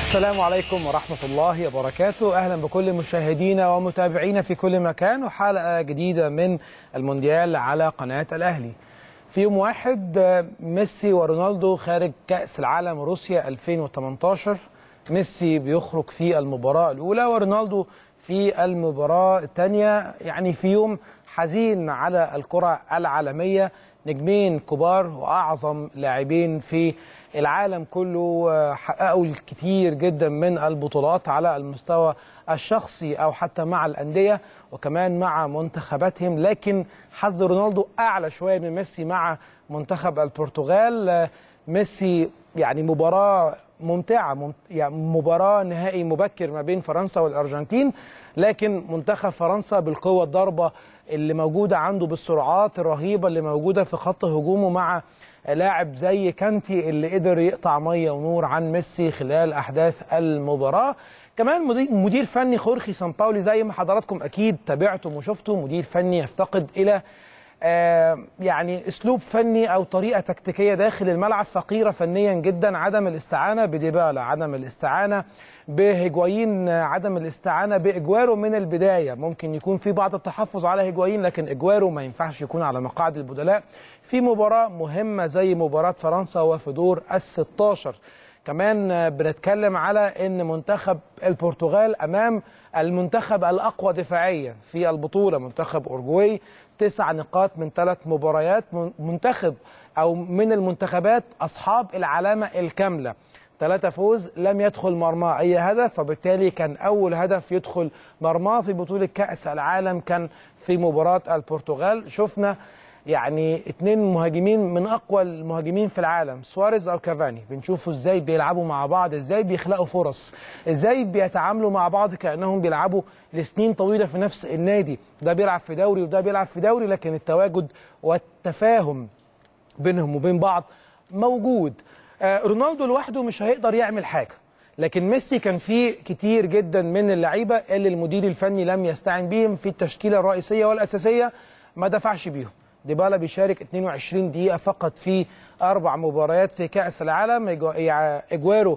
السلام عليكم ورحمة الله وبركاته أهلا بكل مشاهدينا ومتابعينا في كل مكان وحلقة جديدة من المونديال على قناة الأهلي في يوم واحد آه، ميسي ورونالدو خارج كأس العالم روسيا 2018 ميسي بيخرج في المباراة الأولى ورونالدو في المباراة الثانية يعني في يوم حزين على الكرة العالمية نجمين كبار وأعظم لاعبين في العالم كله آه، حققوا الكثير جدا من البطولات على المستوى الشخصي او حتى مع الانديه وكمان مع منتخباتهم لكن حظ رونالدو اعلى شويه من ميسي مع منتخب البرتغال آه، ميسي يعني مباراه ممتعه مم- يعني مباراه نهائي مبكر ما بين فرنسا والارجنتين لكن منتخب فرنسا بالقوه الضاربه اللي موجوده عنده بالسرعات الرهيبه اللي موجوده في خط هجومه مع لاعب زي كانتي اللي قدر يقطع ميه ونور عن ميسي خلال احداث المباراه كمان مدير, مدير فني خورخي سامباولي زي ما حضراتكم اكيد تابعتم وشفتوا مدير فني يفتقد الى آه، يعني اسلوب فني او طريقه تكتيكيه داخل الملعب فقيره فنيا جدا عدم الاستعانه بديبالا عدم الاستعانه بهيجوايين آه، عدم الاستعانه باجوارو من البدايه ممكن يكون في بعض التحفظ على هيجوايين لكن اجوارو ما ينفعش يكون على مقاعد البدلاء في مباراه مهمه زي مباراه فرنسا وفي دور ال 16 كمان آه، بنتكلم على ان منتخب البرتغال امام المنتخب الاقوى دفاعيا في البطوله منتخب اورجواي تسع نقاط من ثلاث مباريات من- منتخب او من المنتخبات اصحاب العلامه الكامله ثلاثة فوز لم يدخل مرماه أي هدف فبالتالي كان أول هدف يدخل مرماه في بطولة كأس العالم كان في مباراة البرتغال شفنا يعني اتنين مهاجمين من اقوى المهاجمين في العالم سواريز او كافاني بنشوفوا ازاي بيلعبوا مع بعض ازاي بيخلقوا فرص ازاي بيتعاملوا مع بعض كانهم بيلعبوا لسنين طويله في نفس النادي ده بيلعب في دوري وده بيلعب في دوري لكن التواجد والتفاهم بينهم وبين بعض موجود آه، رونالدو لوحده مش هيقدر يعمل حاجه لكن ميسي كان فيه كتير جدا من اللعيبه اللي المدير الفني لم يستعن بيهم في التشكيله الرئيسيه والاساسيه ما دفعش بيهم ديبالا بيشارك 22 دقيقه فقط في اربع مباريات في كاس العالم إجوا- يع- اجوارو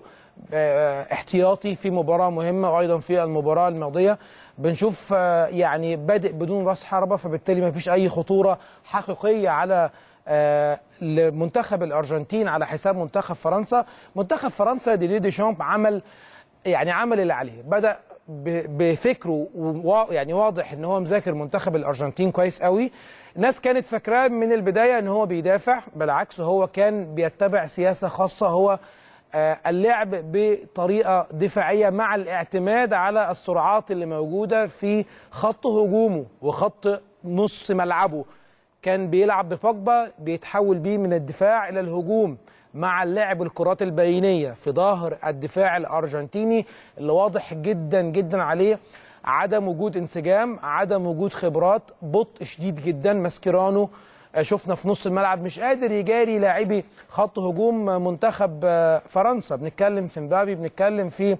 آه، احتياطي في مباراه مهمه وايضا في المباراه الماضيه بنشوف آه، يعني بادئ بدون راس حربه فبالتالي ما فيش اي خطوره حقيقيه على آه، لمنتخب الارجنتين على حساب منتخب فرنسا منتخب فرنسا ديدي ديشامب عمل يعني عمل اللي عليه بدا ب- بفكره ووا- يعني واضح ان هو مذاكر منتخب الارجنتين كويس قوي الناس كانت فاكراه من البدايه ان هو بيدافع بالعكس هو كان بيتبع سياسه خاصه هو آه، اللعب بطريقه دفاعيه مع الاعتماد على السرعات اللي موجوده في خط هجومه وخط نص ملعبه كان بيلعب ببوجبا بيتحول بيه من الدفاع الى الهجوم مع اللعب الكرات البينيه في ظهر الدفاع الارجنتيني اللي واضح جدا جدا عليه عدم وجود انسجام عدم وجود خبرات بطء شديد جدا ماسكيرانو آه، شفنا في نص الملعب مش قادر يجاري لاعبي خط هجوم منتخب آه، فرنسا بنتكلم في مبابي بنتكلم في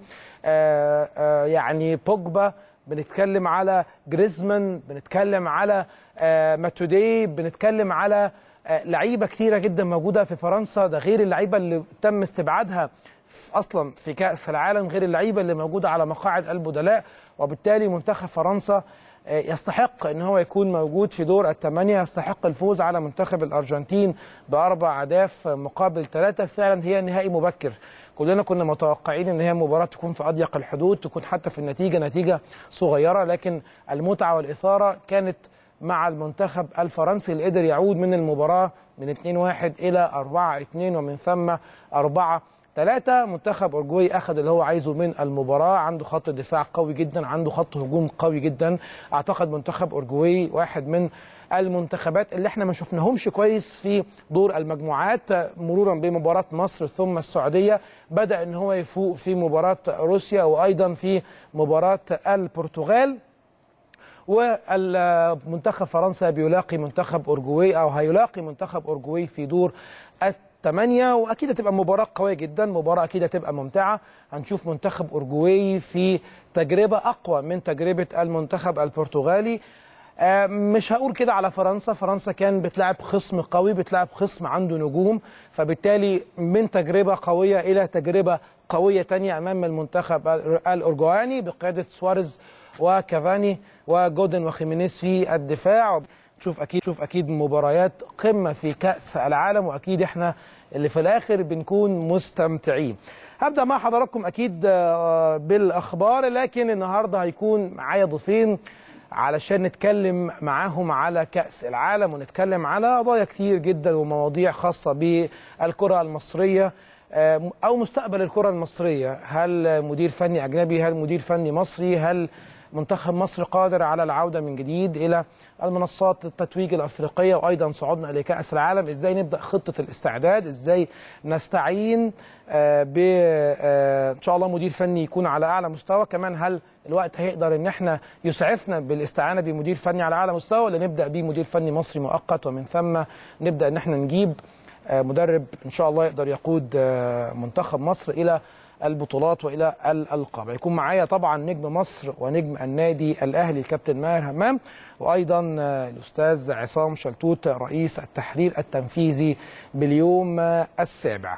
آه، آه، يعني بوجبا بنتكلم على جريزمان بنتكلم على آه، ماتودي بنتكلم على آه، لعيبه كتيره جدا موجوده في فرنسا ده غير اللعيبه اللي تم استبعادها في- اصلا في كاس العالم غير اللعيبه اللي موجوده على مقاعد البدلاء وبالتالي منتخب فرنسا آه، يستحق ان هو يكون موجود في دور الثمانيه يستحق الفوز على منتخب الارجنتين باربع اهداف مقابل ثلاثه فعلا هي نهائي مبكر كلنا كنا متوقعين ان هي مباراه تكون في اضيق الحدود تكون حتى في النتيجه نتيجه صغيره لكن المتعه والاثاره كانت مع المنتخب الفرنسي اللي قدر يعود من المباراه من 2-1 الى 4-2 ومن ثم 4 ثلاثة منتخب أورجواي أخذ اللي هو عايزه من المباراة عنده خط دفاع قوي جدا عنده خط هجوم قوي جدا أعتقد منتخب أورجواي واحد من المنتخبات اللي احنا ما شفناهمش كويس في دور المجموعات مرورا بمباراة مصر ثم السعودية بدأ ان هو يفوق في مباراة روسيا وايضا في مباراة البرتغال والمنتخب فرنسا بيلاقي منتخب اورجواي او هيلاقي منتخب اورجواي في دور الثمانية واكيد هتبقى مباراة قوية جدا مباراة اكيد هتبقى ممتعة هنشوف منتخب اورجواي في تجربة اقوى من تجربة المنتخب البرتغالي آه، مش هقول كده على فرنسا فرنسا كان بتلعب خصم قوي بتلعب خصم عنده نجوم فبالتالي من تجربة قوية إلى تجربة قوية تانية أمام المنتخب الأورجواني بقيادة سواريز وكافاني وجودن وخيمينيز في الدفاع تشوف أكيد شوف أكيد مباريات قمة في كأس العالم وأكيد إحنا اللي في الآخر بنكون مستمتعين هبدأ مع حضراتكم أكيد آه، بالأخبار لكن النهاردة هيكون معايا ضيفين علشان نتكلم معاهم على كأس العالم ونتكلم على قضايا كتير جدا ومواضيع خاصة بالكرة المصرية آه، أو مستقبل الكرة المصرية هل مدير فني أجنبي هل مدير فني مصري هل منتخب مصر قادر على العودة من جديد إلى المنصات التتويج الأفريقية وأيضا صعودنا لكأس العالم إزاي نبدأ خطة الاستعداد إزاي نستعين آه، ب آه، إن شاء الله مدير فني يكون على أعلى مستوى كمان هل الوقت هيقدر ان احنا يسعفنا بالاستعانه بمدير فني على اعلى مستوى ولا نبدا بمدير فني مصري مؤقت ومن ثم نبدا ان احنا نجيب آه، مدرب ان شاء الله يقدر يقود آه، منتخب مصر الى البطولات والى الالقاب هيكون معايا طبعا نجم مصر ونجم النادي الاهلي الكابتن ماهر همام وايضا آه، الاستاذ عصام شلتوت رئيس التحرير التنفيذي باليوم آه، السابع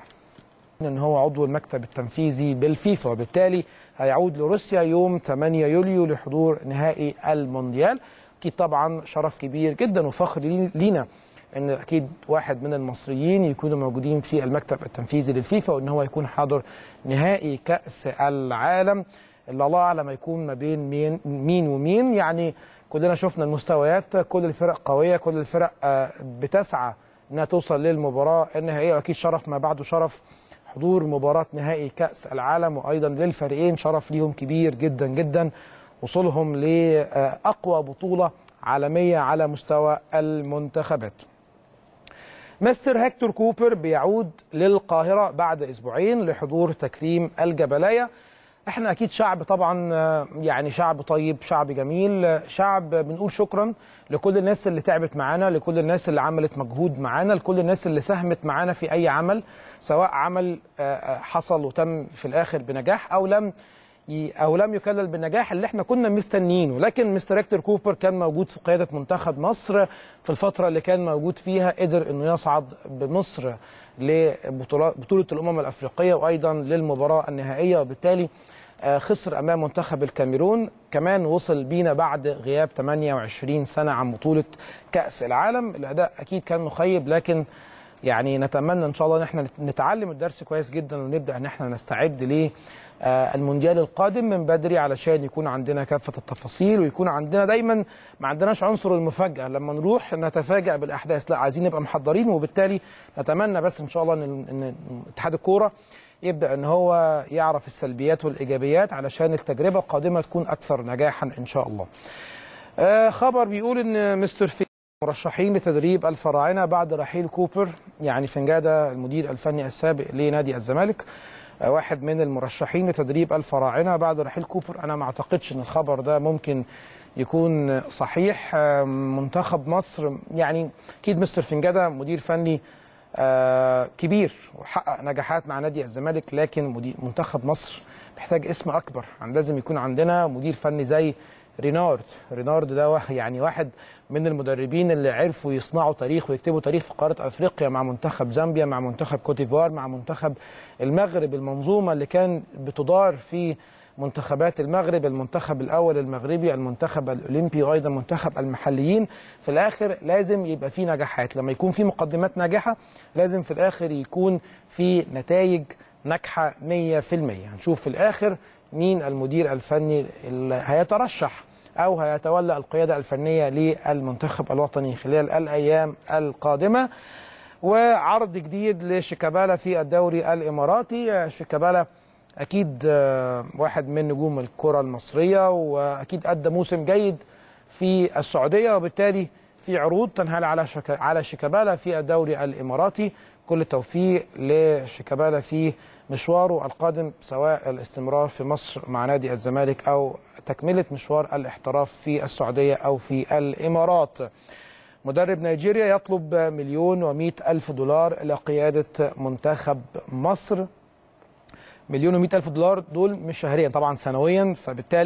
ان هو عضو المكتب التنفيذي بالفيفا وبالتالي هيعود لروسيا يوم 8 يوليو لحضور نهائي المونديال اكيد طبعا شرف كبير جدا وفخر لي- لينا ان اكيد واحد من المصريين يكونوا موجودين في المكتب التنفيذي للفيفا وان هو يكون حاضر نهائي كاس العالم اللي الله اعلم هيكون ما بين مين مين ومين يعني كلنا شفنا المستويات كل الفرق قويه كل الفرق آه، بتسعى انها توصل للمباراه النهائيه واكيد شرف ما بعده شرف حضور مباراة نهائي كأس العالم وأيضا للفريقين شرف ليهم كبير جدا جدا وصولهم لأقوى بطولة عالمية على مستوى المنتخبات مستر هيكتور كوبر بيعود للقاهرة بعد أسبوعين لحضور تكريم الجبلاية احنا اكيد شعب طبعا آه، يعني شعب طيب شعب جميل آه، شعب بنقول شكرا لكل الناس اللي تعبت معانا لكل الناس اللي عملت مجهود معانا لكل الناس اللي ساهمت معانا في اي عمل سواء عمل آه، آه، حصل وتم في الاخر بنجاح او لم ي- او لم يكلل بالنجاح اللي احنا كنا مستنيينه لكن مستر هيكتور كوبر كان موجود في قياده منتخب مصر في الفتره اللي كان موجود فيها قدر انه يصعد بمصر لبطوله بطوله الامم الافريقيه وايضا للمباراه النهائيه وبالتالي آه، خسر امام منتخب الكاميرون كمان وصل بينا بعد غياب 28 سنه عن بطوله كاس العالم الاداء اكيد كان مخيب لكن يعني نتمنى ان شاء الله ان احنا نتعلم الدرس كويس جدا ونبدا ان احنا نستعد ل آه، المونديال القادم من بدري علشان يكون عندنا كافه التفاصيل ويكون عندنا دايما ما عندناش عنصر المفاجاه لما نروح نتفاجئ بالاحداث لا عايزين نبقى محضرين وبالتالي نتمنى بس ان شاء الله ان إن اتحاد الكوره يبدا ان هو يعرف السلبيات والايجابيات علشان التجربه القادمه تكون اكثر نجاحا ان شاء الله. آه، خبر بيقول ان مستر في مرشحين لتدريب الفراعنه بعد رحيل كوبر يعني فنجاده المدير الفني السابق لنادي الزمالك آه، واحد من المرشحين لتدريب الفراعنه بعد رحيل كوبر انا ما اعتقدش ان الخبر ده ممكن يكون صحيح آه، منتخب مصر يعني اكيد مستر فنجاده مدير فني آه، كبير وحقق نجاحات مع نادي الزمالك لكن مدير منتخب مصر محتاج اسم اكبر يعني لازم يكون عندنا مدير فني زي رينارد رينارد ده واحد- يعني واحد من المدربين اللي عرفوا يصنعوا تاريخ ويكتبوا تاريخ في قاره افريقيا مع منتخب زامبيا مع منتخب كوتيفوار مع منتخب المغرب المنظومه اللي كان بتدار في منتخبات المغرب المنتخب الاول المغربي المنتخب الاولمبي وايضا منتخب المحليين في الاخر لازم يبقى في نجاحات لما يكون في مقدمات ناجحه لازم في الاخر يكون في نتائج ناجحه 100% هنشوف في الاخر مين المدير الفني اللي هيترشح او هيتولى القياده الفنيه للمنتخب الوطني خلال الايام القادمه وعرض جديد لشيكابالا في الدوري الاماراتي شيكابالا اكيد آه، واحد من نجوم الكره المصريه واكيد ادى موسم جيد في السعوديه وبالتالي في عروض تنهال على شك... على شيكابالا في الدوري الاماراتي كل التوفيق لشيكابالا في مشواره القادم سواء الاستمرار في مصر مع نادي الزمالك او تكمله مشوار الاحتراف في السعوديه او في الامارات. مدرب نيجيريا يطلب مليون ومئة ألف دولار لقيادة منتخب مصر مليون ومئة ألف دولار دول مش شهريا طبعا سنويا فبالتالي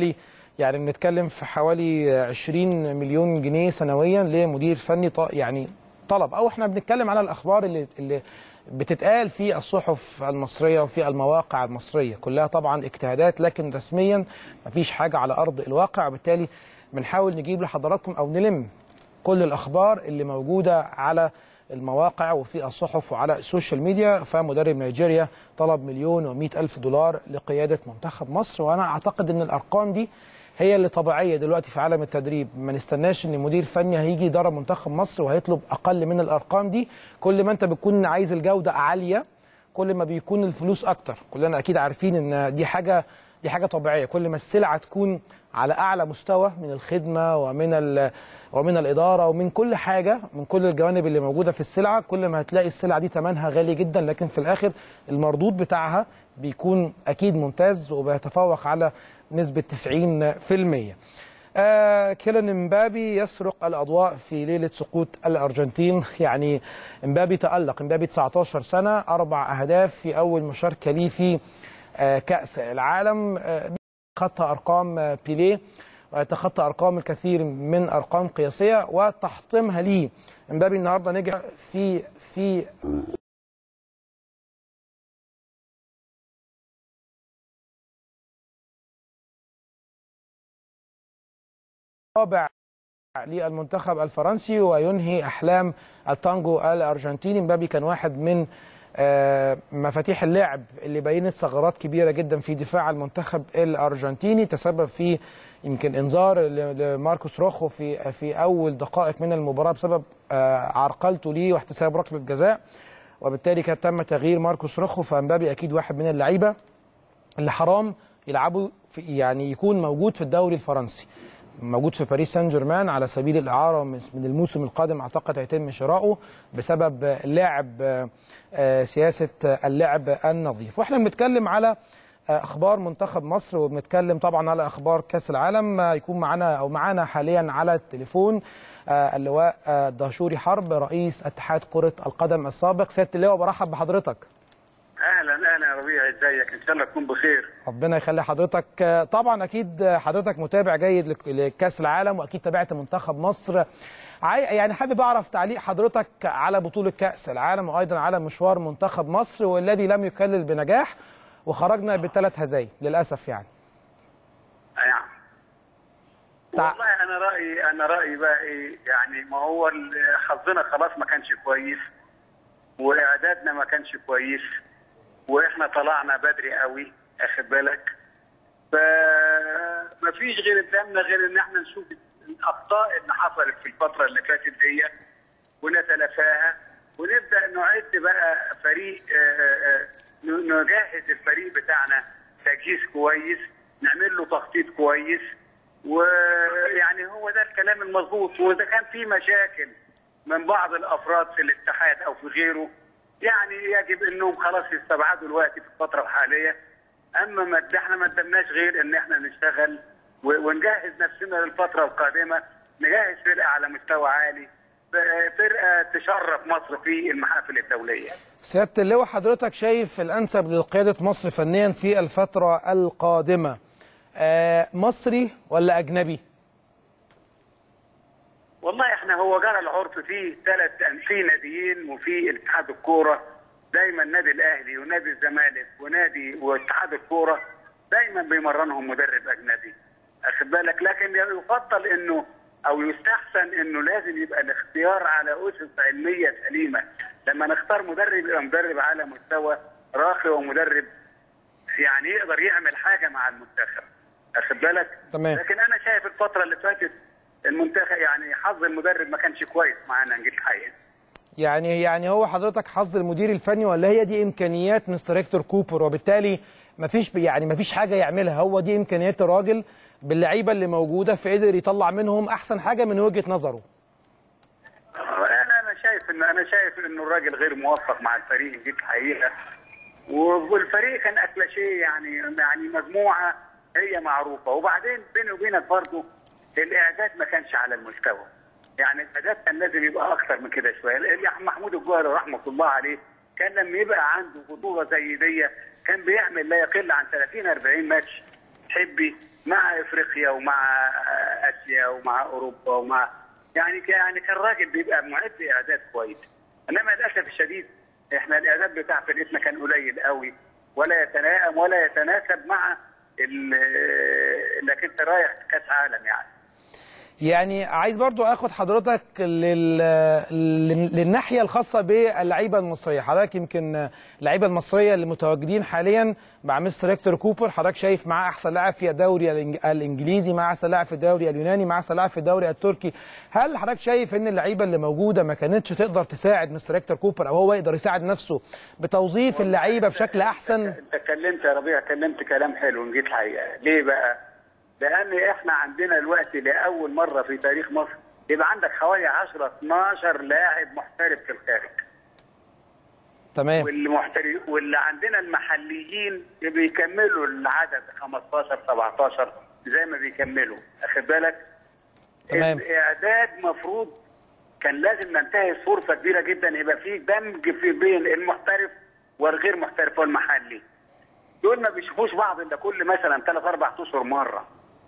يعني بنتكلم في حوالي 20 مليون جنيه سنويا لمدير فني ط- يعني طلب او احنا بنتكلم على الاخبار اللي اللي بتتقال في الصحف المصريه وفي المواقع المصريه كلها طبعا اجتهادات لكن رسميا مفيش حاجه على ارض الواقع وبالتالي بنحاول نجيب لحضراتكم او نلم كل الاخبار اللي موجوده على المواقع وفي الصحف وعلى السوشيال ميديا فمدرب نيجيريا طلب مليون و ألف دولار لقياده منتخب مصر وانا اعتقد ان الارقام دي هي اللي طبيعيه دلوقتي في عالم التدريب ما نستناش ان مدير فني هيجي يدرب منتخب مصر وهيطلب اقل من الارقام دي كل ما انت بتكون عايز الجوده عاليه كل ما بيكون الفلوس اكتر كلنا اكيد عارفين ان دي حاجه دي حاجه طبيعيه كل ما السلعه تكون على اعلى مستوى من الخدمه ومن ال- ومن الاداره ومن كل حاجه من كل الجوانب اللي موجوده في السلعه كل ما هتلاقي السلعه دي ثمنها غالي جدا لكن في الاخر المردود بتاعها بيكون اكيد ممتاز وبيتفوق على نسبه 90% آه كيلان امبابي يسرق الاضواء في ليله سقوط الارجنتين يعني امبابي تالق امبابي 19 سنه اربع اهداف في اول مشاركه ليه في آه كاس العالم آه خطى ارقام آه بيليه ويتخطى ارقام الكثير من ارقام قياسيه وتحطيمها ليه امبابي النهارده نجح في في رابع للمنتخب الفرنسي وينهي احلام التانجو الارجنتيني مبابي كان واحد من آه، مفاتيح اللعب اللي بينت ثغرات كبيره جدا في دفاع المنتخب الارجنتيني تسبب في يمكن انذار ل- لماركوس روخو في في اول دقائق من المباراه بسبب آه، عرقلته ليه واحتساب ركله جزاء وبالتالي كان تم تغيير ماركوس روخو فمبابي اكيد واحد من اللعيبه اللي حرام يلعبوا في يعني يكون موجود في الدوري الفرنسي موجود في باريس سان جيرمان على سبيل الاعاره من من الموسم القادم اعتقد هيتم شراؤه بسبب لعب آه، سياسه اللعب النظيف واحنا بنتكلم على آه، اخبار منتخب مصر وبنتكلم طبعا على اخبار كاس العالم آه، يكون معانا او معانا حاليا على التليفون آه، اللواء آه، دهشوري حرب رئيس اتحاد كره القدم السابق سياده اللواء برحب بحضرتك اهلا اهلا يا ربيع ازيك ان شاء الله تكون بخير ربنا يخلي حضرتك آه، طبعا اكيد حضرتك متابع جيد لك- لكاس العالم واكيد تابعت منتخب مصر عاي- يعني حابب اعرف تعليق حضرتك على بطوله كاس العالم وايضا على مشوار منتخب مصر والذي لم يكلل بنجاح وخرجنا بثلاث هزايم للاسف يعني نعم تع- والله انا رايي انا رايي بقى ايه يعني ما هو ال- حظنا خلاص ما كانش كويس واعدادنا ما كانش كويس واحنا طلعنا بدري قوي اخد بالك فما فيش غير قدامنا غير ان احنا نشوف الاخطاء اللي حصلت في الفتره اللي فاتت دي ونتلافاها ونبدا نعد بقى فريق آه، آه، ن- نجهز الفريق بتاعنا تجهيز كويس نعمل له تخطيط كويس ويعني هو ده الكلام المظبوط واذا كان في مشاكل من بعض الافراد في الاتحاد او في غيره يعني يجب انهم خلاص يستبعدوا الوقت في الفتره الحاليه اما ما احنا ما قدمناش غير ان احنا نشتغل و- ونجهز نفسنا للفتره القادمه نجهز فرقه على مستوى عالي ف- فرقه تشرف مصر في المحافل الدوليه سياده اللواء حضرتك شايف الانسب لقياده مصر فنيا في الفتره القادمه آه، مصري ولا اجنبي والله احنا هو جرى العرف فيه ثلاث في ناديين وفي اتحاد الكوره دايما النادي الاهلي ونادي الزمالك ونادي واتحاد الكوره دايما بيمرنهم مدرب اجنبي اخد بالك لكن يفضل انه او يستحسن انه لازم يبقى الاختيار على اسس علميه سليمه لما نختار مدرب يبقى مدرب على مستوى راقي ومدرب يعني يقدر يعمل حاجه مع المنتخب اخد بالك تمام. لكن انا شايف الفتره اللي فاتت المنتخب يعني حظ المدرب ما كانش كويس معانا نجيب الحقيقه يعني يعني هو حضرتك حظ المدير الفني ولا هي دي امكانيات مستر هيكتور كوبر وبالتالي مفيش يعني مفيش حاجه يعملها هو دي امكانيات الراجل باللعيبه اللي موجوده فقدر يطلع منهم احسن حاجه من وجهه نظره انا انا شايف ان انا شايف انه الراجل غير موفق مع الفريق نجيب الحقيقه والفريق كان اكلاشيه يعني يعني مجموعه هي معروفه وبعدين بيني وبينك برضه الاعداد ما كانش على المستوى يعني الاعداد كان لازم يبقى اكتر من كده شويه اللي محمود الجوهري رحمه الله عليه كان لما يبقى عنده بطوله زي دي كان بيعمل لا يقل عن 30 40 ماتش تحبي مع افريقيا ومع آه، اسيا ومع اوروبا ومع يعني ك- يعني كان راجل بيبقى معد اعداد كويس انما للاسف الشديد احنا الاعداد بتاع فرقتنا كان قليل قوي ولا يتنائم ولا يتناسب مع ال- انك انت رايح كاس عالم يعني يعني عايز برضو اخد حضرتك لل... لل- للناحيه الخاصه باللعيبه المصريه حضرتك يمكن اللعيبه المصريه اللي متواجدين حاليا مع مستر هيكتور كوبر حضرتك شايف معاه احسن لاعب في الدوري الإنج- الانجليزي مع احسن لاعب في الدوري اليوناني مع احسن لاعب في الدوري التركي هل حضرتك شايف ان اللعيبه اللي موجوده ما كانتش تقدر تساعد مستر هيكتور كوبر او هو يقدر يساعد نفسه بتوظيف اللعيبه بشكل احسن انت اتكلمت يا ربيع اتكلمت كلام حلو نجيت الحقيقه ليه بقى؟ لان احنا عندنا الوقت لاول مره في تاريخ مصر يبقى عندك حوالي 10 12 لاعب محترف في الخارج تمام والمحترف واللي عندنا المحليين بيكملوا العدد 15 17 زي ما بيكملوا اخد بالك؟ تمام. الاعداد مفروض كان لازم ننتهز فرصه كبيره جدا يبقى في دمج في بين المحترف والغير محترف والمحلي. دول ما بيشوفوش بعض الا كل مثلا ثلاث اربع اشهر مره.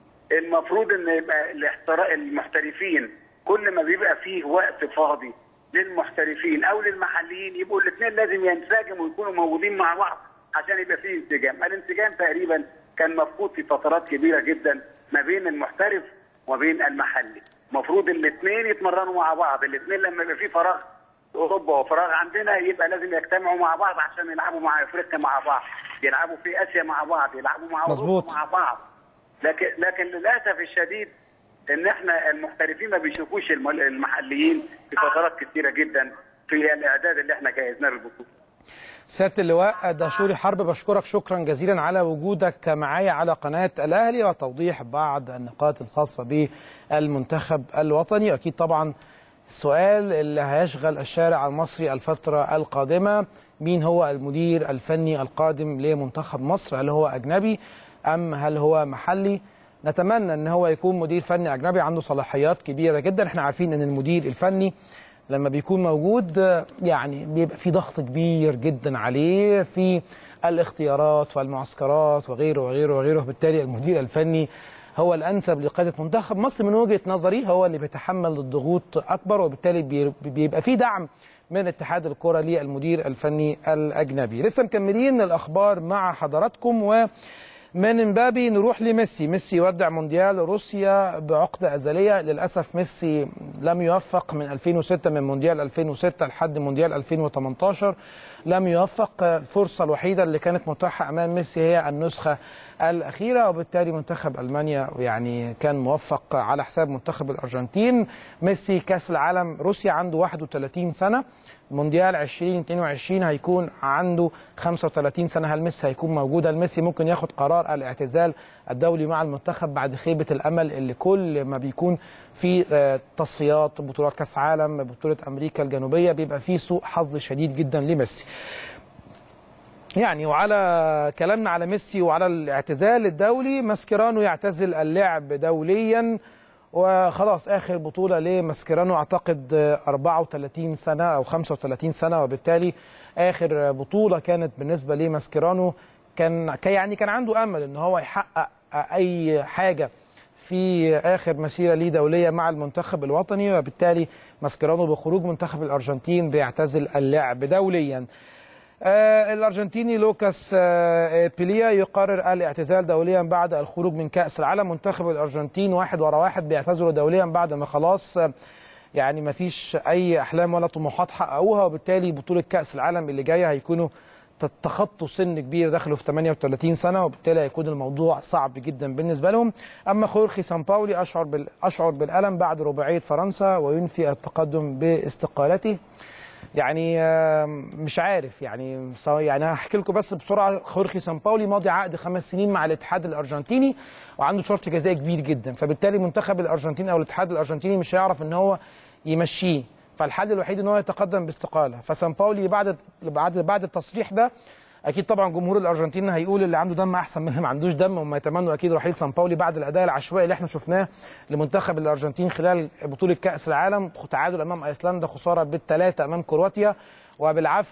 المفروض ان يبقى الاحتراء المحترفين كل ما بيبقى فيه وقت فاضي للمحترفين او للمحليين يبقوا الاثنين لازم ينسجموا ويكونوا موجودين مع بعض عشان يبقى فيه انسجام، الانسجام تقريبا كان مفقود في فترات كبيره جدا ما بين المحترف وبين المحلي. المفروض الاثنين يتمرنوا مع بعض، الاثنين لما يبقى فيه فراغ في اوروبا وفراغ عندنا يبقى لازم يجتمعوا مع بعض عشان يلعبوا مع افريقيا مع بعض، يلعبوا في اسيا مع بعض، يلعبوا مع مظبوط. اوروبا مع بعض. لكن لكن للاسف الشديد ان احنا المحترفين ما بيشوفوش الم- المحليين في فترات كثيره جدا في الاعداد اللي احنا جهزناه للبطوله. سياده اللواء دهشوري حرب بشكرك شكرا جزيلا على وجودك معايا على قناه الاهلي وتوضيح بعض النقاط الخاصه بالمنتخب الوطني اكيد طبعا السؤال اللي هيشغل الشارع المصري الفتره القادمه مين هو المدير الفني القادم لمنتخب مصر هل هو اجنبي ام هل هو محلي نتمنى ان هو يكون مدير فني اجنبي عنده صلاحيات كبيره جدا احنا عارفين ان المدير الفني لما بيكون موجود آه، يعني بيبقى في ضغط كبير جدا عليه في الاختيارات والمعسكرات وغيره وغيره وغيره بالتالي المدير الفني هو الانسب لقياده منتخب مصر من وجهه نظري هو اللي بيتحمل الضغوط اكبر وبالتالي بي- بيبقى في دعم من اتحاد الكره للمدير الفني الاجنبي لسه مكملين الاخبار مع حضراتكم و من امبابي نروح لميسي ميسي يودع مونديال روسيا بعقدة أزلية للأسف ميسي لم يوفق من 2006 من مونديال 2006 لحد مونديال 2018 لم يوفق الفرصة الوحيدة اللي كانت متاحة أمام ميسي هي النسخة الأخيرة وبالتالي منتخب ألمانيا يعني كان موفق على حساب منتخب الأرجنتين ميسي كأس العالم روسيا عنده 31 سنة مونديال 2022 هيكون عنده 35 سنه هل ميسي هيكون موجود هل ميسي ممكن ياخد قرار الاعتزال الدولي مع المنتخب بعد خيبه الامل اللي كل ما بيكون في آه، تصفيات بطولات كاس عالم بطوله امريكا الجنوبيه بيبقى في سوء حظ شديد جدا لميسي يعني وعلى كلامنا على ميسي وعلى الاعتزال الدولي ماسكيرانو يعتزل اللعب دوليا وخلاص اخر بطوله لماسكيرانو اعتقد آه، 34 سنه او 35 سنه وبالتالي اخر بطوله كانت بالنسبه لماسكيرانو كان كان- يعني كان عنده امل ان هو يحقق آه، اي حاجه في اخر مسيره ليه دوليه مع المنتخب الوطني وبالتالي ماسكيرانو بخروج منتخب الارجنتين بيعتزل اللعب دوليا آه الارجنتيني لوكاس آه بيليا يقرر الاعتزال دوليا بعد الخروج من كاس العالم منتخب الارجنتين واحد ورا واحد بيعتزلوا دوليا بعد ما خلاص آه يعني ما فيش اي احلام ولا طموحات حققوها وبالتالي بطوله كاس العالم اللي جايه هيكونوا تخطوا سن كبير دخلوا في 38 سنه وبالتالي هيكون الموضوع صعب جدا بالنسبه لهم اما خورخي سامباولي اشعر بال... اشعر بالالم بعد رباعيه فرنسا وينفي التقدم باستقالته يعني آه، مش عارف يعني ص- يعني هحكي لكم بس بسرعه خورخي سامباولي ماضي عقد خمس سنين مع الاتحاد الارجنتيني وعنده شرط جزائي كبير جدا فبالتالي منتخب الارجنتين او الاتحاد الارجنتيني مش هيعرف ان هو يمشيه فالحل الوحيد ان هو يتقدم باستقاله فسامباولي بعد بعد بعد التصريح ده اكيد طبعا جمهور الارجنتين هيقول اللي عنده دم احسن من اللي ما عندوش دم وما يتمنوا اكيد رحيل سامباولي بعد الاداء العشوائي اللي احنا شفناه لمنتخب الارجنتين خلال بطوله كاس العالم تعادل امام ايسلندا خساره بالثلاثه امام كرواتيا وبالعافيه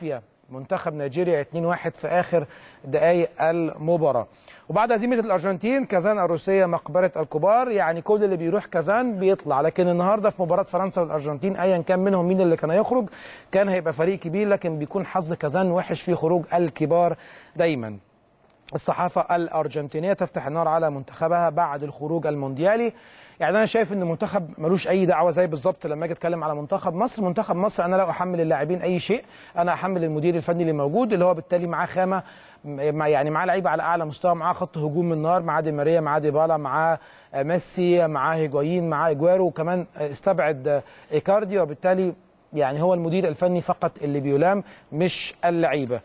منتخب نيجيريا 2-1 في اخر دقائق المباراه وبعد هزيمه الارجنتين كازان الروسيه مقبره الكبار يعني كل اللي بيروح كازان بيطلع لكن النهارده في مباراه فرنسا والارجنتين ايا كان منهم مين اللي كان يخرج كان هيبقى فريق كبير لكن بيكون حظ كازان وحش في خروج الكبار دايما الصحافة الأرجنتينية تفتح النار على منتخبها بعد الخروج المونديالي يعني أنا شايف إن المنتخب ملوش أي دعوة زي بالظبط لما أجي أتكلم على منتخب مصر منتخب مصر أنا لا أحمل اللاعبين أي شيء أنا أحمل المدير الفني اللي موجود اللي هو بالتالي معاه خامة مع يعني معاه لعيبة على أعلى مستوى معاه خط هجوم من نار معاه دي ماريا معاه ديبالا معاه ميسي معاه هيجوايين معاه إجوارو وكمان استبعد إيكاردي وبالتالي يعني هو المدير الفني فقط اللي بيلام مش اللعيبه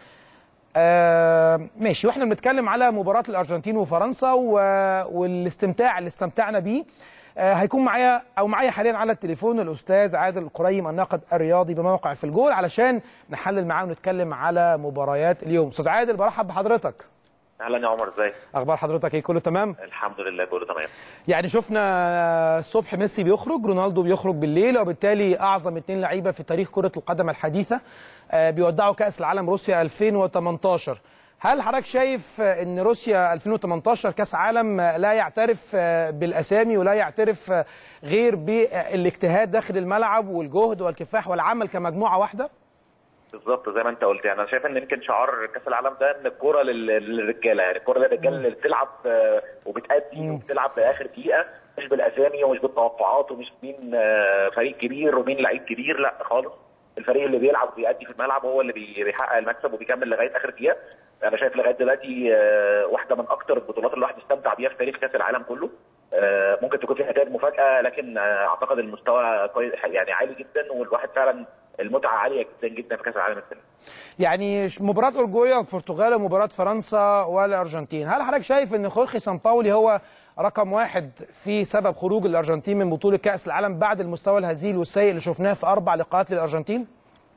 آه ماشي واحنا بنتكلم على مباراه الارجنتين وفرنسا و... والاستمتاع اللي استمتعنا بيه آه هيكون معايا او معايا حاليا على التليفون الاستاذ عادل القريم الناقد الرياضي بموقع في الجول علشان نحلل معاه ونتكلم على مباريات اليوم استاذ عادل برحب بحضرتك اهلا يا عمر ازاي اخبار حضرتك ايه كله تمام الحمد لله كله تمام يعني شفنا الصبح ميسي بيخرج رونالدو بيخرج بالليل وبالتالي اعظم اثنين لعيبه في تاريخ كره القدم الحديثه بيودعوا كاس العالم روسيا 2018 هل حضرتك شايف ان روسيا 2018 كاس عالم لا يعترف بالاسامي ولا يعترف غير بالاجتهاد داخل الملعب والجهد والكفاح والعمل كمجموعه واحده بالظبط زي ما انت قلت يعني انا شايف ان يمكن شعار كاس العالم ده ان الكوره للرجاله يعني الكوره للرجاله اللي بتلعب وبتأدي وبتلعب لاخر دقيقه مش بالاسامي ومش بالتوقعات ومش مين فريق كبير ومين لعيب كبير لا خالص الفريق اللي بيلعب وبيأدي في الملعب هو اللي بيحقق المكسب وبيكمل لغايه اخر دقيقه انا شايف لغايه دلوقتي واحده من اكتر البطولات اللي الواحد استمتع بيها في تاريخ كاس العالم كله ممكن تكون فيها نتائج مفاجاه لكن اعتقد المستوى كويس يعني عالي جدا والواحد فعلا المتعه عاليه جدا جدا في كاس العالم السنه يعني مباراه اورجواي والبرتغال ومباراه فرنسا والارجنتين هل حضرتك شايف ان خورخي سامباولي هو رقم واحد في سبب خروج الارجنتين من بطوله كاس العالم بعد المستوى الهزيل والسيء اللي شفناه في اربع لقاءات للارجنتين؟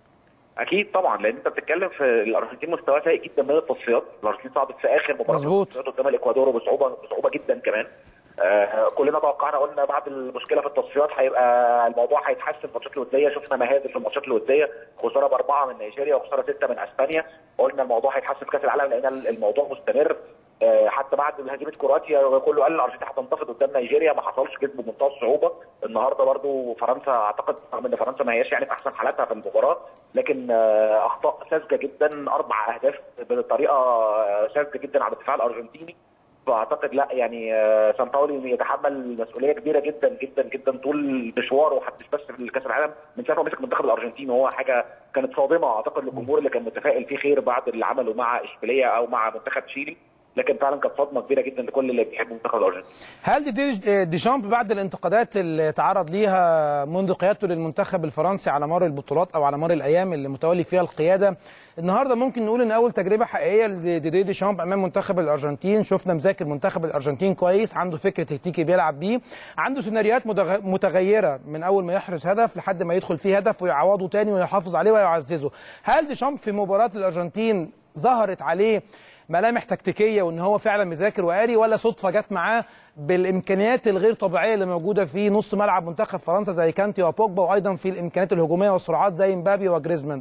اكيد طبعا لان انت بتتكلم في الارجنتين مستوى سيء جدا من التصفيات، الارجنتين صعدت في اخر مباراه مظبوط قدام الاكوادور وبصعوبه بصعوبه جدا كمان. آه كلنا توقعنا قلنا بعد المشكله في التصفيات هيبقى الموضوع هيتحسن في الماتشات الوديه شفنا مهازل في الماتشات الوديه خساره باربعه من نيجيريا وخساره سته من اسبانيا قلنا الموضوع هيتحسن في كاس العالم لان الموضوع مستمر آه حتى بعد هزيمه كرواتيا كله قال الارجنتين هتنتفض قدام نيجيريا ما حصلش كسب بمنتهى الصعوبه النهارده برضو فرنسا اعتقد رغم ان فرنسا ما هياش يعني في احسن حالاتها في المباراه لكن آه اخطاء ساذجه جدا اربع اهداف بطريقه ساذجه جدا على الدفاع الارجنتيني فاعتقد لا يعني سان باولي يتحمل مسؤوليه كبيره جدا جدا جدا طول مشواره حتى مش بس في كاس العالم من ساعه ما مسك منتخب الارجنتين وهو حاجه كانت صادمه اعتقد للجمهور اللي كان متفائل فيه خير بعد اللي عمله مع اشبيليه او مع منتخب تشيلي لكن فعلا كانت صدمه كبيره جدا لكل اللي بيحب منتخب الارجنتين. هل دي ديشامب بعد الانتقادات اللي تعرض ليها منذ قيادته للمنتخب الفرنسي على مر البطولات او على مر الايام اللي متولي فيها القياده النهارده ممكن نقول ان اول تجربه حقيقيه لديدي ديشامب امام منتخب الارجنتين شفنا مذاكر منتخب الارجنتين كويس عنده فكر تكتيكي بيلعب بيه عنده سيناريوهات متغيره من اول ما يحرز هدف لحد ما يدخل فيه هدف ويعوضه تاني ويحافظ عليه ويعززه هل ديشامب في مباراه الارجنتين ظهرت عليه ملامح تكتيكيه وان هو فعلا مذاكر وقاري ولا صدفه جت معاه بالامكانيات الغير طبيعيه اللي موجوده في نص ملعب منتخب فرنسا زي كانتي وبوجبا وايضا في الامكانيات الهجوميه والسرعات زي مبابي وجريزمان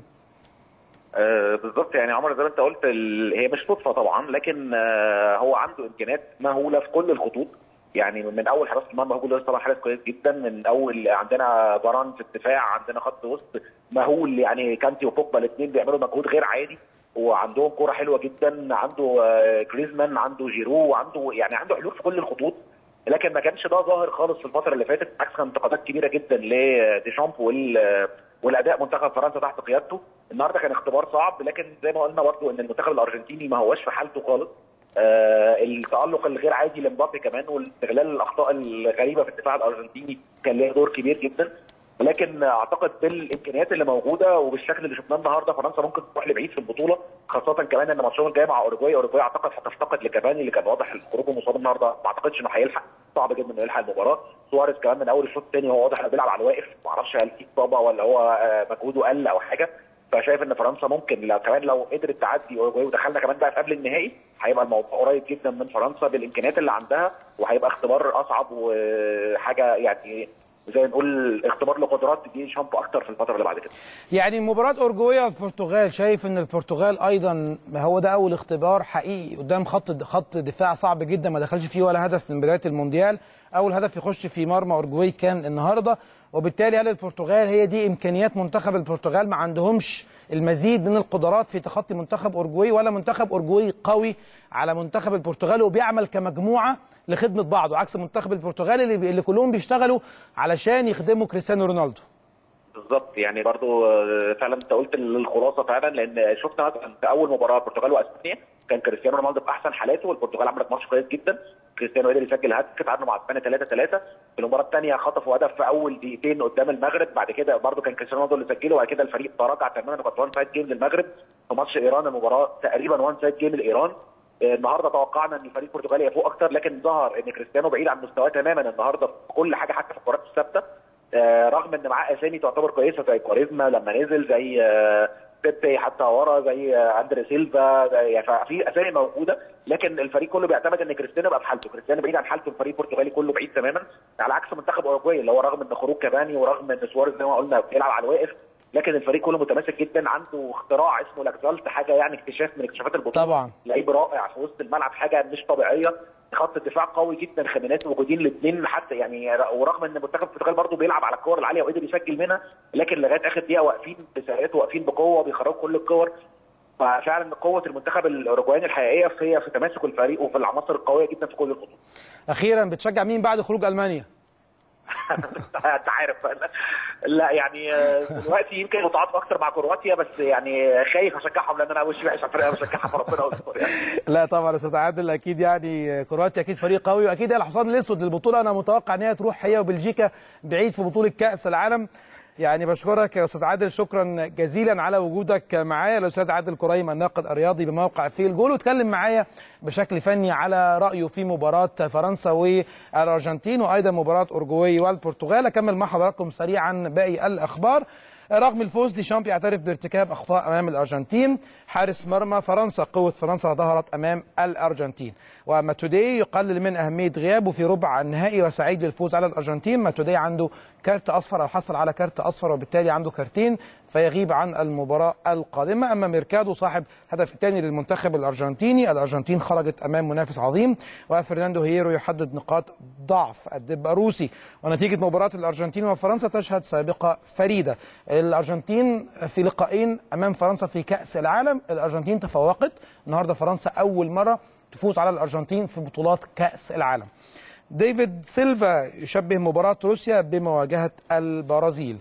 آه بالظبط يعني عمر زي ما انت قلت هي مش صدفه طبعا لكن آه هو عنده امكانيات مهوله في كل الخطوط يعني من اول حراسه المرمى هو طبعا حارس كويس جدا من اول عندنا باران في الدفاع عندنا خط وسط مهول يعني كانتي وبوجبا الاثنين بيعملوا مجهود غير عادي وعندهم كوره حلوه جدا عنده جريزمان عنده جيرو عنده يعني عنده حلول في كل الخطوط لكن ما كانش ده ظاهر خالص في الفتره اللي فاتت عكس كان انتقادات كبيره جدا لديشامب وال والاداء منتخب فرنسا تحت قيادته النهارده كان اختبار صعب لكن زي ما قلنا برضو ان المنتخب الارجنتيني ما هوش في حالته خالص آه التالق الغير عادي لمبابي كمان واستغلال الاخطاء الغريبه في الدفاع الارجنتيني كان ليه دور كبير جدا ولكن اعتقد بالامكانيات اللي موجوده وبالشكل اللي شفناه النهارده فرنسا ممكن تروح لبعيد في البطوله خاصه كمان ان ماتشهم الجاي مع اوروجواي اوروجواي اعتقد هتفتقد لكافاني اللي كان واضح خروجه مصاب النهارده ما اعتقدش انه هيلحق صعب جدا انه يلحق المباراه سواريز كمان من اول الشوط الثاني هو واضح انه بيلعب على الواقف ما اعرفش هل في اصابه ولا هو مجهوده قل او حاجه فشايف ان فرنسا ممكن لو كمان لو قدرت تعدي اوروجواي ودخلنا كمان بقى في قبل النهائي هيبقى الموضوع قريب جدا من فرنسا بالامكانيات اللي عندها وهيبقى اختبار اصعب وحاجه يعني زي ما نقول اختبار لقدرات دي شامب اكتر في الفتره اللي بعد كده يعني مباراة أورجواي والبرتغال شايف إن البرتغال أيضا هو ده أول اختبار حقيقي قدام خط خط دفاع صعب جدا ما دخلش فيه ولا هدف من بداية المونديال أول هدف يخش في مرمى أورجواي كان النهاردة وبالتالي هل البرتغال هي دي إمكانيات منتخب البرتغال ما عندهمش المزيد من القدرات في تخطي منتخب أورجواي ولا منتخب أورجواي قوي على منتخب البرتغال وبيعمل كمجموعة لخدمة بعض عكس منتخب البرتغال اللي, اللي كلهم بيشتغلوا علشان يخدموا كريستيانو رونالدو بالظبط يعني برضو آه، فعلا انت قلت الخلاصه فعلا لان شفنا مثلا في اول مباراه البرتغال واسبانيا كان كريستيانو رونالدو في احسن حالاته والبرتغال عملت ماتش كويس جدا كريستيانو قدر يسجل هاتريك تعادلوا مع اسبانيا 3 3 في المباراه الثانيه خطفوا هدف في اول دقيقتين قدام المغرب بعد كده برضو كان كريستيانو رونالدو اللي سجله وبعد كده الفريق تراجع تماما وكانت وان سايد جيم للمغرب في ماتش ايران المباراه تقريبا وان سايد جيم لايران آه، النهارده توقعنا ان الفريق البرتغالي يفوق اكتر لكن ظهر ان كريستيانو بعيد عن مستواه تماما النهارده في كل حاجه حتى في الكرات الثابته آه، رغم ان معاه اسامي تعتبر كويسه زي كواريزما لما نزل زي آه، بيبي حتى ورا زي آه، اندري سيلفا زي- يعني ففي اسامي موجوده لكن الفريق كله بيعتمد ان كريستيانو يبقى في حالته كريستيانو بعيد عن حالته الفريق البرتغالي كله بعيد تماما على عكس منتخب اوروجواي اللي هو رغم ان خروج كافاني ورغم ان سواريز زي ما قلنا بيلعب على الواقف لكن الفريق كله متماسك جدا عنده اختراع اسمه لاكزالت حاجه يعني اكتشاف من اكتشافات البطوله طبعا لعيب رائع في وسط الملعب حاجه مش طبيعيه خط الدفاع قوي جدا خمينات موجودين الاثنين حتى يعني ورغم ان منتخب البرتغال برضه بيلعب على الكور العاليه وقدر يسجل منها لكن لغايه اخر دقيقه واقفين بسرعات واقفين بقوه بيخرجوا كل الكور ففعلا قوه المنتخب الاوروجواني الحقيقيه هي في تماسك الفريق وفي العناصر القويه جدا في كل الخطوط أخيرا بتشجع مين بعد خروج ألمانيا؟ انت عارف لا يعني آه، دلوقتي يمكن متعاطف اكتر مع كرواتيا بس يعني خايف اشجعهم لان انا وشي وحش على الفرقه بشجعها فربنا يستر يعني لا طبعا استاذ عادل اكيد يعني كرواتيا اكيد فريق قوي واكيد هي الحصان الاسود للبطوله انا متوقع ان هي تروح هي وبلجيكا بعيد في بطوله كاس العالم يعني بشكرك يا استاذ عادل شكرا جزيلا على وجودك معايا الاستاذ عادل كريم الناقد الرياضي بموقع في الجول واتكلم معايا بشكل فني على رايه في مباراه فرنسا والارجنتين وايضا مباراه اورجواي والبرتغال اكمل مع حضراتكم سريعا باقي الاخبار رغم الفوز ديشامب يعترف بارتكاب اخطاء امام الارجنتين حارس مرمى فرنسا قوه فرنسا ظهرت امام الارجنتين وماتودي يقلل من اهميه غيابه في ربع النهائي وسعيد للفوز على الارجنتين ماتودي عنده كارت اصفر او حصل على كارت اصفر وبالتالي عنده كارتين فيغيب عن المباراه القادمه اما ميركادو صاحب هدف الثاني للمنتخب الارجنتيني الارجنتين خرجت امام منافس عظيم وفرناندو هيرو يحدد نقاط ضعف الدب الروسي ونتيجه مباراه الارجنتين وفرنسا تشهد سابقه فريده الارجنتين في لقاءين امام فرنسا في كاس العالم الارجنتين تفوقت النهارده فرنسا اول مره تفوز على الارجنتين في بطولات كاس العالم ديفيد سيلفا يشبه مباراه روسيا بمواجهه البرازيل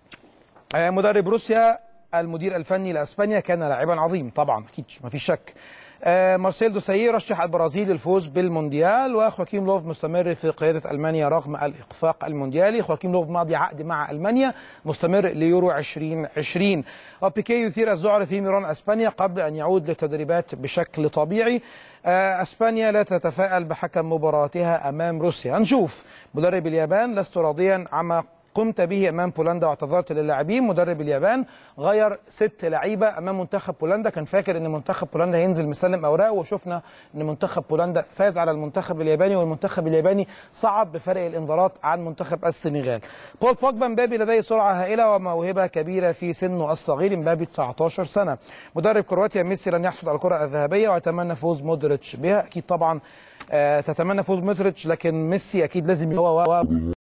آه، مدرب روسيا المدير الفني لاسبانيا كان لاعبا عظيم طبعا اكيد ما في شك آه، مارسيل دوسايي رشح البرازيل للفوز بالمونديال وخواكيم لوف مستمر في قياده المانيا رغم الاخفاق المونديالي خواكيم لوف ماضي عقد مع المانيا مستمر ليورو 2020 وبيكي يثير الذعر في ميران اسبانيا قبل ان يعود للتدريبات بشكل طبيعي آه، اسبانيا لا تتفائل بحكم مباراتها امام روسيا هنشوف مدرب اليابان لست راضيا عما قمت به امام بولندا واعتذرت للاعبين مدرب اليابان غير ست لعيبه امام منتخب بولندا كان فاكر ان منتخب بولندا هينزل مسلم اوراقه وشفنا ان منتخب بولندا فاز على المنتخب الياباني والمنتخب الياباني صعد بفرق الانذارات عن منتخب السنغال بول بوجبا مبابي لديه سرعه هائله وموهبه كبيره في سنه الصغير مبابي 19 سنه مدرب كرواتيا ميسي لن يحصد على الكره الذهبيه ويتمنى فوز مودريتش بها اكيد طبعا آه تتمنى فوز مودريتش لكن ميسي اكيد لازم هو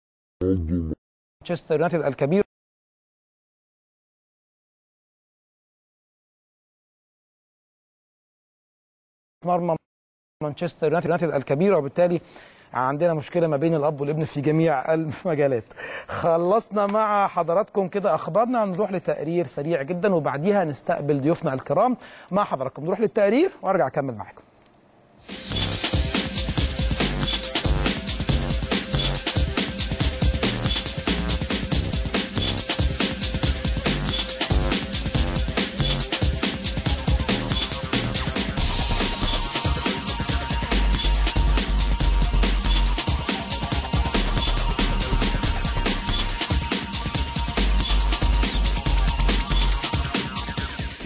مانشستر يونايتد الكبير مرمى مانشستر يونايتد الكبير وبالتالي عندنا مشكلة ما بين الأب والابن في جميع المجالات خلصنا مع حضراتكم كده أخبارنا نروح لتقرير سريع جدا وبعديها نستقبل ضيوفنا الكرام مع حضراتكم نروح للتقرير وارجع أكمل معاكم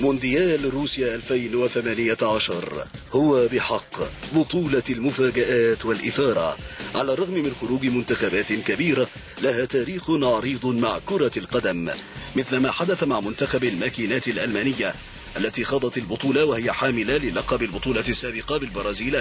مونديال روسيا 2018 هو بحق بطولة المفاجآت والإثارة على الرغم من خروج منتخبات كبيرة لها تاريخ عريض مع كرة القدم مثل ما حدث مع منتخب الماكينات الألمانية التي خاضت البطولة وهي حاملة للقب البطولة السابقة بالبرازيل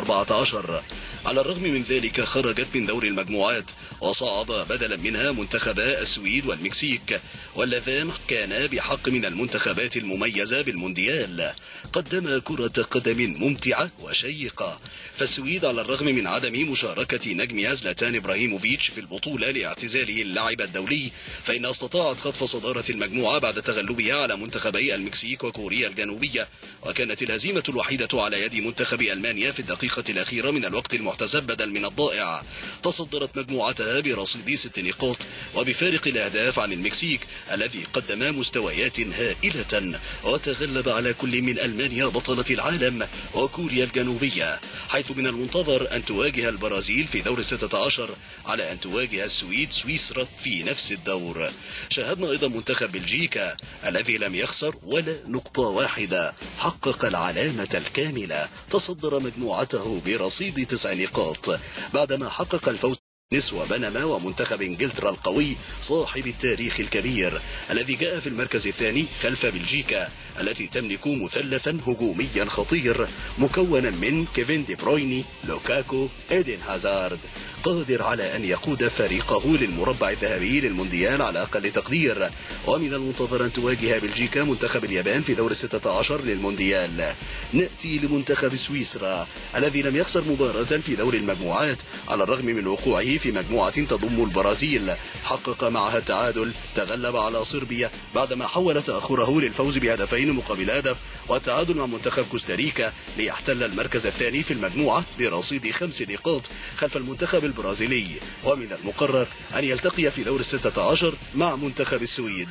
2014 على الرغم من ذلك خرجت من دور المجموعات وصعد بدلا منها منتخبا السويد والمكسيك واللذان كانا بحق من المنتخبات المميزة بالمونديال قدم كرة قدم ممتعة وشيقة فالسويد على الرغم من عدم مشاركة نجمها زلاتان إبراهيموفيتش في البطولة لاعتزاله اللعب الدولي فإنها استطاعت خطف صدارة المجموعة بعد تغلبها على منتخبي المكسيك وكوريا الجنوبية وكانت الهزيمة الوحيدة على يد منتخب ألمانيا في الدقيقة الأخيرة من الوقت المحتسب بدل من الضائع تصدرت مجموعتها برصيد ست نقاط وبفارق الأهداف عن المكسيك الذي قدم مستويات هائلة وتغلب على كل من ألمانيا بطلة العالم وكوريا الجنوبية حيث من المنتظر أن تواجه البرازيل في دور الستة عشر على أن تواجه السويد سويسرا في نفس الدور شاهدنا أيضا منتخب بلجيكا الذي لم يخسر ولا نقطة واحدة حقق العلامة الكاملة تصدر مجموعته برصيد تسع نقاط بعدما حقق الفوز نسوة بنما ومنتخب انجلترا القوي صاحب التاريخ الكبير الذي جاء في المركز الثاني خلف بلجيكا التي تملك مثلثا هجوميا خطير مكونا من كيفين دي برويني لوكاكو ايدين هازارد قادر على أن يقود فريقه للمربع الذهبي للمونديال على أقل تقدير ومن المنتظر أن تواجه بلجيكا منتخب اليابان في دور الستة عشر للمونديال نأتي لمنتخب سويسرا الذي لم يخسر مباراة في دور المجموعات على الرغم من وقوعه في مجموعة تضم البرازيل حقق معها التعادل تغلب على صربيا بعدما حول تأخره للفوز بهدفين مقابل هدف والتعادل مع منتخب كوستاريكا ليحتل المركز الثاني في المجموعة برصيد خمس نقاط خلف المنتخب البرازيلي ومن المقرر أن يلتقي في دور الستة عشر مع منتخب السويد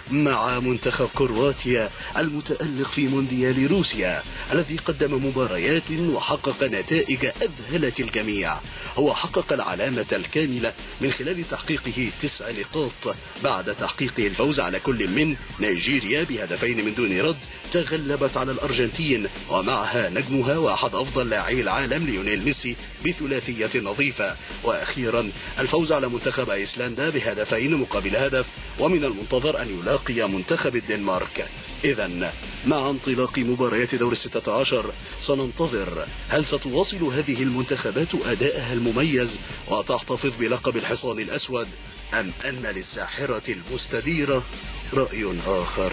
مع منتخب كرواتيا المتألق في مونديال روسيا الذي قدم مباريات وحقق نتائج أذهلت الجميع هو حقق العلامة الكاملة من خلال تحقيقه تسع نقاط بعد تحقيقه الفوز على كل من نيجيريا بهدفين من دون رد تغلبت على الأرجنتين ومعها نجمها وأحد أفضل لاعبي العالم ليونيل ميسي بثلاثية نظيفة وأخيرا الفوز على منتخب أيسلندا بهدفين مقابل هدف ومن المنتظر أن يلاقي منتخب الدنمارك إذا مع انطلاق مباريات دور الستة عشر سننتظر هل ستواصل هذه المنتخبات أداءها المميز وتحتفظ بلقب الحصان الأسود أم أن للساحرة المستديرة رأي آخر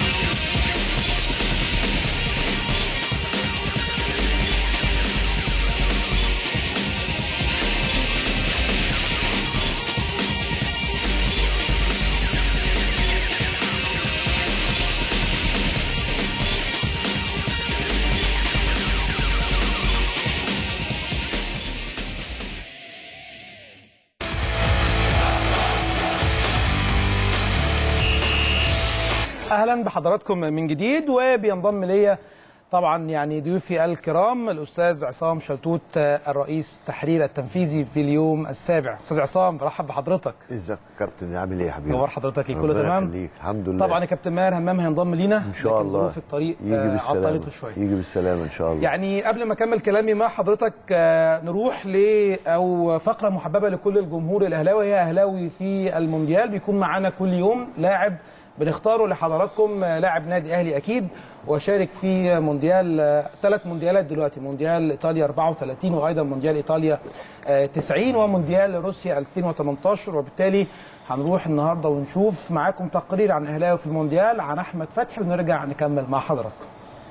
اهلا بحضراتكم من جديد وبينضم ليا طبعا يعني ضيوفي الكرام الاستاذ عصام شلتوت الرئيس التحرير التنفيذي في اليوم السابع استاذ عصام برحب بحضرتك ازيك يا كابتن عامل ايه يا حبيبي نور حضرتك ايه كله ربنا تمام يخليك. الحمد لله طبعا يا كابتن ماهر همام هينضم لينا ان شاء لكن الله ظروف الطريق يجي آه، بالسلامه عطلته شويه يجي بالسلامه ان شاء الله يعني قبل ما اكمل كلامي مع حضرتك آه، نروح ل او فقره محببه لكل الجمهور الاهلاوي هي اهلاوي في المونديال بيكون معانا كل يوم لاعب بنختاره لحضراتكم آه، لاعب نادي اهلي اكيد وشارك في مونديال ثلاث مونديالات دلوقتي مونديال ايطاليا 34 وايضا مونديال ايطاليا آه، 90 ومونديال روسيا 2018 وبالتالي هنروح النهارده ونشوف معاكم تقرير عن اهلاوي في المونديال عن احمد فتحي ونرجع نكمل مع حضراتكم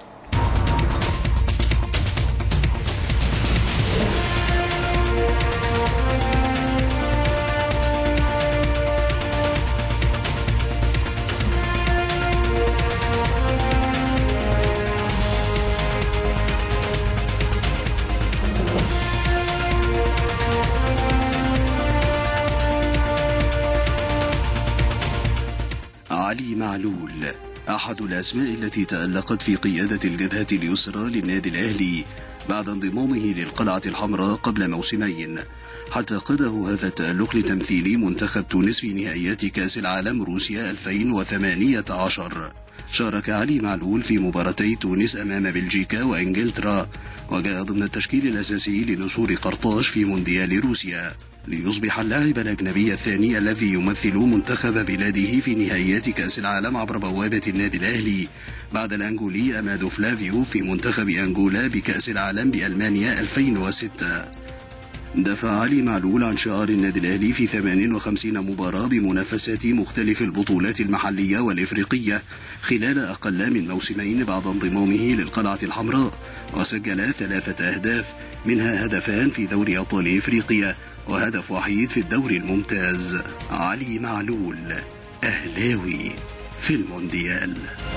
علي معلول أحد الأسماء التي تألقت في قيادة الجبهة اليسرى للنادي الأهلي بعد انضمامه للقلعة الحمراء قبل موسمين حتى قاده هذا التألق لتمثيل منتخب تونس في نهائيات كأس العالم روسيا 2018 شارك علي معلول في مباراتي تونس أمام بلجيكا وإنجلترا وجاء ضمن التشكيل الأساسي لنسور قرطاج في مونديال روسيا ليصبح اللاعب الأجنبي الثاني الذي يمثل منتخب بلاده في نهائيات كأس العالم عبر بوابة النادي الأهلي بعد الأنجولي أمادو فلافيو في منتخب أنجولا بكأس العالم بألمانيا 2006 دفع علي معلول عن شعار النادي الأهلي في 58 مباراة بمنافسات مختلف البطولات المحلية والإفريقية خلال أقل من موسمين بعد انضمامه للقلعة الحمراء وسجل ثلاثة أهداف منها هدفان في دوري أبطال إفريقيا وهدف وحيد في الدوري الممتاز علي معلول أهلاوي في المونديال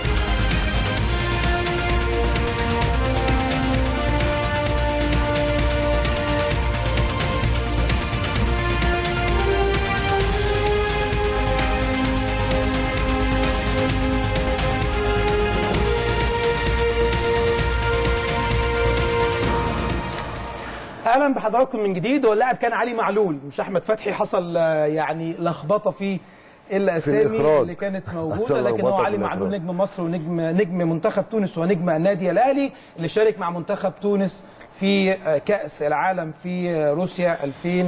اهلا بحضراتكم من جديد واللاعب كان علي معلول مش احمد فتحي حصل آه، يعني لخبطه في الاسامي الإخراج. اللي كانت موجوده حصل لكن هو لخبطة علي في معلول الإخراج. نجم مصر ونجم نجم منتخب تونس ونجم النادي الاهلي اللي شارك مع منتخب تونس في آه، كاس العالم في آه، روسيا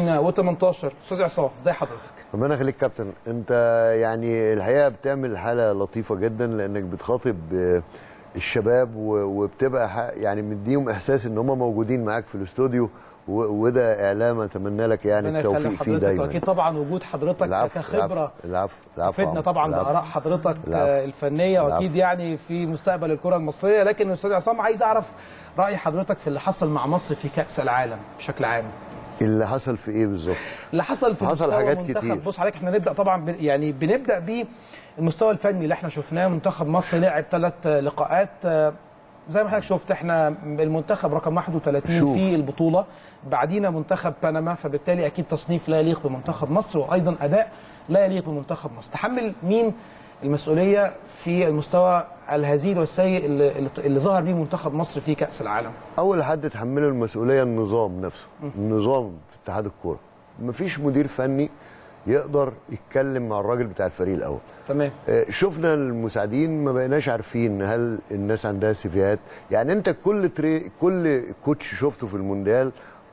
2018 استاذ عصام ازي حضرتك ربنا يخليك كابتن انت يعني الحقيقه بتعمل حاله لطيفه جدا لانك بتخاطب آه، الشباب و- وبتبقى ح- يعني مديهم احساس ان هم موجودين معاك في الاستوديو و- وده اعلام اتمنى لك يعني ربنا يخلي التوفيق فيه حضرتك دايما واكيد طبعا وجود حضرتك العفو كخبره العفو العفو تفيدنا عمرو. طبعا العفو. باراء حضرتك العفو. آه، الفنيه العفو. واكيد يعني في مستقبل الكره المصريه لكن استاذ عصام عايز اعرف راي حضرتك في اللي حصل مع مصر في كاس العالم بشكل عام اللي حصل في ايه بالظبط اللي حصل في حصل مستوى حاجات منتخب كتير. بص حضرتك احنا نبدا طبعا ب... يعني بنبدا بالمستوى الفني اللي احنا شفناه منتخب مصر لعب ثلاث لقاءات آه، زي ما حضرتك شفت احنا المنتخب رقم 31 شوف. في البطوله بعدينا منتخب بنما فبالتالي اكيد تصنيف لا يليق بمنتخب مصر وايضا اداء لا يليق بمنتخب مصر تحمل مين المسؤوليه في المستوى الهزيل والسيء اللي, اللي- اللي ظهر بيه منتخب مصر في كاس العالم اول حد تحمله المسؤوليه النظام نفسه النظام في اتحاد الكوره مفيش مدير فني يقدر يتكلم مع الراجل بتاع الفريق الاول تمام آه، شفنا المساعدين ما بقيناش عارفين هل الناس عندها سيفيهات يعني انت كل تري كل كوتش شفته في المونديال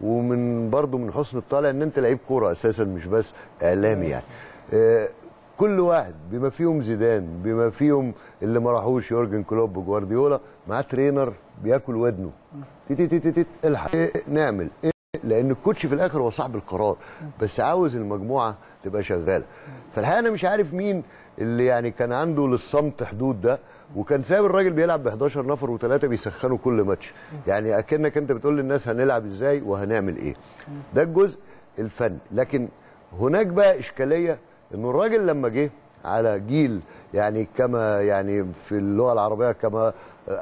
ومن برضه من حسن الطالع ان انت لعيب كوره اساسا مش بس اعلامي يعني آه، كل واحد بما فيهم زيدان بما فيهم اللي ما راحوش يورجن كلوب جوارديولا معاه ترينر بياكل ودنه تي تي تي تي الحق إيه نعمل إيه لان الكوتش في الاخر هو صاحب القرار بس عاوز المجموعه تبقى شغاله فالحقيقه انا مش عارف مين اللي يعني كان عنده للصمت حدود ده وكان سايب الراجل بيلعب ب 11 نفر وثلاثه بيسخنوا كل ماتش يعني اكنك انت بتقول للناس هنلعب ازاي وهنعمل ايه ده الجزء الفني لكن هناك بقى اشكاليه انه الراجل لما جه على جيل يعني كما يعني في اللغه العربيه كما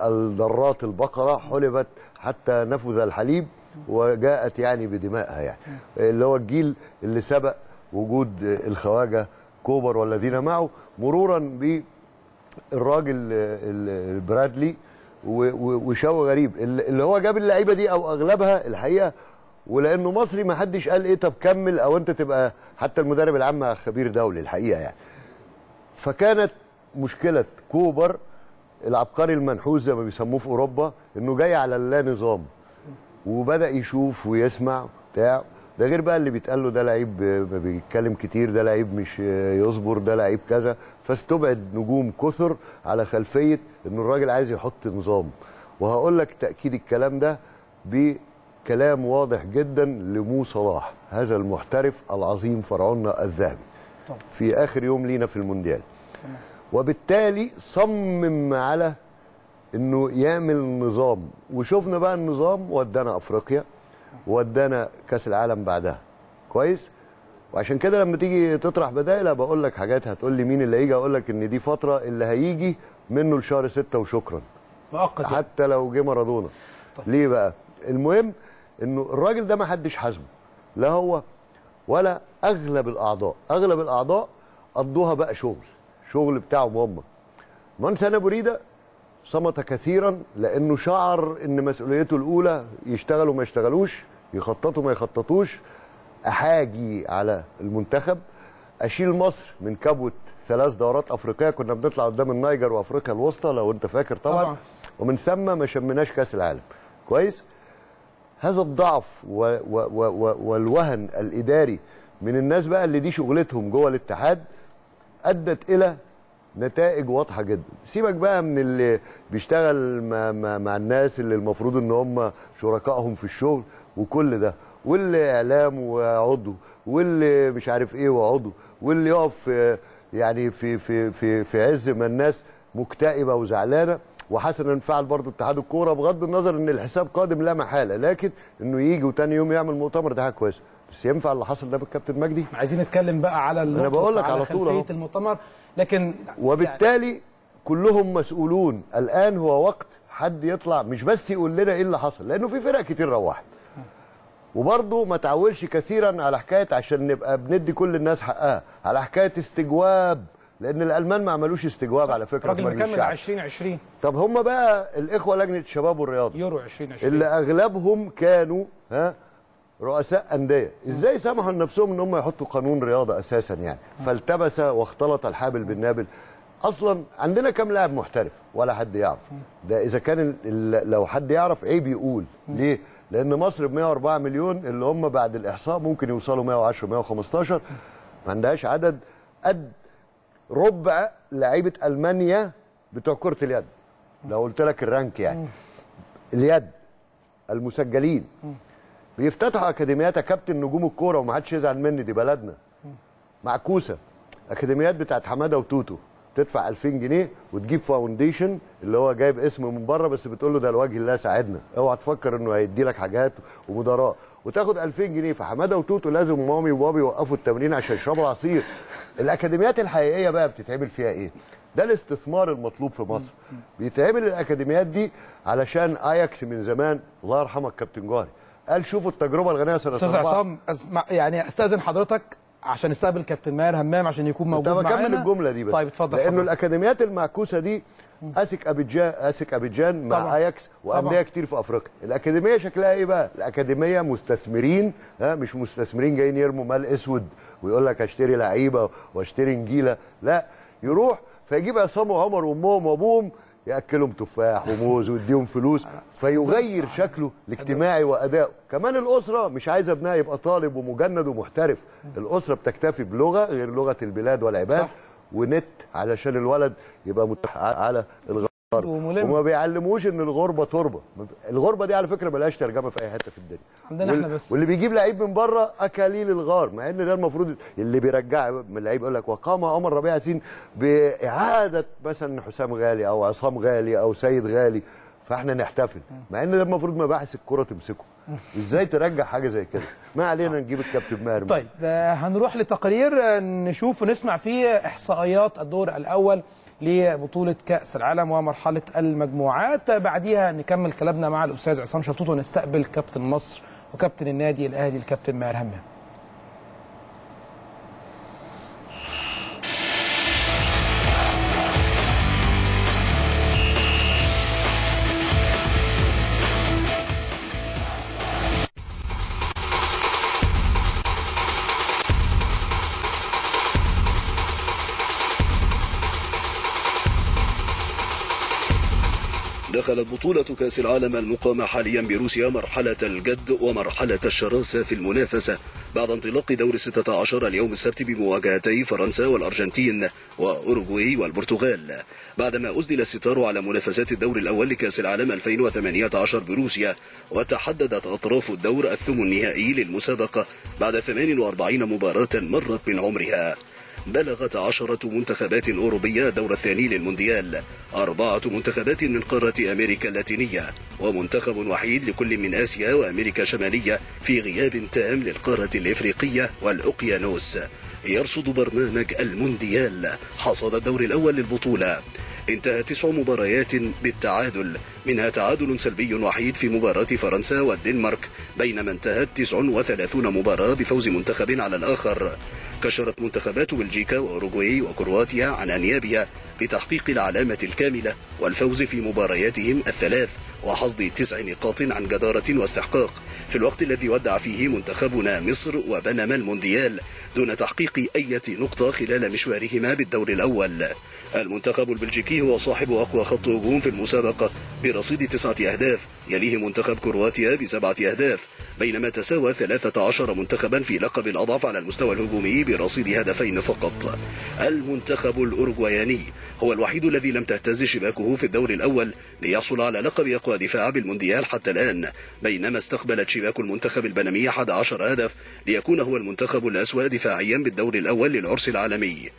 الضرات البقره حلبت حتى نفذ الحليب وجاءت يعني بدمائها يعني اللي هو الجيل اللي سبق وجود الخواجه كوبر والذين معه مرورا بالراجل ال- البرادلي و- و- وشو غريب اللي هو جاب اللعيبه دي او اغلبها الحقيقه ولانه مصري ما حدش قال ايه طب كمل او انت تبقى حتى المدرب العام خبير دولي الحقيقه يعني فكانت مشكله كوبر العبقري المنحوس زي ما بيسموه في اوروبا انه جاي على اللا نظام وبدا يشوف ويسمع بتاع ده غير بقى اللي بيتقال له ده لعيب ما بيتكلم كتير ده لعيب مش يصبر ده لعيب كذا فاستبعد نجوم كثر على خلفيه ان الراجل عايز يحط نظام وهقول لك تاكيد الكلام ده بكلام واضح جدا لمو صلاح هذا المحترف العظيم فرعوننا الذهبي في اخر يوم لينا في المونديال وبالتالي صمم على انه يعمل نظام وشفنا بقى النظام ودانا افريقيا ودانا كاس العالم بعدها كويس وعشان كده لما تيجي تطرح بدائل بقول لك حاجات هتقول لي مين اللي هيجي اقول لك ان دي فتره اللي هيجي منه لشهر ستة وشكرا مؤقت يعني. حتى لو جه مارادونا ليه بقى المهم انه الراجل ده ما حدش حاسبه لا هو ولا اغلب الاعضاء اغلب الاعضاء قضوها بقى شغل شغل بتاعهم هم مانسانا بوريدا صمت كثيرا لانه شعر ان مسؤوليته الاولى يشتغلوا ما يشتغلوش يخططوا ما يخططوش احاجي على المنتخب اشيل مصر من كبوه ثلاث دورات افريقيه كنا بنطلع قدام النيجر وافريقيا الوسطى لو انت فاكر طبعا, طبعاً. ومن ثم ما شمناش كاس العالم كويس هذا الضعف و و و و والوهن الاداري من الناس بقى اللي دي شغلتهم جوه الاتحاد ادت الى نتائج واضحه جدا سيبك بقى من اللي بيشتغل مع, مع, مع الناس اللي المفروض ان هم شركائهم في الشغل وكل ده واللي اعلام وعضو واللي مش عارف ايه وعضو واللي يقف في- يعني في في في في عز ما الناس مكتئبه وزعلانه وحسنا فعل برضه اتحاد الكوره بغض النظر ان الحساب قادم لا محاله لكن انه يجي وتاني يوم يعمل مؤتمر ده حاجه كويسه بس ينفع اللي حصل ده بالكابتن مجدي عايزين نتكلم بقى على النقطة بقول لك وعلى على طول أهو. خلفية المؤتمر لكن وبالتالي كلهم مسؤولون الان هو وقت حد يطلع مش بس يقول لنا ايه اللي حصل لانه في فرق كتير روحت وبرضه ما تعولش كثيرا على حكايه عشان نبقى بندي كل الناس حقها على حكايه استجواب لان الالمان ما عملوش استجواب على فكره في راجل مجلس مكمل الشعب 2020 طب هم بقى الاخوه لجنه الشباب والرياضه يورو 2020 اللي اغلبهم كانوا ها رؤساء انديه ازاي سمحوا لنفسهم ان هم يحطوا قانون رياضه اساسا يعني فالتبس واختلط الحابل بالنابل اصلا عندنا كام لاعب محترف ولا حد يعرف ده اذا كان ال- ال- لو حد يعرف عيب يقول ليه لان مصر ب 104 مليون اللي هم بعد الاحصاء ممكن يوصلوا 110 115 ما عندهاش عدد قد ربع لعيبه المانيا بتوع كره اليد لو قلت لك الرانك يعني اليد المسجلين بيفتتحوا اكاديميات يا كابتن نجوم الكوره وما حدش يزعل مني دي بلدنا معكوسه اكاديميات بتاعت حماده وتوتو تدفع 2000 جنيه وتجيب فاونديشن اللي هو جايب اسم من بره بس بتقول له ده لوجه الله ساعدنا اوعى تفكر انه هيدي لك حاجات ومدراء وتاخد 2000 جنيه فحماده وتوتو لازم مامي وبابي يوقفوا التمرين عشان يشربوا عصير الاكاديميات الحقيقيه بقى بتتعمل فيها ايه ده الاستثمار المطلوب في مصر بيتعمل الاكاديميات دي علشان اياكس من زمان الله يرحمك كابتن جوهري قال شوفوا التجربه الغنيه سنه استاذ 4 عصام أسمع- يعني استاذن حضرتك عشان نستقبل كابتن ماهر همام عشان يكون موجود طب معانا اكمل الجمله دي بس طيب اتفضل لانه حضرتك. الاكاديميات المعكوسه دي اسك ابيجان اسك ابيجان مع طبعاً. اياكس وانديه طبعاً. كتير في افريقيا الاكاديميه شكلها ايه بقى الاكاديميه مستثمرين ها مش مستثمرين جايين يرموا مال اسود ويقول لك اشتري لعيبه واشتري نجيله لا يروح فيجيب عصام وعمر وامهم وابوهم ياكلهم تفاح وموز ويديهم فلوس فيغير شكله الاجتماعي وادائه كمان الاسره مش عايزه ابنها يبقى طالب ومجند ومحترف الاسره بتكتفي بلغه غير لغه البلاد والعباد صح. ونت علشان الولد يبقى متاح على الغرب وملم. وما بيعلموش ان الغربه تربه الغربه دي على فكره ملهاش ترجمه في اي حته في الدنيا عندنا وال- احنا بس. واللي بيجيب لعيب من بره اكاليل الغار مع ان ده المفروض اللي بيرجع من اللعيب يقول لك وقام عمر ربيع ياسين باعاده مثلا حسام غالي او عصام غالي او سيد غالي فاحنا نحتفل مع ان ده المفروض مباحث الكره تمسكه ازاي ترجع حاجه زي كده ما علينا نجيب الكابتن ماهر طيب آه، هنروح لتقرير آه، نشوف ونسمع فيه احصائيات الدور الاول لبطوله كاس العالم ومرحله المجموعات آه، بعديها نكمل كلامنا مع الاستاذ عصام شطوط ونستقبل كابتن مصر وكابتن النادي الاهلي الكابتن ماهر همام دخلت بطولة كأس العالم المقامة حاليا بروسيا مرحلة الجد ومرحلة الشراسة في المنافسة بعد انطلاق دور 16 اليوم السبت بمواجهتي فرنسا والأرجنتين وأوروغواي والبرتغال بعدما أسدل الستار على منافسات الدور الأول لكأس العالم 2018 بروسيا وتحددت أطراف الدور الثمن النهائي للمسابقة بعد 48 مباراة مرت من عمرها بلغت عشرة منتخبات أوروبية الدور الثاني للمونديال أربعة منتخبات من قارة أمريكا اللاتينية ومنتخب وحيد لكل من آسيا وأمريكا الشمالية في غياب تام للقارة الإفريقية والأوقيانوس يرصد برنامج المونديال حصد الدور الأول للبطولة انتهى تسع مباريات بالتعادل منها تعادل سلبي وحيد في مباراة فرنسا والدنمارك بينما انتهت 39 مباراة بفوز منتخب على الآخر كشرت منتخبات بلجيكا وأوروغواي وكرواتيا عن أنيابها بتحقيق العلامة الكاملة والفوز في مبارياتهم الثلاث وحصد تسع نقاط عن جدارة واستحقاق في الوقت الذي ودع فيه منتخبنا مصر وبنما المونديال دون تحقيق أي نقطة خلال مشوارهما بالدور الأول المنتخب البلجيكي هو صاحب أقوى خط هجوم في المسابقة برصيد تسعة أهداف يليه منتخب كرواتيا بسبعة أهداف بينما تساوى 13 منتخبا في لقب الأضعف على المستوى الهجومي برصيد هدفين فقط المنتخب الأوروغواياني هو الوحيد الذي لم تهتز شباكه في الدور الأول ليحصل على لقب أقوى دفاع بالمونديال حتى الآن بينما استقبلت شباك المنتخب البنمي 11 هدف ليكون هو المنتخب الأسوأ دفاعيا بالدور الأول للعرس العالمي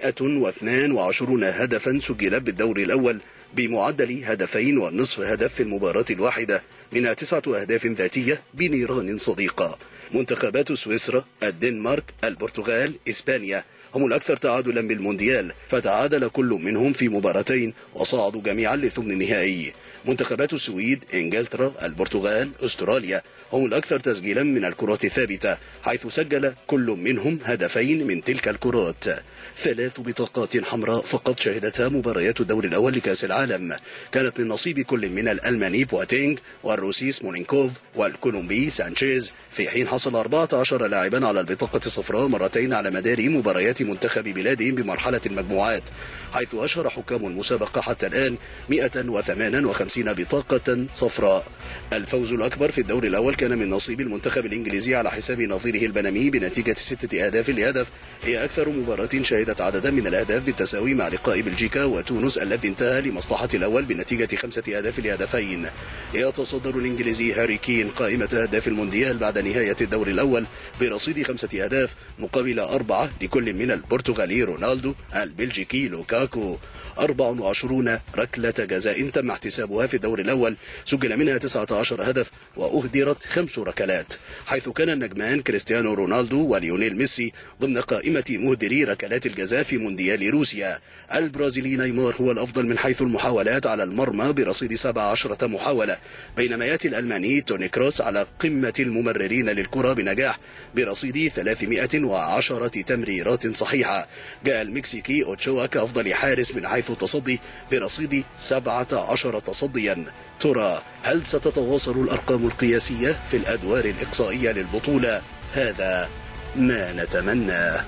122 هدفا سجلت بالدور الأول بمعدل هدفين ونصف هدف في المباراة الواحدة منها تسعة أهداف ذاتية بنيران صديقة منتخبات سويسرا الدنمارك البرتغال إسبانيا هم الأكثر تعادلا بالمونديال فتعادل كل منهم في مباراتين وصعدوا جميعا لثمن النهائي منتخبات السويد إنجلترا البرتغال أستراليا هم الأكثر تسجيلا من الكرات الثابتة حيث سجل كل منهم هدفين من تلك الكرات ثلاث بطاقات حمراء فقط شهدتها مباريات الدور الأول لكأس العالم كانت من نصيب كل من الألماني بواتينغ والروسي سمولينكوف والكولومبي سانشيز في حين حصل 14 لاعبا على البطاقة الصفراء مرتين على مدار مباريات منتخب بلادهم بمرحلة المجموعات حيث أشهر حكام المسابقة حتى الآن 158 بطاقة صفراء الفوز الأكبر في الدور الأول كان من نصيب المنتخب الإنجليزي على حساب نظيره البنمي بنتيجة ستة أهداف لهدف هي أكثر مباراة شهدت عددا من الأهداف بالتساوي مع لقاء بلجيكا وتونس الذي انتهى لمصلحة الأول بنتيجة خمسة أهداف لهدفين يتصدر الإنجليزي هاري كين قائمة أهداف المونديال بعد نهاية الدور الأول برصيد خمسة أهداف مقابل أربعة لكل من البرتغالي رونالدو البلجيكي لوكاكو 24 ركلة جزاء تم احتسابها في الدور الأول سجل منها 19 هدف وأهدرت خمس ركلات حيث كان النجمان كريستيانو رونالدو وليونيل ميسي ضمن قائمة مهدري ركلات الجزاء في مونديال روسيا البرازيلي نيمار هو الأفضل من حيث المحاولات على المرمى برصيد 17 محاولة بينما يأتي الألماني توني كروس على قمة الممررين للكرة بنجاح برصيد 310 تمريرات صحيحة جاء المكسيكي أوتشوا كأفضل حارس من حيث التصدي برصيد 17 تصديا ترى هل ستتواصل الأرقام القياسية في الأدوار الإقصائية للبطولة هذا ما نتمناه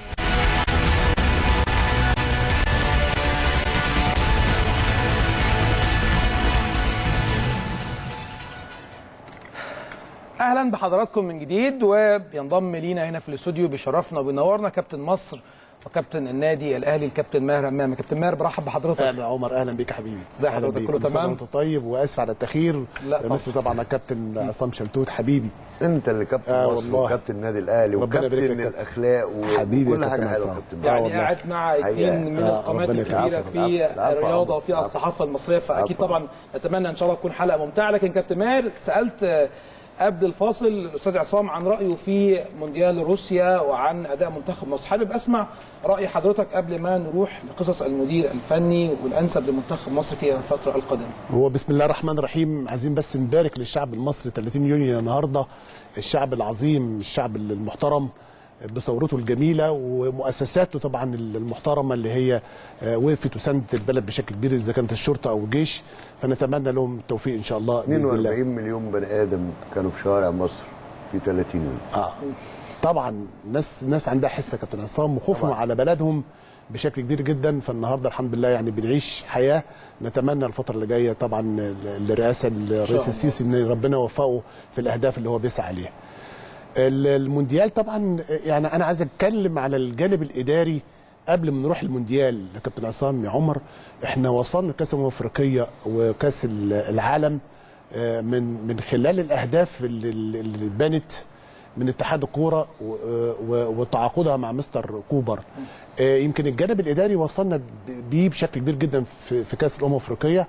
اهلا بحضراتكم من جديد وبينضم لينا هنا في الاستوديو بيشرفنا وبينورنا كابتن مصر وكابتن النادي الاهلي الكابتن ماهر همام كابتن ماهر برحب بحضرتك اهلا عمر اهلا بيك يا حبيبي ازي أهلا حضرتك؟ بيك. كله كل سنة تمام؟ وانت طيب واسف على التاخير لا طبعا. مثل طبعا على الكابتن عصام شلتوت حبيبي انت اللي كابتن آه مصر والله. وكابتن النادي الاهلي ربنا يبارك وكابتن لك يا كابتن. الاخلاق و- حبيبي يا وكل حاجه كابتن حلوه عصام. كابتن آه يعني والله. قاعد مع حقيقة. اثنين من آه، القامات ربنا الكبيره يكرمك. في العفو، العفو، الرياضه عفو. وفي العفو. الصحافه المصريه فاكيد عفو. طبعا نتمنى ان شاء الله تكون حلقه ممتعه لكن كابتن ماهر سالت آه، قبل الفاصل الاستاذ عصام عن رايه في مونديال روسيا وعن اداء منتخب مصر حابب اسمع راي حضرتك قبل ما نروح لقصص المدير الفني والانسب لمنتخب مصر في الفتره القادمه هو بسم الله الرحمن الرحيم عايزين بس نبارك للشعب المصري 30 يونيو النهارده الشعب العظيم الشعب المحترم بثورته الجميله ومؤسساته طبعا المحترمه اللي هي آه، وقفت وساندت البلد بشكل كبير اذا كانت الشرطه او الجيش فنتمنى لهم التوفيق ان شاء الله باذن الله 42 مليون بني ادم كانوا في شوارع مصر في 30 يوم اه طبعا ناس ناس عندها حس يا كابتن عصام وخوفهم طبعاً. على بلدهم بشكل كبير جدا فالنهارده الحمد لله يعني بنعيش حياه نتمنى الفتره اللي جايه طبعا ل- لرئاسه الرئيس الله. السيسي ان ربنا يوفقه في الاهداف اللي هو بيسعى عليها. ال- المونديال طبعا يعني انا عايز اتكلم على الجانب الاداري قبل ما نروح المونديال يا كابتن عصام يا عمر احنا وصلنا كاس الامم الافريقيه وكاس ال- العالم آه، من من خلال الاهداف اللي اللي اتبنت من اتحاد الكوره و- و- وتعاقدها مع مستر كوبر آه، يمكن الجانب الاداري وصلنا ب- بيه بشكل كبير جدا في في كاس الامم الافريقيه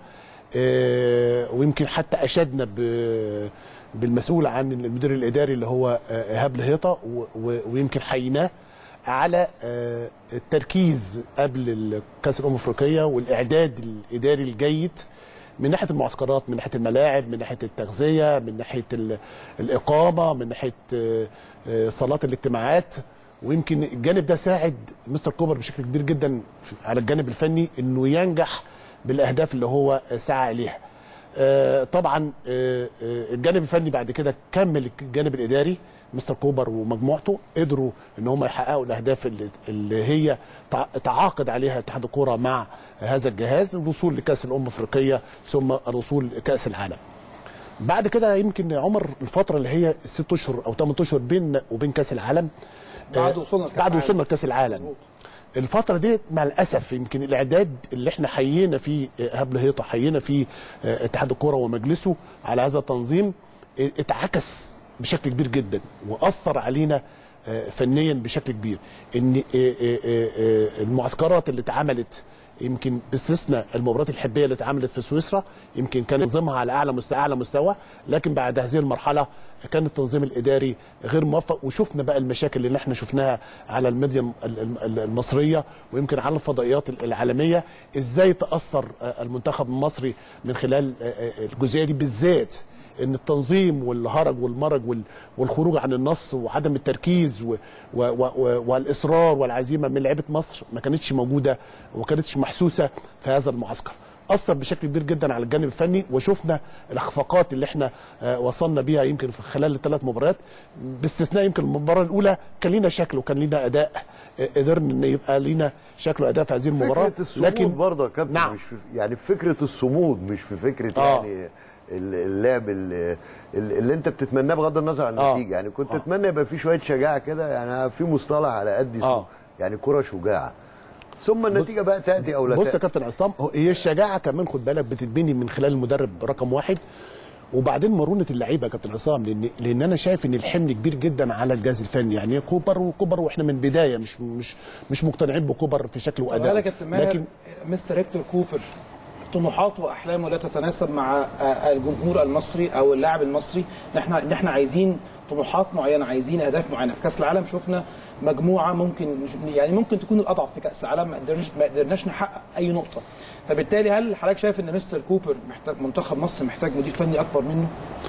آه، ويمكن حتى اشدنا ب- بالمسؤول عن المدير الاداري اللي هو آه، ايهاب الهيطه و- و- ويمكن حيناه على آه، التركيز قبل كاس الامم الافريقيه والاعداد الاداري الجيد من ناحيه المعسكرات من ناحيه الملاعب من ناحيه التغذيه من ناحيه ال- الاقامه من ناحيه آه، آه، صالات الاجتماعات ويمكن الجانب ده ساعد مستر كوبر بشكل كبير جدا في- على الجانب الفني انه ينجح بالاهداف اللي هو سعى اليها آه، طبعا آه، آه، الجانب الفني بعد كده كمل الجانب الاداري مستر كوبر ومجموعته قدروا ان هم يحققوا الاهداف اللي, اللي هي تع- تعاقد عليها اتحاد الكوره مع هذا الجهاز الوصول لكاس الامم الافريقيه ثم الوصول لكاس العالم. بعد كده يمكن يا عمر الفتره اللي هي ست اشهر او ثمان اشهر بين وبين كاس العالم بعد آه، وصولنا لكأس بعد العالم. وصولنا لكاس العالم الفترة دي مع الأسف يمكن الإعداد اللي احنا حيينا فيه آه، إيهاب هيطة حيينا فيه آه، اتحاد الكرة ومجلسه على هذا التنظيم آه، اتعكس بشكل كبير جدا وأثر علينا آه، فنيا بشكل كبير إن آه، آه، آه، آه، المعسكرات اللي اتعملت يمكن باستثناء المباريات الحبيه اللي اتعملت في سويسرا يمكن كان تنظيمها على اعلى مستوى اعلى مستوى لكن بعد هذه المرحله كان التنظيم الاداري غير موفق وشفنا بقى المشاكل اللي احنا شفناها على الميديا ال- ال- المصريه ويمكن على الفضائيات العالميه ازاي تاثر آه، المنتخب المصري من خلال آه، آه، الجزئيه دي بالذات ان التنظيم والهرج والمرج وال- والخروج عن النص وعدم التركيز و و و والاصرار والعزيمه من لعيبه مصر ما كانتش موجوده وما كانتش محسوسه في هذا المعسكر اثر بشكل كبير جدا على الجانب الفني وشفنا الاخفاقات اللي احنا آه، وصلنا بيها يمكن في خلال الثلاث مباريات باستثناء يمكن المباراه الاولى كان لينا شكل وكان لينا اداء آه، قدرنا ان يبقى لينا شكل واداء في هذه المباراه فكره الصمود برضه يا كابتن نعم. مش في يعني في فكره الصمود مش في فكره آه. يعني ال- اللعب اللي, اللي انت بتتمناه بغض النظر عن آه. النتيجه يعني كنت آه. اتمنى يبقى في شويه شجاعه كده يعني في مصطلح على قد اسمه آه. يعني كره شجاعه ثم النتيجه بقى تاتي او لا بص يا تاتي كابتن عصام هو- هي الشجاعه كمان خد بالك بتتبني من خلال المدرب رقم واحد وبعدين مرونه اللعيبه يا كابتن عصام لان لان انا شايف ان الحمل كبير جدا على الجهاز الفني يعني كوبر وكوبر واحنا من بدايه مش مش مش مقتنعين بكوبر في شكل طب واداء بالك يا كابتن ماهر مستر هيكتور كوبر طموحاته واحلامه لا تتناسب مع آه، الجمهور المصري او اللاعب المصري ان احنا ان احنا عايزين طموحات معينه عايزين اهداف معينه في كاس العالم شفنا مجموعه ممكن يعني ممكن تكون الاضعف في كاس العالم ما قدرناش ما قدرناش نحقق اي نقطه فبالتالي هل حضرتك شايف ان مستر كوبر محتاج منتخب مصر محتاج مدير فني اكبر منه؟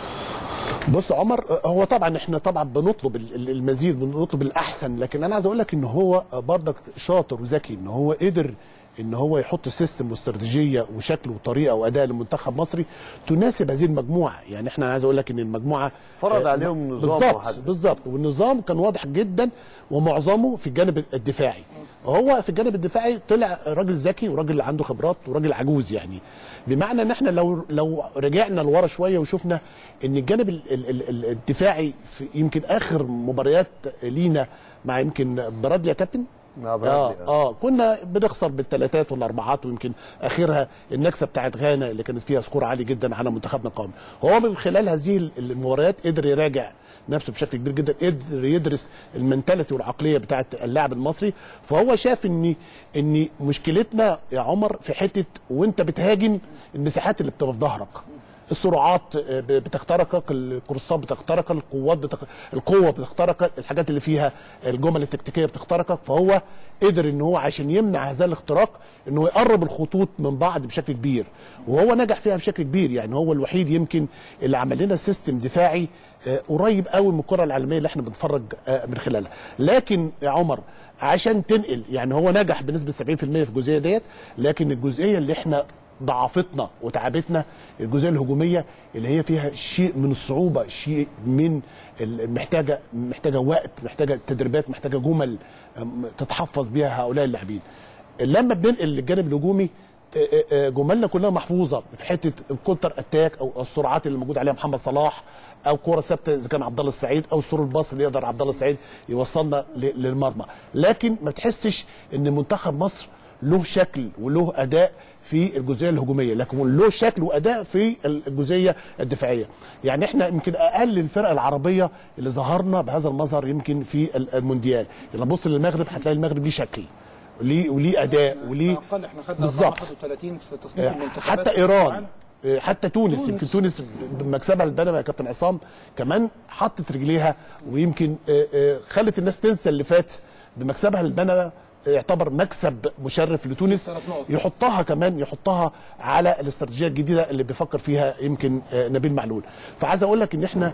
بص يا عمر هو طبعا احنا طبعا بنطلب ال- ال- المزيد بنطلب الاحسن لكن انا عايز اقول لك ان هو برضك شاطر وذكي ان هو قدر ان هو يحط سيستم واستراتيجيه وشكل وطريقه واداء لمنتخب مصري تناسب هذه المجموعه يعني احنا أنا عايز اقول لك ان المجموعه فرض آه، عليهم نظام بالظبط محدد. بالظبط والنظام كان واضح جدا ومعظمه في الجانب الدفاعي هو في الجانب الدفاعي طلع راجل ذكي وراجل عنده خبرات وراجل عجوز يعني بمعنى ان احنا لو لو رجعنا لورا شويه وشفنا ان الجانب ال- ال- ال- ال- الدفاعي في يمكن اخر مباريات لينا مع يمكن برادلي يا كابتن مع برادلي، اه آه. اه كنا بنخسر بالثلاثات والاربعات ويمكن اخرها النكسه بتاعت غانا اللي كانت فيها سكور عالي جدا على منتخبنا القومي هو من خلال هذه المباريات قدر يراجع نفسه بشكل كبير جدا قدر يدرس المنتاليتي والعقليه بتاعت اللاعب المصري فهو شاف ان ان مشكلتنا يا عمر في حته وانت بتهاجم المساحات اللي بتبقى في ظهرك السرعات آه، ب- بتخترقك الكورسات بتخترقك القوات بتخ... القوه بتخترقك الحاجات اللي فيها الجمل التكتيكيه بتخترقك فهو قدر ان هو عشان يمنع هذا الاختراق انه يقرب الخطوط من بعض بشكل كبير وهو نجح فيها بشكل كبير يعني هو الوحيد يمكن اللي عمل لنا سيستم دفاعي آه، قريب قوي من الكره العالميه اللي احنا بنتفرج آه، من خلالها لكن يا عمر عشان تنقل يعني هو نجح بنسبه 70% في الجزئيه ديت لكن الجزئيه اللي احنا ضعفتنا وتعبتنا الجزئيه الهجوميه اللي هي فيها شيء من الصعوبه شيء من ال- محتاجه محتاجه وقت محتاجه تدريبات محتاجه جمل أم، تتحفظ بيها هؤلاء اللاعبين لما بننقل للجانب الهجومي آه، آه، آه، جملنا كلها محفوظه في حته الكونتر اتاك او السرعات اللي موجود عليها محمد صلاح او كوره ثابته اذا كان عبد الله السعيد او سور الباص اللي يقدر عبد الله السعيد يوصلنا ل- للمرمى لكن ما تحسش ان منتخب مصر له شكل وله اداء في الجزئيه الهجوميه لكن له شكل واداء في الجزئيه الدفاعيه يعني احنا يمكن اقل الفرق العربيه اللي ظهرنا بهذا المظهر يمكن في ال- المونديال لما تبص للمغرب هتلاقي المغرب ليه شكل وليه وليه اداء وليه اقل احنا خدنا بالظبط 31 في تصنيف المنتخبات حتى في ايران العالم. آه، حتى تونس, تونس. يمكن تونس بمكسبها البنما يا كابتن عصام كمان حطت رجليها ويمكن آه، آه، خلت الناس تنسى اللي فات بمكسبها البنما يعتبر مكسب مشرف لتونس ثلاث نقط. يحطها كمان يحطها على الاستراتيجيه الجديده اللي بيفكر فيها يمكن آه، نبيل معلول فعايز اقول لك ان احنا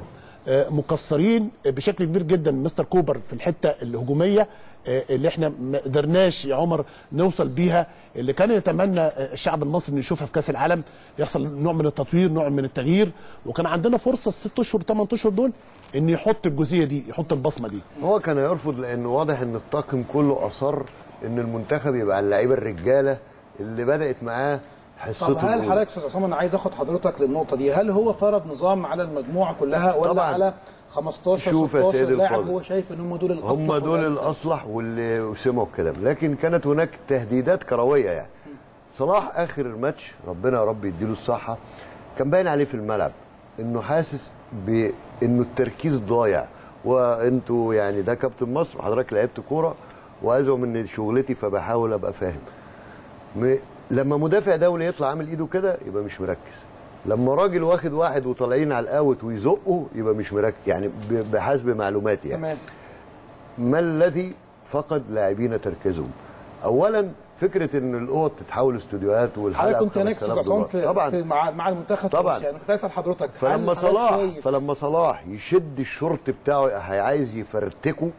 آه، مقصرين بشكل كبير جدا مستر كوبر في الحته الهجوميه آه، اللي احنا ما قدرناش يا عمر نوصل بيها اللي كان يتمنى آه، الشعب المصري انه يشوفها في كاس العالم يحصل نوع من التطوير نوع من التغيير وكان عندنا فرصه الست اشهر ثمان اشهر دول ان يحط الجزئيه دي يحط البصمه دي هو كان يرفض لانه واضح ان الطاقم كله اصر ان المنتخب يبقى اللعيبه الرجاله اللي بدات معاه حصته طب هل الأولى. حضرتك استاذ عصام انا عايز اخد حضرتك للنقطه دي هل هو فرض نظام على المجموعه كلها ولا طبعاً. على 15 شوف يا 16 سيدي لاعب الفاضل. هو شايف ان هم دول الاصلح هم دول والأنسب؟ الاصلح واللي سمعوا الكلام لكن كانت هناك تهديدات كرويه يعني صلاح اخر الماتش ربنا يا رب يديله الصحه كان باين عليه في الملعب انه حاسس بانه التركيز ضايع وانتوا يعني ده كابتن مصر وحضرتك لعبت كوره وازعم ان شغلتي فبحاول ابقى فاهم م- لما مدافع دولي يطلع عامل ايده كده يبقى مش مركز لما راجل واخد واحد وطالعين على الاوت ويزقه يبقى مش مركز يعني ب- بحسب معلوماتي يعني تمام ما الذي فقد لاعبين تركيزهم اولا فكره ان الاوض تتحول استوديوهات والحلقه حضرتك كنت هناك استاذ 5000 عصام دولار. في, طبعا في مع, مع المنتخب في طبعاً. روسيا انا كنت عايز اسال حضرتك فلما هل حضرتك صلاح شايف- فلما صلاح يشد الشورت بتاعه هي- عايز يفرتكه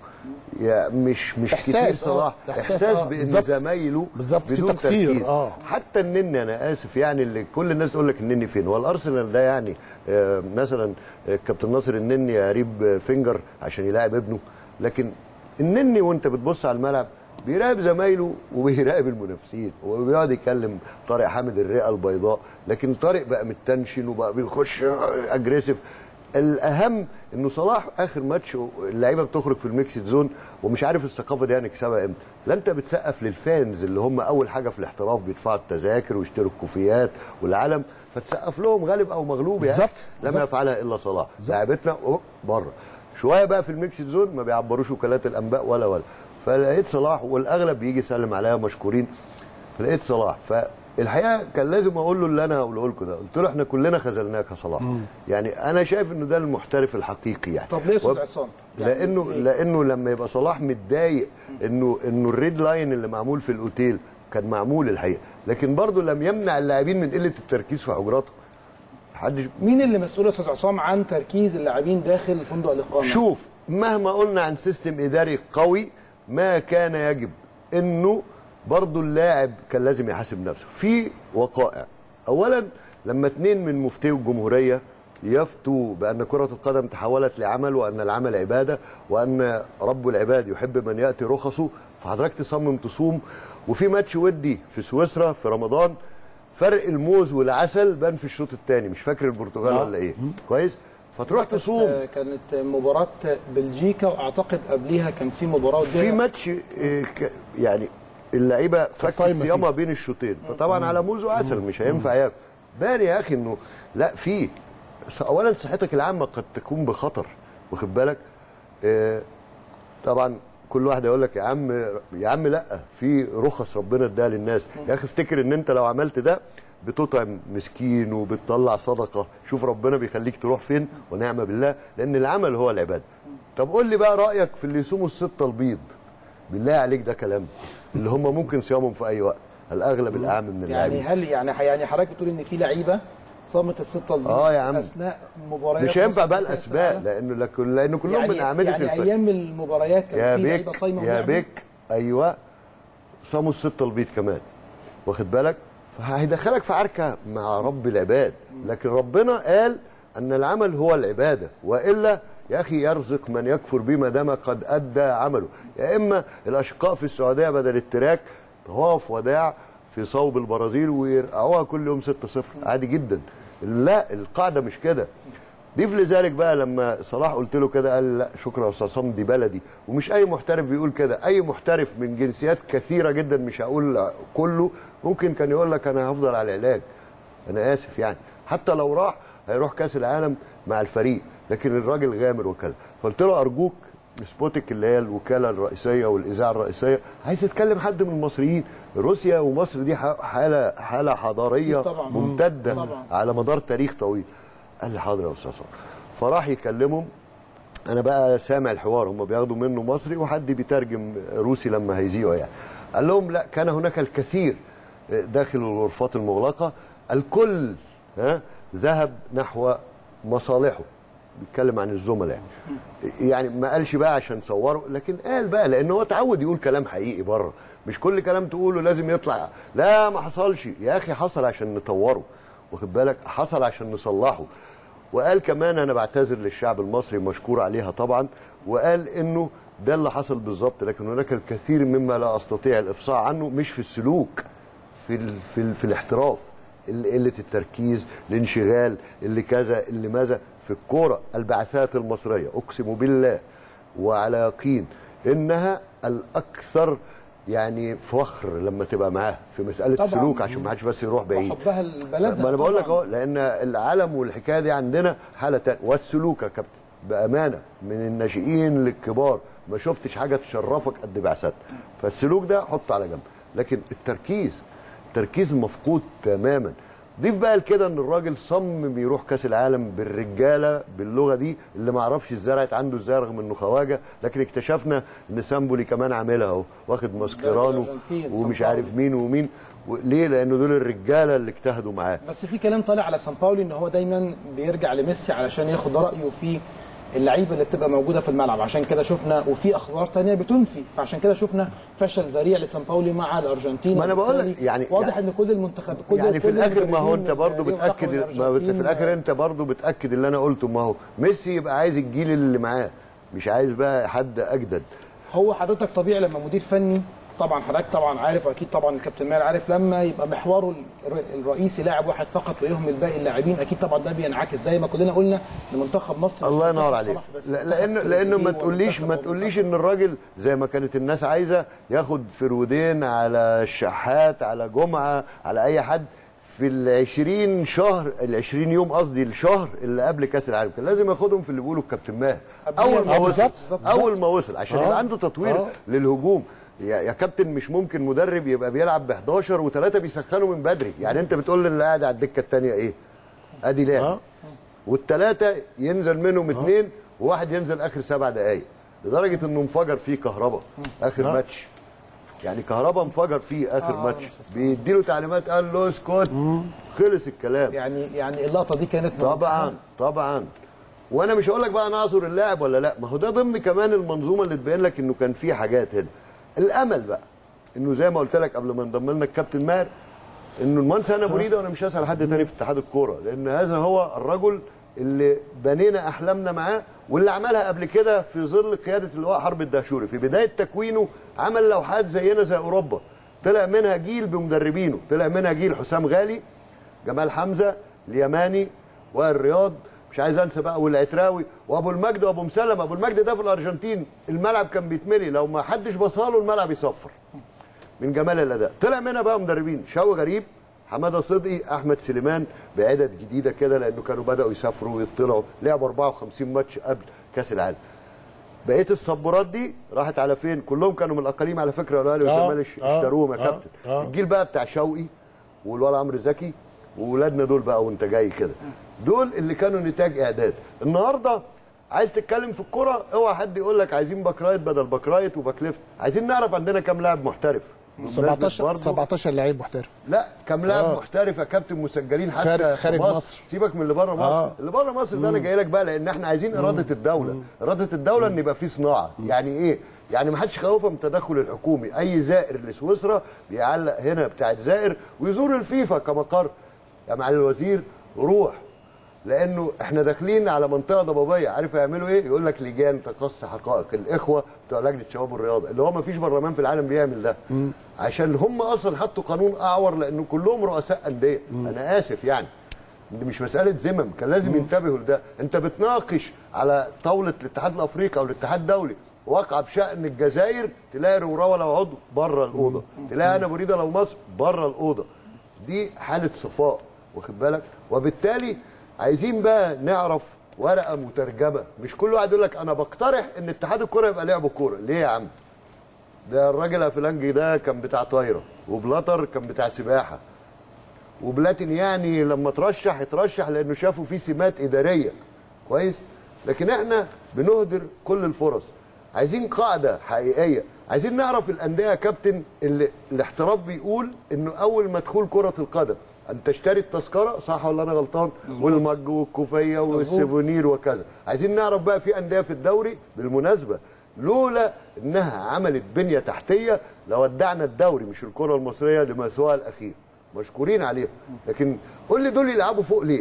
يا مش مش إحساس، كتير آه. صلاح إحساس، احساس آه. بان بالظبط. زمايله بالظبط، في بدون تقصير، تركيز. آه. حتى النني انا اسف يعني اللي كل الناس تقول لك النني فين هو الارسنال ده يعني آه، مثلا آه، كابتن ناصر النني قريب آه، فينجر عشان يلاعب ابنه لكن النني وانت بتبص على الملعب بيراقب زمايله وبيراقب المنافسين وبيقعد يكلم طارق حامد الرئه البيضاء لكن طارق بقى متنشن وبقى بيخش اجريسيف الاهم انه صلاح اخر ماتش اللعيبه بتخرج في الميكسد زون ومش عارف الثقافه دي هنكسبها امتى لا انت بتسقف للفانز اللي هم اول حاجه في الاحتراف بيدفعوا التذاكر ويشتروا الكوفيات والعلم فتسقف لهم غالب او مغلوب يعني بالظبط، لم بالظبط. يفعلها الا صلاح لعبتنا أوه، بره شويه بقى في الميكسد زون ما بيعبروش وكالات الانباء ولا ولا فلقيت صلاح والاغلب بيجي يسلم عليا مشكورين فلقيت صلاح فالحقيقه كان لازم اقول له اللي انا هقوله لكم ده قلت له احنا كلنا خذلناك يا صلاح يعني انا شايف انه ده المحترف الحقيقي يعني طب ليه يا استاذ وب- عصام؟ يعني لانه ليه؟ لانه لما يبقى صلاح متضايق انه انه الريد لاين اللي معمول في الاوتيل كان معمول الحقيقه لكن برضه لم يمنع اللاعبين من قله التركيز في حجراتهم محدش مين اللي مسؤول يا استاذ عصام عن تركيز اللاعبين داخل فندق الاقامه؟ شوف مهما قلنا عن سيستم اداري قوي ما كان يجب انه برضو اللاعب كان لازم يحاسب نفسه في وقائع اولا لما اتنين من مفتي الجمهوريه يفتوا بان كره القدم تحولت لعمل وان العمل عباده وان رب العباد يحب من ياتي رخصه فحضرتك تصمم تصوم وفي ماتش ودي في سويسرا في رمضان فرق الموز والعسل بان في الشوط الثاني مش فاكر البرتغال آه. ولا ايه كويس فتروح كانت- تصوم كانت مباراه بلجيكا واعتقد قبليها كان في مباراه في ودية. ماتش آه، ك- يعني اللعيبه فكت صايمة صيامها بين الشوطين فطبعا على موز وعسل مش هينفع ياكل بان يا اخي انه لا في ص- اولا صحتك العامه قد تكون بخطر واخد بالك آه، طبعا كل واحد يقول لك يا عم يا عم لا في رخص ربنا اداها للناس يا اخي افتكر ان انت لو عملت ده بتطعم مسكين وبتطلع صدقه شوف ربنا بيخليك تروح فين ونعم بالله لان العمل هو العباده طب قول لي بقى رايك في اللي يصوموا السته البيض بالله عليك ده كلام اللي هم ممكن صيامهم في اي وقت الاغلب الاعم من يعني اللاعبين هل يعني يعني حضرتك بتقول ان في لعيبه صامت السته البيض آه يا عم. اثناء مباريات مش هينفع مصر بقى في كأس الاسباب العالم؟ لانه لك- لانه كلهم يعني من اعمده يعني الفريق ايام المباريات كان يا في لعيبه بيك صايمه يا ولعبوا؟ بيك ايوه صاموا الستة البيض كمان واخد بالك فهيدخلك في عركه مع رب العباد لكن ربنا قال ان العمل هو العباده والا يا اخي يرزق من يكفر بما دام قد ادى عمله يا اما الاشقاء في السعوديه بدل التراك طواف وداع في صوب البرازيل ويرقعوها كل يوم 6-0 عادي جدا لا القاعده مش كده ضيف لذلك بقى لما صلاح قلت له كده قال لا شكرا يا استاذ عصام دي بلدي ومش اي محترف بيقول كده اي محترف من جنسيات كثيره جدا مش هقول كله ممكن كان يقول لك انا هفضل على العلاج انا اسف يعني حتى لو راح هيروح كاس العالم مع الفريق لكن الراجل غامر وكذا فقلت له ارجوك سبوتك اللي هي الوكاله الرئيسيه والاذاعه الرئيسيه عايز تتكلم حد من المصريين روسيا ومصر دي ح- حاله حاله حضاريه أكيد طبعاً. ممتده طبعاً. على مدار تاريخ طويل قال لي حاضر يا استاذ عصام. فراح يكلمهم انا بقى سامع الحوار هم بياخدوا منه مصري وحد بيترجم روسي لما هيذيعوا يعني قال لهم لا كان هناك الكثير داخل الغرفات المغلقه الكل ها ذهب نحو مصالحه بيتكلم عن الزملاء يعني يعني ما قالش بقى عشان صوره لكن قال بقى لان هو اتعود يقول كلام حقيقي بره مش كل كلام تقوله لازم يطلع لا ما حصلش يا اخي حصل عشان نطوره واخد بالك حصل عشان نصلحه وقال كمان انا بعتذر للشعب المصري مشكور عليها طبعا وقال انه ده اللي حصل بالظبط لكن هناك الكثير مما لا استطيع الافصاح عنه مش في السلوك في ال في, ال في الاحتراف اللي قله التركيز الانشغال اللي كذا اللي ماذا في الكوره البعثات المصريه اقسم بالله وعلى يقين انها الاكثر يعني فخر لما تبقى معاه في مساله طبعاً. السلوك عشان ما حدش بس يروح بعيد وحبها لبلدها ما انا بقول لك طبعاً. اهو لان العالم والحكايه دي عندنا حاله تانية والسلوك يا كابتن بامانه من الناشئين للكبار ما شفتش حاجه تشرفك قد بعثات فالسلوك ده حطه على جنب لكن التركيز التركيز مفقود تماما ضيف بقى لكده ان الراجل صمم يروح كاس العالم بالرجاله باللغه دي اللي ما اعرفش ازاي عنده ازاي رغم انه خواجه لكن اكتشفنا ان سامبولي كمان عاملها اهو واخد ماسكيرانو الأرجنتين، ومش سان عارف مين ومين و- ليه لانه دول الرجاله اللي اجتهدوا معاه بس في كلام طالع على سان باولي ان هو دايما بيرجع لميسي علشان ياخد رايه في اللعيبه اللي بتبقى موجوده في الملعب عشان كده شفنا وفي اخبار تانية بتنفي فعشان كده شفنا فشل ذريع لسان باولي مع الارجنتين ما أنا بقول لك وبالتالي يعني- واضح يعني- ان كل المنتخب كل يعني في كل الاخر ما هو المدربين انت برضه ليهم علاقة بتاكد ما انت في بالأرجنتين. الاخر انت برضه بتاكد اللي انا قلته ما هو ميسي يبقى عايز الجيل اللي معاه مش عايز بقى حد اجدد هو حضرتك طبيعي لما مدير فني طبعا حضرتك طبعا عارف واكيد طبعا الكابتن ماهر عارف لما يبقى محوره الر- الرئيسي لاعب واحد فقط ويهمل باقي اللاعبين اكيد طبعا ده بينعكس زي ما كلنا قلنا لمنتخب مصر مش الله منتخب ينور عليك صلاح بس، لا- منتخب لانه لانه ما تريزيجيه تقوليش ما ومنتخب تقوليش ان الراجل زي ما كانت الناس عايزه ياخد فرودين على الشحات على جمعه على اي حد في ال 20 شهر ال 20 يوم قصدي الشهر اللي قبل كاس العالم كان لازم ياخدهم في اللي بيقولوا الكابتن ماهر اول ما آه، وصل بالظبط، بالظبط. اول ما وصل عشان آه. يبقى عنده تطوير آه. للهجوم يا يا كابتن مش ممكن مدرب يبقى بيلعب ب 11 وثلاثه بيسخنوا من بدري يعني انت بتقول للي قاعد على الدكه الثانيه ايه ادي لعب آه. والثلاثه ينزل منهم اثنين وواحد ينزل اخر سبع دقائق لدرجه انه انفجر فيه كهربا اخر آه. ماتش يعني كهربا انفجر فيه اخر آه، ماتش أنا شفته. بيديله تعليمات قال له اسكت خلص الكلام يعني يعني اللقطه دي كانت طبعا طبعا وانا مش هقول لك بقى انا اعذر اللاعب ولا لا ما هو ده ضمن كمان المنظومه اللي تبين لك انه كان في حاجات هنا الامل بقى انه زي ما قلت لك قبل ما انضم لنا الكابتن ماهر انه المهندس انا بريده وانا مش هسال حد تاني في اتحاد الكوره لان هذا هو الرجل اللي بنينا احلامنا معاه واللي عملها قبل كده في ظل قياده اللواء حرب الدهشوري في بدايه تكوينه عمل لوحات زينا زي اوروبا طلع منها جيل بمدربينه طلع منها جيل حسام غالي جمال حمزه اليماني والرياض مش عايز انسى بقى والعتراوي وابو المجد وابو مسلم ابو المجد ده في الارجنتين الملعب كان بيتملي لو ما حدش بصاله الملعب يصفر من جمال الاداء طلع منها بقى مدربين شوقي غريب حماده صدقي احمد سليمان بعدد جديده كده لانه كانوا بداوا يسافروا ويطلعوا لعبوا 54 ماتش قبل كاس العالم بقيه الصبورات دي راحت على فين كلهم كانوا من الاقاليم على فكره الاهلي آه، والزمالك آه، اشتروهم يا آه، كابتن آه. الجيل بقى بتاع شوقي والولا عمرو زكي وولادنا دول بقى وانت جاي كده دول اللي كانوا نتاج اعداد النهارده عايز تتكلم في الكرة اوعى حد يقول لك عايزين باك رايت بدل باك رايت وباك ليفت عايزين نعرف عندنا كام لاعب محترف بمناسبة 17 برضه- 17 لعيب محترف لا كام لاعب آه. محترف يا كابتن مسجلين حتى خارج- في خارج مصر. سيبك من اللي بره مصر آه. اللي بره مصر ده انا جاي لك بقى لان احنا عايزين اراده الدوله اراده الدوله ان يبقى في صناعه يعني ايه يعني ما حدش خوفه من التدخل الحكومي اي زائر لسويسرا بيعلق هنا بتاعت زائر ويزور الفيفا كمقر يا معالي الوزير روح لانه احنا داخلين على منطقه ضبابيه عارف يعملوا ايه يقول لك لجان تقصي حقائق الاخوه بتوع لجنه شباب الرياضه اللي هو ما فيش برلمان في العالم بيعمل ده عشان هم اصلا حطوا قانون اعور لانه كلهم رؤساء انديه انا اسف يعني دي مش مساله ذمم كان لازم ينتبهوا لده انت بتناقش على طاوله الاتحاد الافريقي او الاتحاد الدولي واقعه بشان الجزائر تلاقي روراوه لو عضو بره الاوضه تلاقي انا بريده لو مصر بره الاوضه دي حاله صفاء واخد بالك وبالتالي عايزين بقى نعرف ورقه مترجمه مش كل واحد يقول لك انا بقترح ان اتحاد الكوره يبقى لعب كوره ليه يا عم ده الراجل افلانجي ده كان بتاع طايره وبلاتر كان بتاع سباحه وبلاتين يعني لما ترشح اترشح لانه شافوا فيه سمات اداريه كويس لكن احنا بنهدر كل الفرص عايزين قاعده حقيقيه عايزين نعرف الانديه يا كابتن اللي الاحتراف بيقول انه اول ما تدخل كره القدم ان تشتري التذكره صح ولا انا غلطان والمج والكوفيه والسيفونير وكذا عايزين نعرف بقى في انديه في الدوري بالمناسبه لولا انها عملت بنيه تحتيه لودعنا الدوري مش الكره المصريه لمسواها الاخير مشكورين عليهم لكن قول لي دول يلعبوا فوق ليه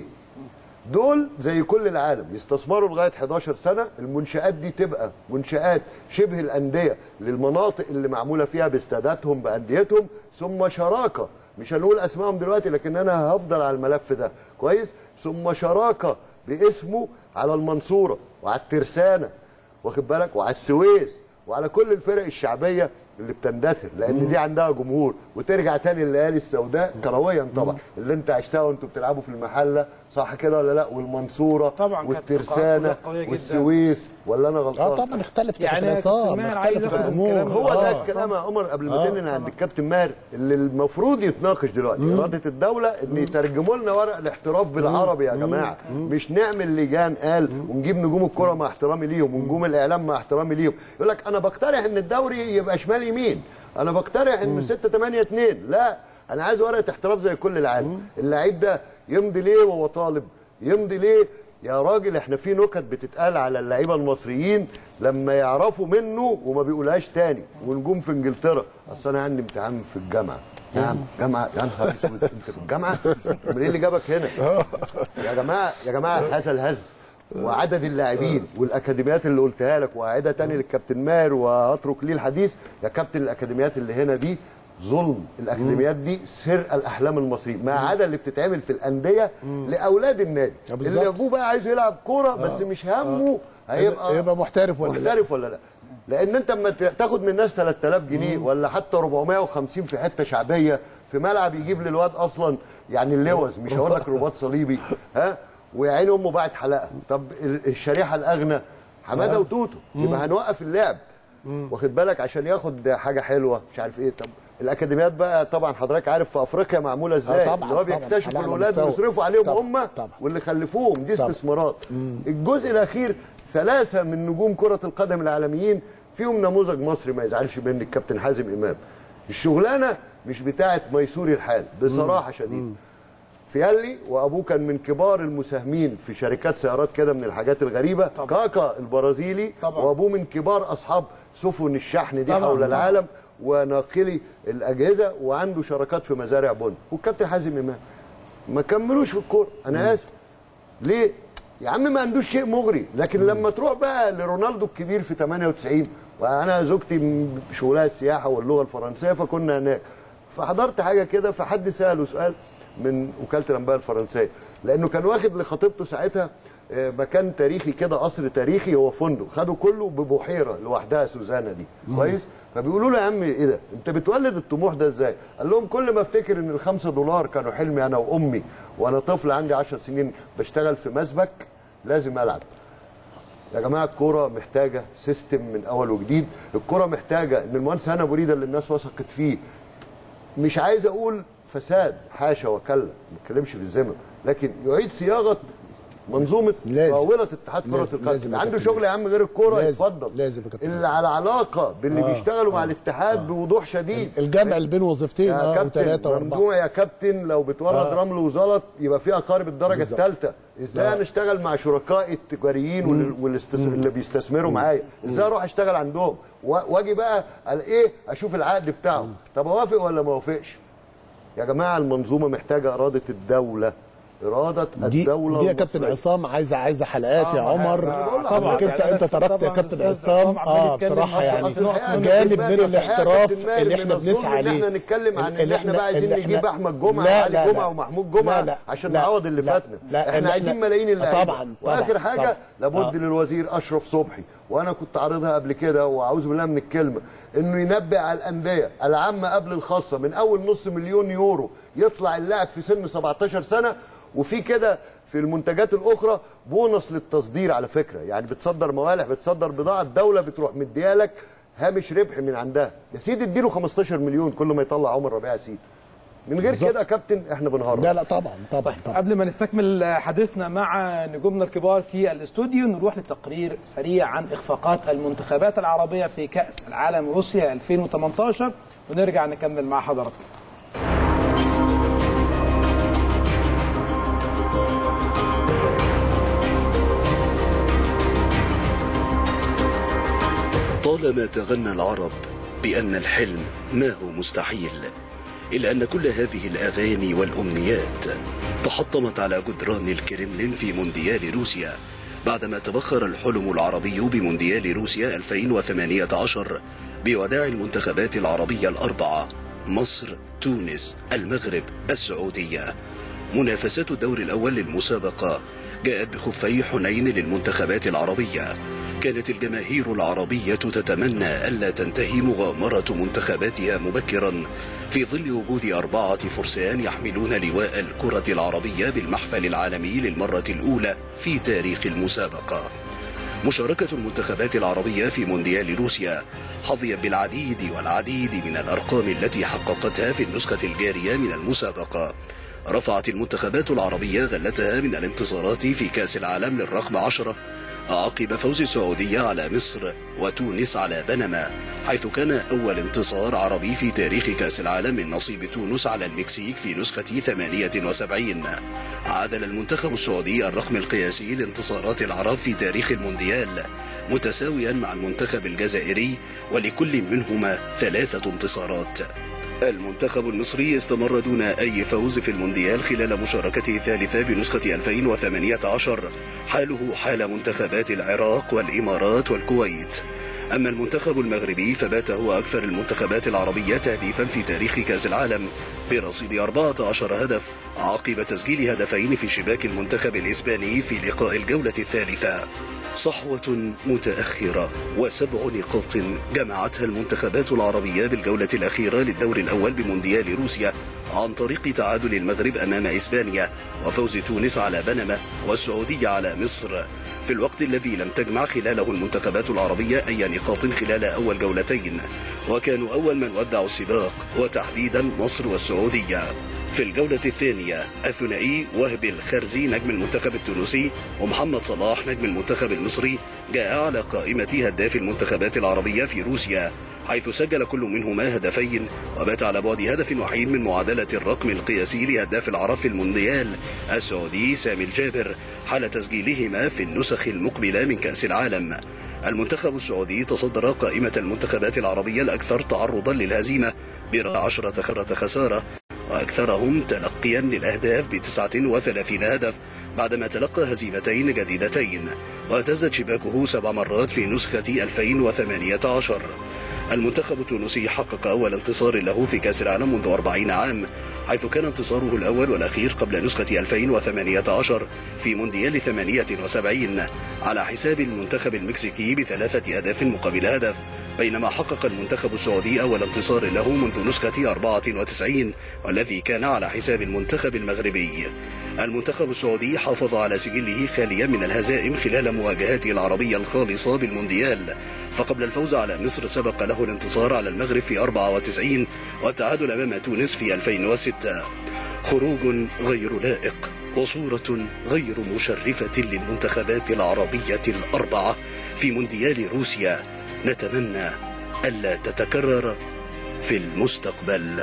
دول زي كل العالم يستثمروا لغايه 11 سنه المنشات دي تبقى منشات شبه الانديه للمناطق اللي معموله فيها باستاداتهم بانديتهم ثم شراكه مش هنقول اسمائهم دلوقتي لكن انا هفضل على الملف ده كويس ثم شراكه باسمه على المنصوره وعلى الترسانه واخد بالك وعلى السويس وعلى كل الفرق الشعبيه اللي بتندثر لان دي عندها جمهور وترجع تاني الليالي السوداء كرويا طبعا اللي انت عشتها وانتوا بتلعبوا في المحله صح كده ولا لا والمنصوره طبعاً كانت والترسانه لقاءات قوية جداً. والسويس ولا انا غلطان اه طبعا اختلف يعني كابتن كابتن عصام ماهر عايز اختلف ياخد الامور الكلام هو آه، ده الكلام يا عمر قبل ما آه، تنقل عند الكابتن ماهر اللي المفروض يتناقش دلوقتي اراده الدوله ان يترجموا لنا ورق الاحتراف بالعربي يا جماعه مش نعمل لجان قال ونجيب نجوم الكره مع احترامي ليهم ونجوم الاعلام مع احترامي ليهم يقول لك انا بقترح ان الدوري يبقى شمال يمين انا بقترح ان 6 8 2 لا انا عايز ورقه احتراف زي كل العالم اللعيب ده يمضي ليه وهو طالب يمضي ليه يا راجل احنا في نكت بتتقال على اللعيبه المصريين لما يعرفوا منه وما بيقولهاش تاني ونجوم في انجلترا اصل انا عندي امتحان في الجامعه نعم جامعه يا نهار اسود انت في الجامعه من ايه اللي جابك هنا يا جماعه يا جماعه هذا الهزل وعدد اللاعبين والاكاديميات اللي قلتها لك واعيدها تاني للكابتن ماهر واترك ليه الحديث يا كابتن الاكاديميات اللي هنا دي ظلم الاكاديميات دي سرقه الاحلام المصريين ما عدا اللي بتتعمل في الانديه لاولاد النادي آه، بالظبط. اللي ابوه بقى عايز يلعب كوره بس مش همه هيبقى يبقى محترف ولا لا محترف ولا لا لان انت اما ت- تاخد من الناس 3000 جنيه ولا حتى 450 في حته شعبيه في ملعب يجيب للواد اصلا يعني اللوز مش هقول لك رباط صليبي ها ويا عيني امه باعت حلقه طب ال- الشريحه الاغنى حماده وتوتو يبقى هنوقف اللعب واخد بالك عشان ياخد حاجه حلوه مش عارف ايه طب الاكاديميات بقى طبعا حضرتك عارف في افريقيا معموله ازاي طبعاً، اللي هو طبعاً. بيكتشفوا على الاولاد مستوى. ويصرفوا عليهم طبعاً، هم طبعاً. واللي خلفوهم دي طبعاً. استثمارات الجزء الاخير ثلاثه من نجوم كره القدم العالميين فيهم نموذج مصري ما يزعلش مني الكابتن حازم امام الشغلانه مش بتاعه ميسوري الحال بصراحه شديده فيالي وابوه كان من كبار المساهمين في شركات سيارات كده من الحاجات الغريبه طبعاً. كاكا البرازيلي طبعاً. وابوه من كبار اصحاب سفن الشحن دي طبعاً، حول طبعاً. العالم وناقلي الاجهزه وعنده شراكات في مزارع بن والكابتن حازم امام ما كملوش في الكوره انا اسف ليه يا عم ما عندوش شيء مغري لكن لما تروح بقى لرونالدو الكبير في 98 وانا زوجتي م- شغلها السياحه واللغه الفرنسيه فكنا هناك فحضرت حاجه كده فحد ساله سؤال من وكاله الانباء الفرنسيه لانه كان واخد لخطيبته ساعتها آه، مكان تاريخي كده قصر تاريخي هو فندق خده كله ببحيره لوحدها سوزانا دي كويس فبيقولوا له يا عم ايه ده انت بتولد الطموح ده ازاي قال لهم كل ما افتكر ان الخمسة دولار كانوا حلمي انا وامي وانا طفل عندي 10 سنين بشتغل في مسبك لازم العب يا جماعه الكوره محتاجه سيستم من اول وجديد الكوره محتاجه ان المهندس هنا بريده اللي الناس وثقت فيه مش عايز اقول فساد حاشا وكلا ما بتكلمش في الزمن لكن يعيد صياغه منظومه لازم. طاوله اتحاد كره لازم- القدم لازم يا عنده كابتن شغل يا لازم. عم غير الكوره لازم. يتفضل لازم يا كابتن اللي لازم. على علاقه باللي آه. بيشتغلوا مع آه. الاتحاد بوضوح شديد الجمع اللي بين وظيفتين يا اه كابتن وثلاثه واربعه ممنوع يا كابتن لو بتورد آه. رمل وزلط يبقى في اقارب الدرجه بالظبط. الثالثه ازاي آه. انا اشتغل مع شركائي التجاريين واللي, والاستس... اللي بيستثمروا معايا ازاي اروح اشتغل عندهم و- واجي بقى قال ايه اشوف العقد بتاعه طب اوافق ولا ما اوافقش يا جماعه المنظومه محتاجه اراده الدوله اراده دي الدوله دي يا كابتن المصرية. عصام عايزه عايزه حلقات يا آه، عمر آه، طبعا طبعاً. انت يعني انت بس تركت يا طبعاً كابتن أستاذ عصام عصام عمال اه يتكلم بصراحه مصر يعني أصل الحقيقة إن جانب الكلمات من في حياة الاحتراف كابتن ماهر اللي من احنا الظلم بنسعى إن ليه احنا نتكلم عن ان اللي احنا بقى عايزين اللي نجيب إحنا- احمد جمعه لا، وعلي لا، جمعه لا. ومحمود جمعه لا، لا، عشان لا، نعوض اللي لا، فاتنا لا، احنا لا، عايزين لا. ملايين اللي طبعاً، طبعاً، واخر حاجه طبعاً. لابد آه. للوزير اشرف صبحي وانا كنت عارضها قبل كده واعوذ بالله من الكلمه انه ينبه على الانديه العامه قبل الخاصه من اول نص مليون يورو يطلع اللاعب في سن 17 سنه وفي كده في المنتجات الاخرى بونص للتصدير على فكره يعني بتصدر موالح بتصدر بضاعه الدوله بتروح مديالك هامش ربح من عندها يا سيدي اديله 15 مليون كل ما يطلع عمر ربيع يا سيدي من غير كده يا كابتن احنا بنهرب لا لا طبعا طبعا طبعا قبل ما نستكمل حديثنا مع نجومنا الكبار في الاستوديو نروح لتقرير سريع عن اخفاقات المنتخبات العربيه في كاس العالم روسيا 2018 ونرجع نكمل مع حضراتكم طالما تغنى العرب بأن الحلم ما هو مستحيل إلا أن كل هذه الأغاني والأمنيات تحطمت على جدران الكرملين في مونديال روسيا بعدما تبخر الحلم العربي بمونديال روسيا 2018 بوداع المنتخبات العربية الأربعة مصر، تونس، المغرب، السعودية منافسات الدور الأول للمسابقة جاءت بخفي حنين للمنتخبات العربية كانت الجماهير العربية تتمنى ألا تنتهي مغامرة منتخباتها مبكرا في ظل وجود أربعة فرسان يحملون لواء الكرة العربية بالمحفل العالمي للمرة الأولى في تاريخ المسابقة مشاركة المنتخبات العربية في مونديال روسيا حظيت بالعديد والعديد من الأرقام التي حققتها في النسخة الجارية من المسابقة رفعت المنتخبات العربية غلتها من الانتصارات في كأس العالم للرقم عشرة عقب فوز السعودية على مصر وتونس على بنما حيث كان أول انتصار عربي في تاريخ كأس العالم من نصيب تونس على المكسيك في نسخة 78 عادل المنتخب السعودي الرقم القياسي لانتصارات العرب في تاريخ المونديال متساويا مع المنتخب الجزائري ولكل منهما ثلاثة انتصارات المنتخب المصري استمر دون أي فوز في المونديال خلال مشاركته الثالثة بنسخة 2018 حاله حال منتخبات العراق والإمارات والكويت أما المنتخب المغربي فبات هو أكثر المنتخبات العربية تهديفا في تاريخ كأس العالم برصيد 14 هدف عقب تسجيل هدفين في شباك المنتخب الإسباني في لقاء الجولة الثالثة صحوة متأخرة وسبع نقاط جمعتها المنتخبات العربية بالجولة الأخيرة للدور الأول بمونديال روسيا عن طريق تعادل المغرب أمام إسبانيا وفوز تونس على بنما والسعودية على مصر في الوقت الذي لم تجمع خلاله المنتخبات العربية أي نقاط خلال أول جولتين وكانوا أول من ودعوا السباق وتحديدا مصر والسعودية في الجولة الثانية الثنائي وهب الخرزي نجم المنتخب التونسي ومحمد صلاح نجم المنتخب المصري جاء على قائمة هداف المنتخبات العربية في روسيا حيث سجل كل منهما هدفين وبات على بعد هدف وحيد من معادلة الرقم القياسي لهداف العرب في المونديال السعودي سامي الجابر حال تسجيلهما في النسخ المقبلة من كأس العالم المنتخب السعودي تصدر قائمة المنتخبات العربية الأكثر تعرضا للهزيمة برا عشرة خرة خسارة وأكثرهم تلقيا للأهداف بتسعة وثلاثين هدف بعدما تلقى هزيمتين جديدتين واهتزت شباكه سبع مرات في نسخة 2018 المنتخب التونسي حقق أول انتصار له في كأس العالم منذ 40 عام حيث كان انتصاره الأول والأخير قبل نسخة 2018 في مونديال 78 على حساب المنتخب المكسيكي بثلاثة أهداف مقابل هدف بينما حقق المنتخب السعودي أول انتصار له منذ نسخة 94 والذي كان على حساب المنتخب المغربي المنتخب السعودي حافظ على سجله خاليا من الهزائم خلال مواجهاته العربية الخالصة بالمونديال فقبل الفوز على مصر سبق له الانتصار على المغرب في 94 والتعادل أمام تونس في 2006 خروج غير لائق وصورة غير مشرفة للمنتخبات العربية الأربعة في مونديال روسيا نتمنى ألا تتكرر في المستقبل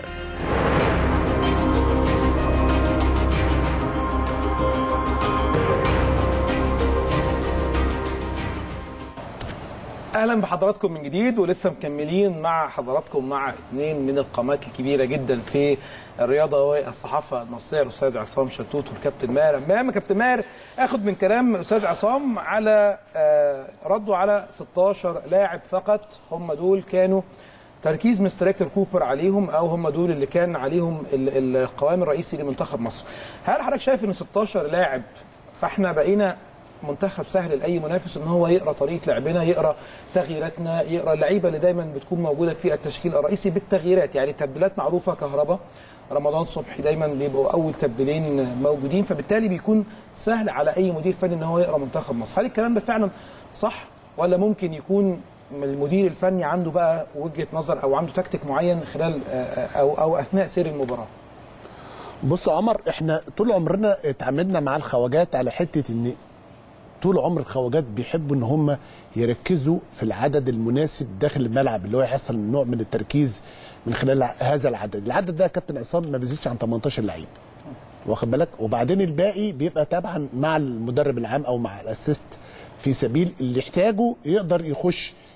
اهلا بحضراتكم من جديد ولسه مكملين مع حضراتكم مع اثنين من القامات الكبيره جدا في الرياضه والصحافه المصريه الاستاذ عصام شلتوت والكابتن ماهر امام كابتن ماهر اخد من كلام الاستاذ عصام على آه، رده على 16 لاعب فقط هم دول كانوا تركيز مستر هيكتور كوبر عليهم او هم دول اللي كان عليهم ال- القوام الرئيسي لمنتخب مصر هل حضرتك شايف ان 16 لاعب فاحنا بقينا منتخب سهل لاي منافس ان هو يقرا طريقه لعبنا يقرا تغييراتنا يقرا اللعيبه اللي دايما بتكون موجوده في التشكيل الرئيسي بالتغييرات يعني التبديلات معروفه كهربا رمضان صبحي دايما بيبقوا اول تبديلين موجودين فبالتالي بيكون سهل على اي مدير فني ان هو يقرا منتخب مصر هل الكلام ده فعلا صح ولا ممكن يكون المدير الفني عنده بقى وجهه نظر او عنده تكتيك معين خلال آه، او او اثناء سير المباراه بص يا عمر احنا طول عمرنا اتعاملنا مع الخواجات على حته ان طول عمر الخواجات بيحبوا ان هم يركزوا في العدد المناسب داخل الملعب اللي هو يحصل نوع من التركيز من خلال هذا العدد العدد ده يا كابتن عصام ما بيزيدش عن 18 لعيب واخد بالك وبعدين الباقي بيبقى طبعا مع المدرب العام او مع الاسيست في سبيل اللي يحتاجه يقدر يخش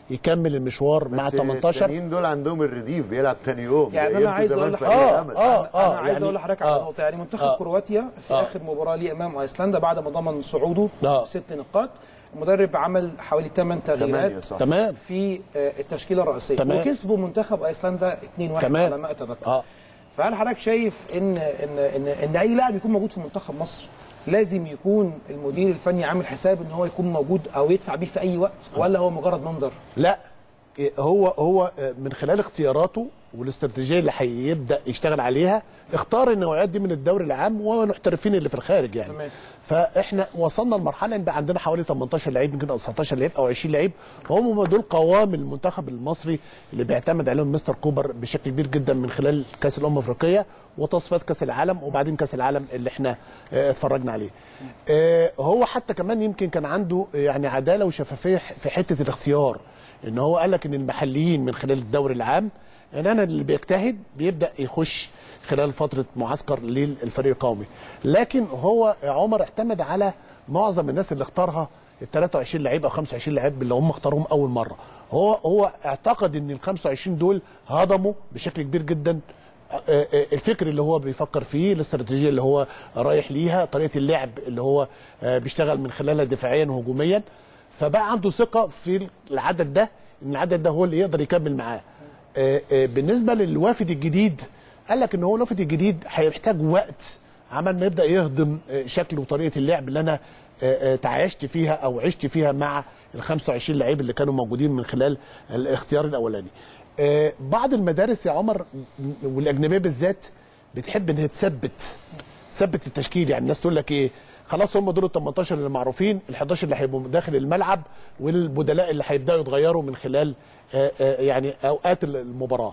يكمل المشوار مع بس 18 التانيين دول عندهم الرديف بيلعب تاني يوم يعني زي انا انتوا عايز زمان اقول في لك أهلي آه، الأمل. آه. انا عايز يعني- اقول لحضرتك على آه. نقطه يعني منتخب آه. كرواتيا في آه. اخر مباراه ليه امام ايسلندا بعد ما ضمن صعوده آه. ست نقاط المدرب عمل حوالي 8 تمانية تغييرات صح تمام في آه، التشكيله الرئيسيه تمام. وكسبوا منتخب ايسلندا 2-1 تمام. على ما اتذكر اه فهل حضرتك شايف ان ان ان, إن اي لاعب يكون موجود في منتخب مصر لازم يكون المدير الفني عامل حساب ان هو يكون موجود او يدفع بيه في اي وقت ولا هو مجرد منظر؟ لا إيه، هو هو آه، من خلال اختياراته والاستراتيجيه اللي هيبدا يشتغل عليها اختار النوعيات دي من الدوري العام والمحترفين اللي في الخارج يعني تمام. فاحنا وصلنا لمرحله ان بقى عندنا حوالي 18 لعيب يمكن او 19 لعيب او 20 لعيب هم دول قوام المنتخب المصري اللي بيعتمد عليهم مستر كوبر بشكل كبير جدا من خلال كاس الامم الافريقيه وتصفيات كاس العالم وبعدين كاس العالم اللي احنا آه، اتفرجنا عليه. آه، هو حتى كمان يمكن كان عنده يعني عداله وشفافيه في حته الاختيار ان هو قال لك ان المحليين من خلال الدوري العام ان انا اللي بيجتهد بيبدا يخش خلال فتره معسكر للفريق القومي لكن هو عمر اعتمد على معظم الناس اللي اختارها ال 23 لعيب او 25 لعيب اللي هم اختاروهم اول مره هو هو اعتقد ان ال 25 دول هضموا بشكل كبير جدا آه، آه، الفكر اللي هو بيفكر فيه الاستراتيجيه اللي هو رايح ليها طريقه اللعب اللي هو آه، بيشتغل من خلالها دفاعيا وهجوميا فبقى عنده ثقه في العدد ده ان العدد ده هو اللي يقدر يكمل معاه آه، آه، بالنسبه للوافد الجديد قال لك ان هو الوافد الجديد هيحتاج وقت عمل ما يبدا يهضم آه، شكل وطريقه اللعب اللي انا آه، آه، تعايشت فيها او عشت فيها مع ال 25 لعيب اللي كانوا موجودين من خلال الاختيار الاولاني آه، بعض المدارس يا عمر م- والاجنبيه بالذات بتحب ان هي تثبت ثبت التشكيل يعني الناس تقول لك ايه خلاص هم دول ال 18 اللي معروفين ال 11 اللي هيبقوا داخل الملعب والبدلاء اللي هيبداوا يتغيروا من خلال آه، آه، يعني اوقات المباراه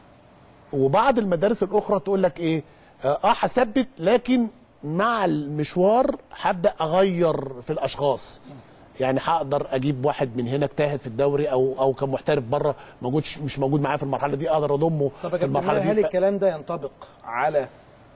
وبعض المدارس الاخرى تقول لك ايه اه آه، هثبت لكن مع المشوار هبدا اغير في الاشخاص يعني هقدر اجيب واحد من هنا اجتهد في الدوري او او كان محترف بره موجود مش موجود معايا في المرحله دي اقدر اضمه طب يا في كابتن المرحله هل هل دي ف- الكلام ده ينطبق على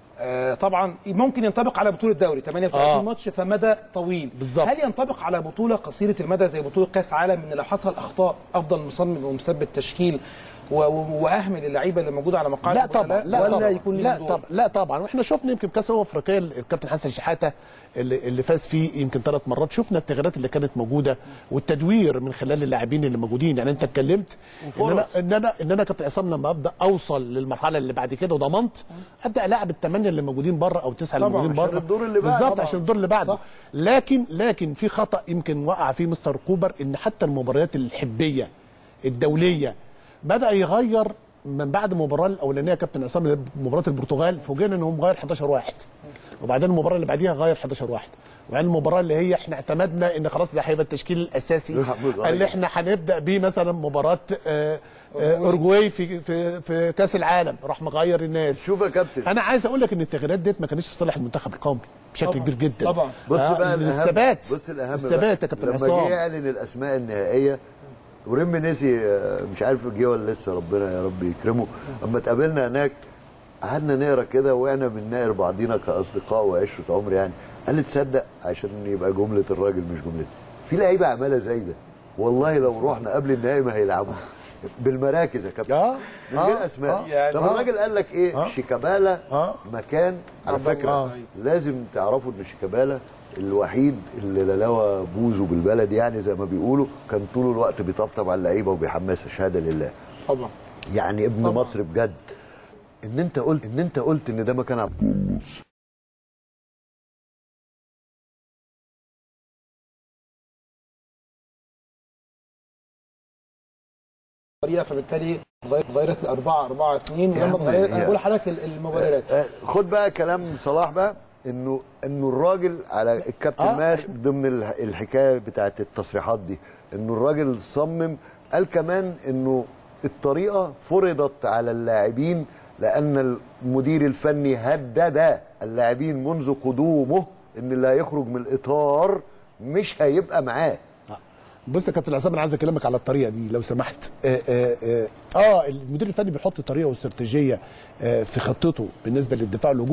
آه طبعا ممكن ينطبق على بطوله دوري 38 آه. ماتش فمدى طويل بالظبط. هل ينطبق على بطوله قصيره المدى زي بطوله كاس عالم ان لو حصل اخطاء افضل مصمم ومثبت تشكيل و- و- واهمل اللعيبه اللي موجوده على مقاعد لا طبعا البدلاء لا ولا طبعا يكون ليه لا دور؟ طبعا لا طبعا واحنا شفنا يمكن في كاس الامم الافريقيه الكابتن حسن شحاته اللي, اللي فاز فيه يمكن ثلاث مرات شفنا التغييرات اللي كانت موجوده والتدوير من خلال اللاعبين اللي موجودين يعني انت اتكلمت ان انا ان انا ان انا كابتن عصام لما ابدا اوصل للمرحله اللي بعد كده وضمنت ابدا العب الثمانيه اللي موجودين بره او التسعه اللي طبعاً، موجودين عشان بره الدور اللي بعده. بالظبط طبعاً. عشان الدور اللي بعده صح. لكن لكن في خطا يمكن وقع فيه مستر كوبر ان حتى المباريات الحبيه الدوليه بدا يغير من بعد المباراه الاولانيه كابتن عصام مباراه البرتغال فوجئنا ان هو مغير 11 واحد وبعدين المباراه اللي بعديها غير 11 واحد وبعدين المباراه اللي هي احنا اعتمدنا ان خلاص ده هيبقى التشكيل الاساسي بيغير. اللي احنا هنبدا بيه مثلا مباراه آه، آه، اورجواي في في في كاس العالم راح مغير الناس شوف يا كابتن انا عايز اقول لك ان التغييرات ديت ما كانتش في صالح المنتخب القومي بشكل طبعاً. كبير جدا طبعاً. بص آه، بقى الأهم الثبات بص الاهم الثبات يا بقى. كابتن لما عصام جه يعلن الاسماء النهائيه وريم نسي آه، مش عارف جه ولا لسه ربنا يا رب يكرمه اما اتقابلنا هناك قعدنا نقرا كده واحنا بنناقر بعضينا كاصدقاء وعشره عمر يعني قال لي تصدق عشان يبقى جمله الراجل مش جملتي في لعيبه عماله زي ده والله لو رحنا قبل النهائي ما هيلعبوا بالمراكز يا كابتن اه من غير آه، اسماء آه. يعني طب آه. الراجل قال لك ايه آه. شيكابالا آه. مكان على ربنا فكره يسعدك. لازم تعرفوا ان شيكابالا الوحيد اللي للاوى بوزه بالبلد يعني زي ما بيقولوا كان طول الوقت بيطبطب على اللعيبه وبيحمسها شهاده لله طبعا يعني ابن طبعا. مصر بجد ان انت قلت ان انت قلت ان ده مكان عبد طريقه فبالتالي غير- غيرت الأربعة أربعة اثنين يا ولما عم، غيرت أنا يا- بقول لحضرتك ال- المبررات آه، خد بقى كلام صلاح بقى انه انه الراجل على الكابتن آه. ماهر ضمن الح- الحكايه بتاعت التصريحات دي انه الراجل صمم قال كمان انه الطريقه فرضت على اللاعبين لان المدير الفني هدد اللاعبين منذ قدومه ان اللي هيخرج من الاطار مش هيبقى معاه بص يا كابتن عصام انا عايز اكلمك على الطريقه دي لو سمحت اه, آه, آه, اه المدير الفني بيحط طريقه واستراتيجيه آه في خطته بالنسبه للدفاع والهجوم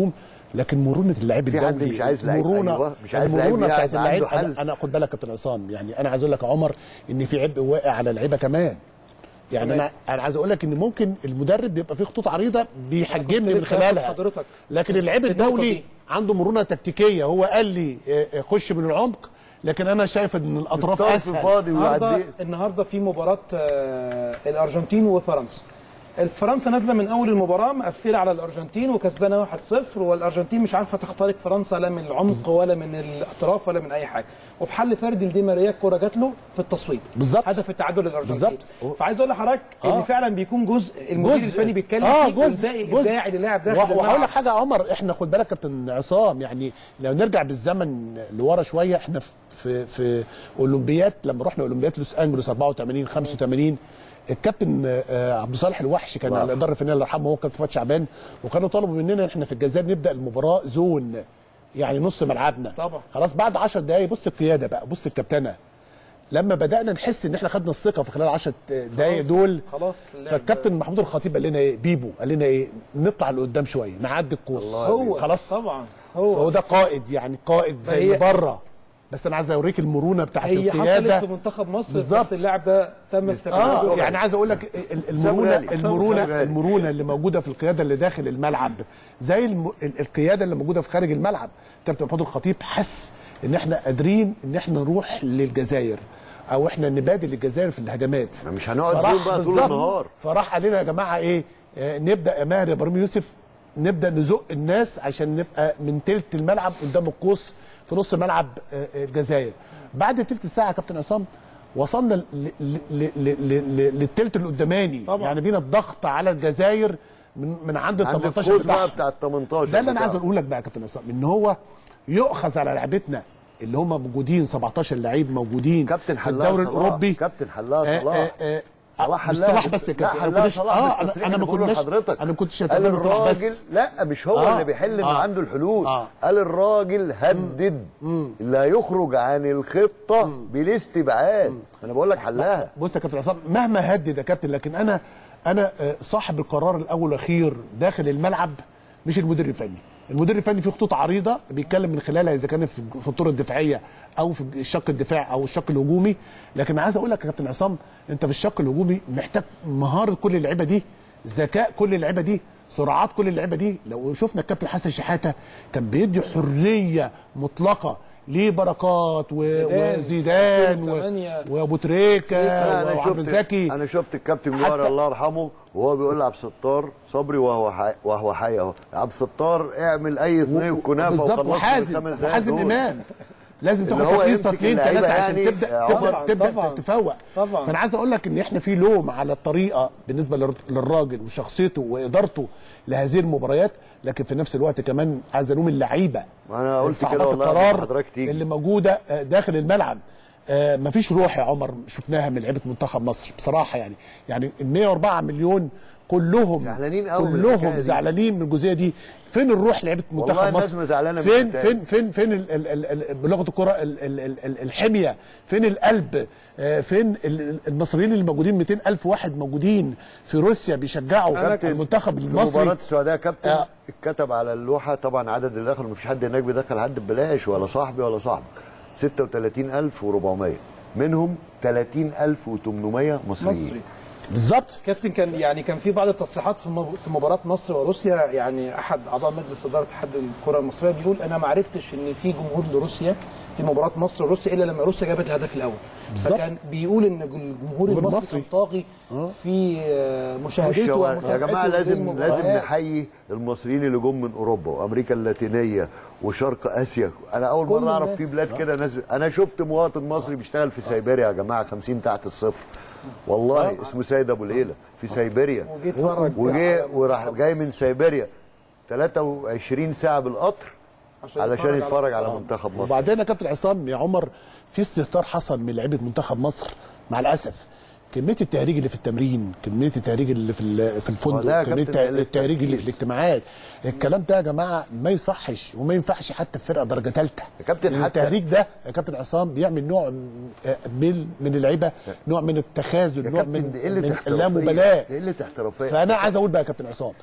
لكن مرونه اللعيب في حد الدولي مش عايز لعيب، المرونه أيوة، مش عايز لعيب المرونه يقعد بتاعت اللعيب عنده حل. انا, أنا خد بالك يا كابتن عصام يعني انا عايز اقول لك يا عمر ان في عبء واقع على اللعيبه كمان يعني تمام. انا انا عايز اقول لك ان ممكن المدرب بيبقى فيه خطوط عريضه بيحجمني من لسه هاخد خلالها حضرتك. لكن اللعيب النقطة الدولي دي. عنده مرونه تكتيكيه هو قال لي آه، آه، خش من العمق لكن انا شايف ان الاطراف الطرف اسهل فاضي النهارده ويعدي النهارده في مباراه آه، الارجنتين وفرنسا الفرنسا نازله من اول المباراه مقفله على الارجنتين وكسبانه 1-0 والارجنتين مش عارفه تخترق فرنسا لا من العمق ولا من الاطراف ولا من اي حاجه وبحل فردي لدي ماريا الكوره جات له في التصويب بالظبط. هدف التعادل للارجنتين بالظبط. فعايز اقول لحضرتك ان آه. فعلا بيكون جزء المدير جزء. الفني بيتكلم آه، فيه جزء. ازاي جزء. ابداعي للاعب داخل وهقول الملعب لك حاجه يا عمر احنا خد بالك كابتن عصام يعني لو نرجع بالزمن لورا شويه احنا في في اولمبياد لما رحنا اولمبياد لوس انجلوس 84 85 الكابتن آه، عبد الصالح الوحش كان واو. على الاداره الفنيه الله يرحمه هو كابتن فؤاد شعبان وكانوا طلبوا مننا احنا في الجزائر نبدا المباراه زون يعني نص ملعبنا طبعا. خلاص بعد 10 دقائق بص القياده بقى بص الكابتنه لما بدانا نحس ان احنا خدنا الثقه في خلال 10 دقائق دول خلاص اللعب- فالكابتن محمود الخطيب قال لنا ايه بيبو قال لنا ايه نطلع لقدام شويه نعدي القوس هو خلاص طبعا هو هو ده قائد يعني قائد زي فهي- اللي بره بس انا عايز اوريك المرونه بتاعت هي حصلت القياده في منتخب مصر بالظبط. بس اللاعب ده تم استبعاده اه يعني عايز اقول لك ال- المرونه غالي. المرونه حسام غالي. المرونه اللي موجوده في القياده اللي داخل الملعب زي الم... ال- القياده اللي موجوده في خارج الملعب كابتن محمود الخطيب حس ان احنا قادرين ان احنا نروح للجزائر او احنا نبادل الجزائر في الهجمات مش هنقعد فراح زون بقى طول بالظبط. النهار. فراح قال لنا يا جماعه ايه آه نبدا يا ماهر يا ابراهيم يوسف نبدا نزق الناس عشان نبقى من تلت الملعب قدام القوس في نص ملعب آه، آه، الجزائر بعد تلت ساعه يا كابتن عصام وصلنا ل- ل- ل- ل- ل- للتلت القداماني طبعا. يعني بينا الضغط على الجزائر من من عند ال عند 18 القوس بقى بتاعهم. بتاع ال 18 ده اللي انا بتاعه. عايز اقول لك بقى يا كابتن عصام ان هو يؤخذ على لعبتنا اللي هم موجودين 17 لعيب موجودين كابتن في حلاق الدوري صلاح. الاوروبي كابتن حلاق آه، صلاح. آه، آه، صلاح مش حلاق صلاح بس يا لا كابتن حلاق كناش- صلاح اه بالتصريح انا انا اللي ما بقوله كناش لحضرتك. انا ما كنتش قال أتمنى صلاح الراجل بس لا مش هو آه. اللي بيحل انه آه. عنده الحلول آه. قال الراجل هدد لا يخرج عن الخطه بالاستبعاد انا بقول لك حلها بص يا كابتن عصام مهما هدد يا كابتن لكن انا انا آه، صاحب القرار الاول والاخير داخل الملعب مش المدير الفني المدير الفني فيه خطوط عريضه بيتكلم من خلالها اذا كان في في الطرق الدفاعيه او في الشق الدفاعي او الشق الهجومي لكن عايز اقول لك يا كابتن عصام انت في الشق الهجومي محتاج مهاره كل اللعيبه دي ذكاء كل اللعيبه دي سرعات كل اللعيبه دي لو شفنا الكابتن حسن شحاته كان بيدي حريه مطلقه ليه بركات و- زيدان، وزيدان و- 2008. وابو تريكه انا وعبد شفت الزكي انا شفت الكابتن حتى- جوهر الله يرحمه وهو بيقول لعبد الستار صبري وهو حي وهو حي اهو عبد الستار اعمل اي صينيه وكنافه بالظبط وخلصنا وحازم بالخمس دقايق وحازم دول. امام لازم اللي تاخد هو تقييس يمسك اثنين اللعيبة ثلاثه عشان يعني. تبدا آه، تبدا طبعاً، تبدا طبعاً. تتفوق طبعاً. فانا عايز اقول لك ان احنا في لوم على الطريقه بالنسبه للر- للراجل وشخصيته وادارته لهذه المباريات لكن في نفس الوقت كمان عايز الوم اللعيبه أنا قلت كده صعوبات والله القرار حضرتك تيجي. اللي موجوده آه، داخل الملعب آه، مفيش روح يا عمر شفناها من لعيبه منتخب مصر بصراحه يعني يعني ال 104 مليون كلهم زعلانين قوي من الحكاية كلهم دي. زعلانين من الجزئيه دي فين الروح لعيبه والله منتخب الناس مصر ما زعلانة من فين الحكاية فين فين فين ال- ال- ال- ال- بلغه الكره ال- ال- ال- ال- الحميه فين القلب آه، فين ال- ال- المصريين اللي موجودين 200 الف واحد موجودين في روسيا بيشجعوا كابتن، المنتخب في مباراه المصري السعوديه يا كابتن آه. اتكتب على اللوحه طبعا عدد اللي دخلوا مفيش حد هناك بيدخل حد ببلاش ولا صاحبي ولا صاحبك 36400 منهم 30800 مصريين مصري بالظبط كابتن كان يعني كان في بعض التصريحات في مب- في مباراه مصر وروسيا يعني احد اعضاء مجلس اداره اتحاد الكره المصريه بيقول انا ما عرفتش ان في جمهور لروسيا في مباراه مصر وروسيا الا لما روسيا جابت الهدف الاول بالظبط. فكان بيقول ان الجمهور الجمهور المصري المصري. كان طاغي في آه، مش مشاهدته هو- يا ومتابعته جماعه لازم للمباريات. لازم نحيي المصريين اللي جم من اوروبا وامريكا اللاتينيه وشرق اسيا انا اول كل مره اعرف الناس. في بلاد كده ناس انا شفت مواطن مصري بيشتغل في سيبيريا يا جماعه 50 تحت الصفر والله اسمه سيد ابو ليلى في سيبيريا وجه اتفرج وجه على وراح المنتخب جاي من سيبيريا 23 ساعه بالقطر عشان علشان يتفرج يتفرج على على منتخب مصر وبعدين يا كابتن عصام يا عمر في استهتار حصل من لعيبه منتخب مصر مع الاسف كميه التهريج اللي في التمرين كميه التهريج اللي في ال- في هو ده يا الفندق كميه كابتن قلة التهريج اللي في تركيز. الاجتماعات الكلام ده يا جماعه ما يصحش وما ينفعش حتى في فرقه درجه ثالثه يا كابتن لأن حتى- التهريج ده يا كابتن عصام بيعمل نوع م- آه، من من اللعيبه نوع من التخاذل يا نوع كابتن من دي قله من احترافيه اللامبالاه دي قله احترافيه فانا عايز اقول بقى يا كابتن عصام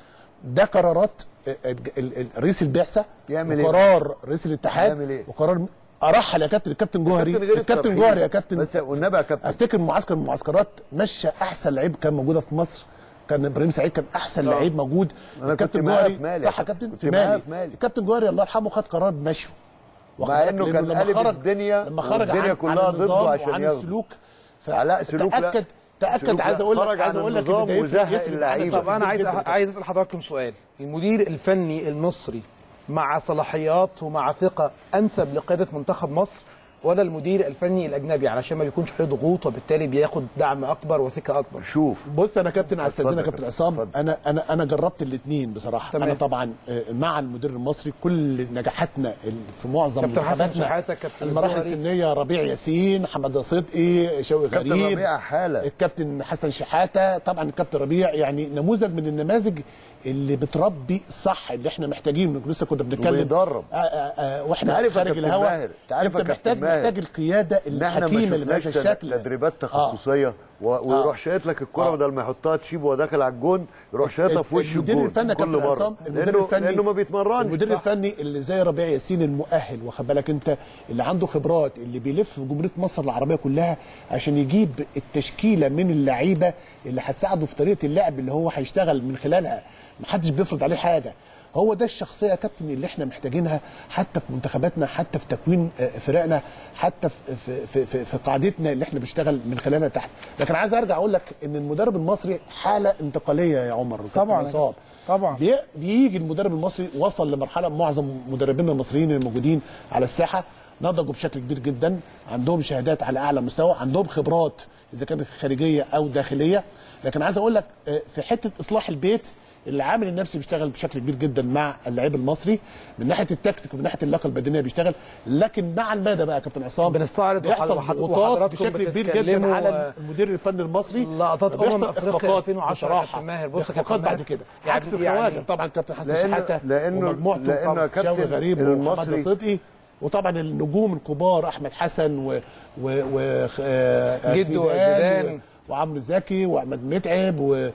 ده قرارات ال- ال- ال- رئيس البعثه يعمل إيه؟ وقرار رئيس الاتحاد يعمل إيه؟ وقرار ارحل يا كابتن الكابتن جوهري الكابتن غير الكابتن الترحيل. جوهري يا كابتن بس والنبي يا كابتن افتكر معسكر من المعسكرات مشى احسن لعيب كان موجوده في مصر كان ابراهيم سعيد كان احسن لعيب موجود أنا الكابتن كنت معاه جوهري في مالي. صح يا كابتن كنت في معاه مالي في مالي. الكابتن جوهري الله يرحمه خد قرار بمشيه واخد مع بالك؟ إنه لأنه كان لما قالب خرج الدنيا لما خرج والدنيا عن كلها عن ضده النظام عشان وعن ياخده. السلوك لا، سلوك لا. تاكد تاكد سلوك عايز لا. اقول لك خرج عايز عن اقول لك النظام إن ده يفرق- وزهق يفرق اللعيبة. جداً طب انا عايز جداً. عايز اسال حضراتكم سؤال المدير الفني المصري مع صلاحيات ومع ثقه انسب لقياده منتخب مصر ولا المدير الفني الاجنبي علشان ما بيكونش عليه ضغوط وبالتالي بياخد دعم اكبر وثقه اكبر شوف بص انا كابتن على استاذنا اتفضل يا كابتن كابتن، عصام اتفضل. انا انا انا جربت الاثنين بصراحه تمام. انا طبعا آه، مع المدير المصري كل نجاحاتنا ال- في معظم كابتن حسن منتخباتنا شحاتة، كابتن المراحل الجوهري. السنيه ربيع ياسين حماده صدقي شوقي كابتن غريب ربيع حالة. الكابتن حسن شحاته طبعا الكابتن ربيع يعني نموذج من النماذج اللي بتربي صح اللي احنا محتاجينه لسه كنا بنتكلم وبيدرب. آه آه آه واحنا تعرف يا خارج كابتن الهواء ماهر، تعرف يا انت كابتن محتاج ماهر، محتاج القياده ان احنا ما الحكيمه اللي بهذا شفناش الشكل تدريبات تخصصيه و- ويروح شايط لك الكره آه. بدل ما يحطها تشيب وهو داخل على الجون يروح شايطها في وش المدير الجون الفني يا كل كابتن مره عصام المدير لانه الفني لانه ما بيتمرنش المدير الفني اللي زي ربيع ياسين المؤهل واخد بالك انت اللي عنده خبرات اللي بيلف في جمهوريه مصر العربيه كلها عشان يجيب التشكيله من اللعيبه اللي هتساعده في طريقه اللعب اللي هو هيشتغل من خلالها محدش بيفرض عليه حاجه هو ده الشخصيه يا كابتن اللي احنا محتاجينها حتى في منتخباتنا حتى في تكوين آه، فرقنا حتى في في في, في, في قاعدتنا اللي احنا بنشتغل من خلالها تحت لكن عايز ارجع اقول لك ان المدرب المصري حاله انتقاليه يا عمر وكابتن طبعاً. عصام. طبعاً. بي- بيجي المدرب المصري وصل لمرحله معظم مدربينا المصريين الموجودين على الساحه نضجوا بشكل كبير جدا عندهم شهادات على اعلى مستوى عندهم خبرات اذا كانت خارجيه او داخليه لكن عايز اقول لك آه، في حته اصلاح البيت العامل النفسي بيشتغل بشكل كبير جدا مع اللعيب المصري من ناحيه التكتيك ومن ناحيه اللياقه البدنيه بيشتغل لكن مع المدى بقى يا كابتن عصام بنستعرض بيحصل وحض- ضغوطات وحضراتكم بشكل كبير بتتكلموا، جدا على آه، المدير الفني المصري لقطات أمم بيحصل أفريقيا إخفاقات 2010 يا بصراحة. كابتن ماهر. بص يا كابتن إخفاقات بعد ماهر. كده يعني- عكس الخواجه يعني- طبعا كابتن حسن لأنه- شحاته لأنه- ومجموعته لأنه يا كابتن شوقي غريب ومحمد المصري- صدقي وطبعا النجوم الكبار احمد حسن و و و آه، جدو زيدان زيدان. و- وعمرو زكي واحمد متعب و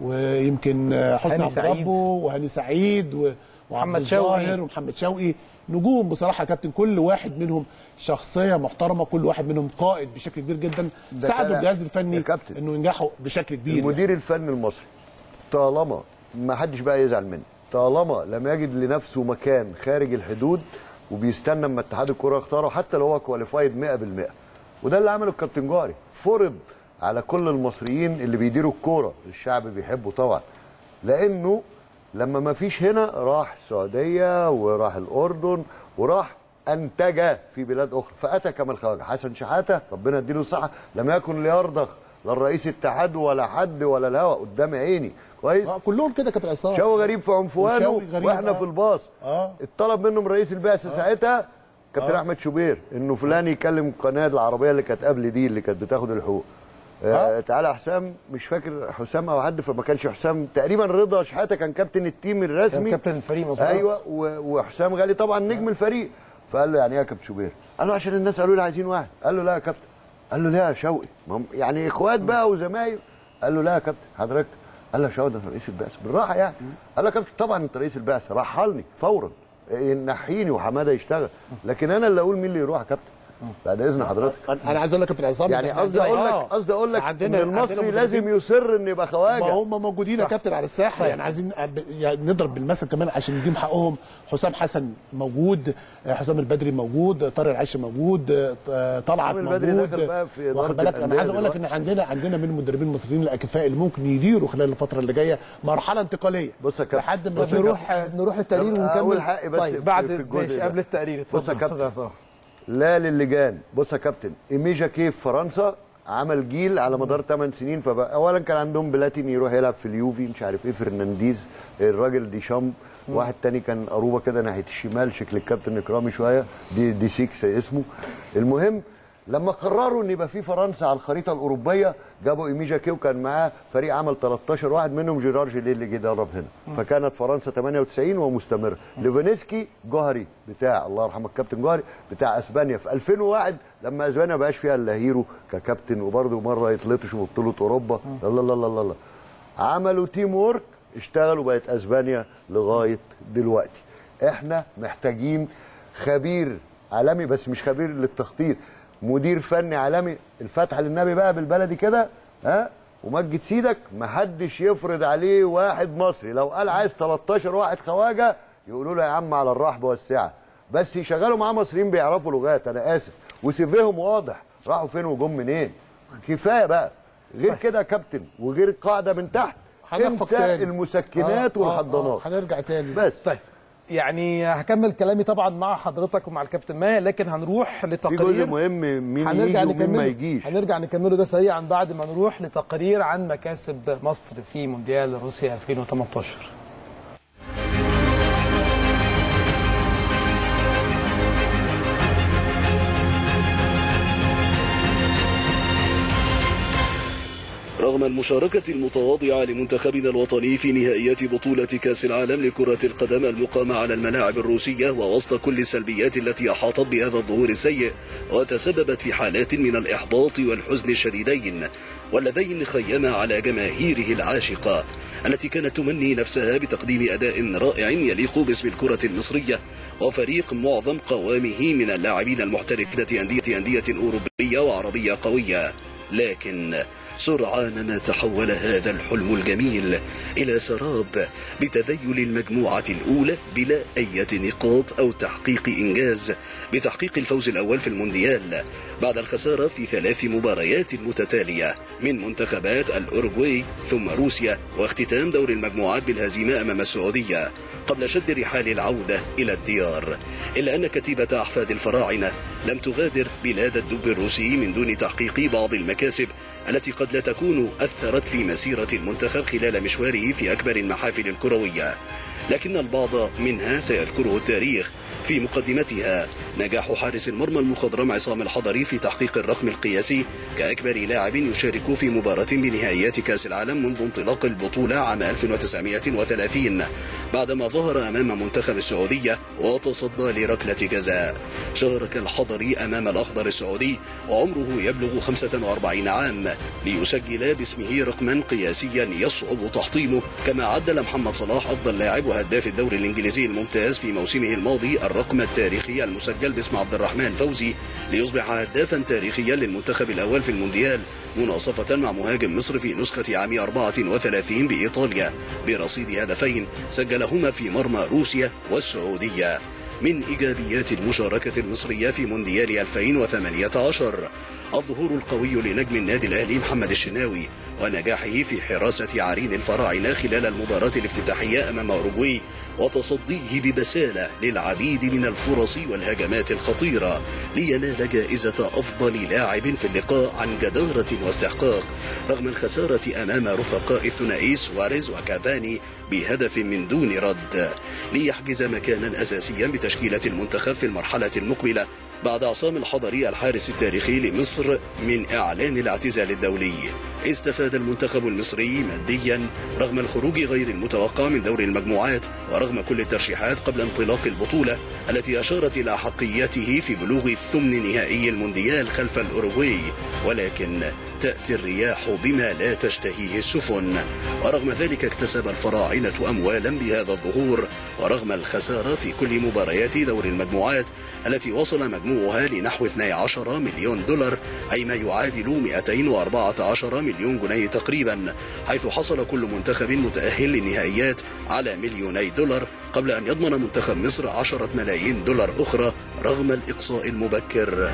ويمكن آه، حسني هاني عبد سعيد. ربه وهاني سعيد و وعبد محمد شوقي. الظاهر ومحمد شوقي نجوم بصراحه يا كابتن كل واحد منهم شخصيه محترمه كل واحد منهم قائد بشكل كبير جدا ده ساعدوا كلام. الجهاز الفني يا كابتن. انه ينجحوا بشكل كبير المدير الفني المصري طالما ما حدش بقى يزعل منه طالما لم يجد لنفسه مكان خارج الحدود وبيستنى اما اتحاد الكره يختاره حتى لو هو كواليفايد 100% وده اللي عمله الكابتن جاري فرض على كل المصريين اللي بيديروا الكوره الشعب بيحبه طبعا لانه لما ما فيش هنا راح السعوديه وراح الاردن وراح انتج في بلاد اخرى فاتى كما الخواجه حسن شحاته ربنا يديله الصحه لم يكن ليرضخ لا الرئيس اتحاد ولا حد ولا الهوى قدام عيني كويس آه، كلهم كده كابتن عصام شوقي غريب في عنفوانه وشوقي غريب، واحنا آه. في الباص آه. اتطلب منه من رئيس البعثه ساعتها كابتن احمد شوبير انه فلان يكلم القناه العربيه اللي كانت قبل دي اللي كانت بتاخد الحقوق آه تعالى حسام مش فاكر حسام او حد فما كانش حسام تقريبا رضا شحاته كان كابتن التيم الرسمي كان كابتن الفريق مظبوط. ايوه و- وحسام غالي طبعا نجم الفريق فقال له يعني ايه يا كابتن شوبير؟ قال له عشان الناس قالوا لي عايزين واحد قال له لا يا كابتن قال له لا يا شوقي ما هم- يعني اخوات بقى وزمايل قال له لا يا كابتن حضرتك قال له يا شوقي ده أنت رئيس البعثه بالراحه يعني قال له يا كابتن طبعا انت رئيس البعثه رحلني فورا إيه، نحيني وحماده يشتغل لكن انا اللي اقول مين اللي يروح يا كابتن بعد اذن حضرتك أنا- انا عايز اقول لك يا كابتن عصام يعني إحنا قصدي عندنا- اقول لك آه. قصدي اقول لك ان عندنا المصري عندنا لازم مدربين- يصر ان يبقى ما خواجه هم موجودين يا كابتن على الساحه يعني عايزين أب- يعني نضرب بالمثل كمان عشان نديهم حقهم حسام حسن موجود آه، حسام البدري موجود طارق العش موجود آه، طلعت حسام البدري موجود داخل بقى في إدارة واخد بالك انا الأندية عايز اقول لك ان دلوقتي. عندنا عندنا من المدربين المصريين الاكفاء اللي ممكن يديروا خلال الفتره اللي جايه مرحله انتقاليه بص يا كابتن. لحد ما بص يا نروح نروح للتقرير طب ونكمل أول حق بس طيب في- بعد في الجزء ماشي ده. قبل التقرير بص يا اتفضل كابتن. استاذ عصام لا للجان بص يا كابتن ايميجا كيف فرنسا عمل جيل على مدار 8 سنين فبقى اولا كان عندهم بلاتين يروح يلعب في اليوفي مش عارف ايه فرنانديز الراجل دي شامب واحد تاني كان قروبه كده ناحيه الشمال شكل الكابتن اكرامي شويه دي دي 6 اسمه المهم لما قرروا ان يبقى في فرنسا على الخريطه الاوروبيه جابوا ايميجا كيو كان معاه فريق عمل 13 واحد منهم جيرار جيليه اللي جه يدرب هنا فكانت فرنسا 98 ومستمره ليفانسكي جوهري بتاع الله يرحمه الكابتن جوهري بتاع اسبانيا في 2001 لما اسبانيا ما بقاش فيها الا هيرو ككابتن وبرده مره يتلطشوا في بطوله اوروبا لا لا لا لا لا عملوا تيم وورك اشتغلوا بقت اسبانيا لغايه دلوقتي احنا محتاجين خبير عالمي بس مش خبير للتخطيط مدير فني عالمي الفتح للنبي بقى بالبلدي كده ها ومجد سيدك محدش يفرض عليه واحد مصري لو قال عايز 13 واحد خواجه يقولوا له يا عم على الرحب والسعه بس يشغلوا معاه مصريين بيعرفوا لغات انا اسف وسيفيهم واضح راحوا فين وجم منين كفايه بقى غير كده يا كابتن وغير قاعده من تحت هنخفق انسى تاني. المسكنات آه، آه، والحضانات آه، هنرجع تاني بس طيب يعني هكمل كلامي طبعا مع حضرتك ومع الكابتن ماهر لكن هنروح في لتقرير جزء مهم مين يجي هنرجع ومين ما نكمله يجيش هنرجع نكمله ده سريعا بعد ما نروح لتقرير عن مكاسب مصر في مونديال روسيا 2018 رغم المشاركة المتواضعة لمنتخبنا الوطني في نهائيات بطولة كأس العالم لكرة القدم المقامة على الملاعب الروسية ووسط كل السلبيات التي أحاطت بهذا الظهور السيء وتسببت في حالات من الإحباط والحزن الشديدين واللذين خيما على جماهيره العاشقة التي كانت تمني نفسها بتقديم أداء رائع يليق باسم الكرة المصرية وفريق معظم قوامه من اللاعبين المحترفين أندية أندية أوروبية وعربية قوية لكن سرعان ما تحول هذا الحلم الجميل إلى سراب بتذيل المجموعة الأولى بلا أي نقاط أو تحقيق إنجاز بتحقيق الفوز الأول في المونديال بعد الخسارة في ثلاث مباريات متتالية من منتخبات الأوروغواي ثم روسيا واختتام دور المجموعات بالهزيمة أمام السعودية قبل شد رحال العودة إلى الديار إلا أن كتيبة أحفاد الفراعنة لم تغادر بلاد الدب الروسي من دون تحقيق بعض المكاسب التي قد لا تكون أثرت في مسيرة المنتخب خلال مشواره في أكبر المحافل الكروية لكن البعض منها سيذكره التاريخ في مقدمتها نجاح حارس المرمى المخضرم عصام الحضري في تحقيق الرقم القياسي كأكبر لاعب يشارك في مباراة بنهائيات كأس العالم منذ انطلاق البطولة عام 1930 بعدما ظهر أمام منتخب السعودية وتصدى لركلة جزاء شارك الحضري أمام الأخضر السعودي وعمره يبلغ 45 عام ليسجل باسمه رقما قياسيا يصعب تحطيمه كما عدل محمد صلاح أفضل لاعب وهداف الدوري الإنجليزي الممتاز في موسمه الماضي الرقم التاريخي المسجل باسم عبد الرحمن فوزي ليصبح هدافا تاريخيا للمنتخب الأول في المونديال مناصفة مع مهاجم مصر في نسخة عام 34 بإيطاليا برصيد هدفين سجلهما في مرمى روسيا والسعودية من إيجابيات المشاركة المصرية في مونديال 2018 الظهور القوي لنجم النادي الأهلي محمد الشناوي ونجاحه في حراسة عرين الفراعنة خلال المباراة الافتتاحية أمام أوروغواي وتصديه ببسالة للعديد من الفرص والهجمات الخطيرة لينال جائزة أفضل لاعب في اللقاء عن جدارة واستحقاق رغم الخسارة أمام رفقاء الثنائي سواريز وكافاني بهدف من دون رد ليحجز مكانا أساسيا بتشكيلة المنتخب في المرحلة المقبلة بعد عصام الحضري الحارس التاريخي لمصر من إعلان الاعتزال الدولي استفاد المنتخب المصري ماديا رغم الخروج غير المتوقع من دور المجموعات ورغم كل الترشيحات قبل انطلاق البطولة التي أشارت إلى حقيته في بلوغ الثمن نهائي المونديال خلف الأوروغواي ولكن تأتي الرياح بما لا تشتهيه السفن ورغم ذلك اكتسب الفراعنة أموالا بهذا الظهور ورغم الخسارة في كل مباريات دور المجموعات التي وصل مجموعها لنحو 12 مليون دولار أي ما يعادل 214 مليون جنيه تقريبا حيث حصل كل منتخب متأهل للنهائيات على مليوني دولار قبل أن يضمن منتخب مصر 10 ملايين دولار أخرى رغم الإقصاء المبكر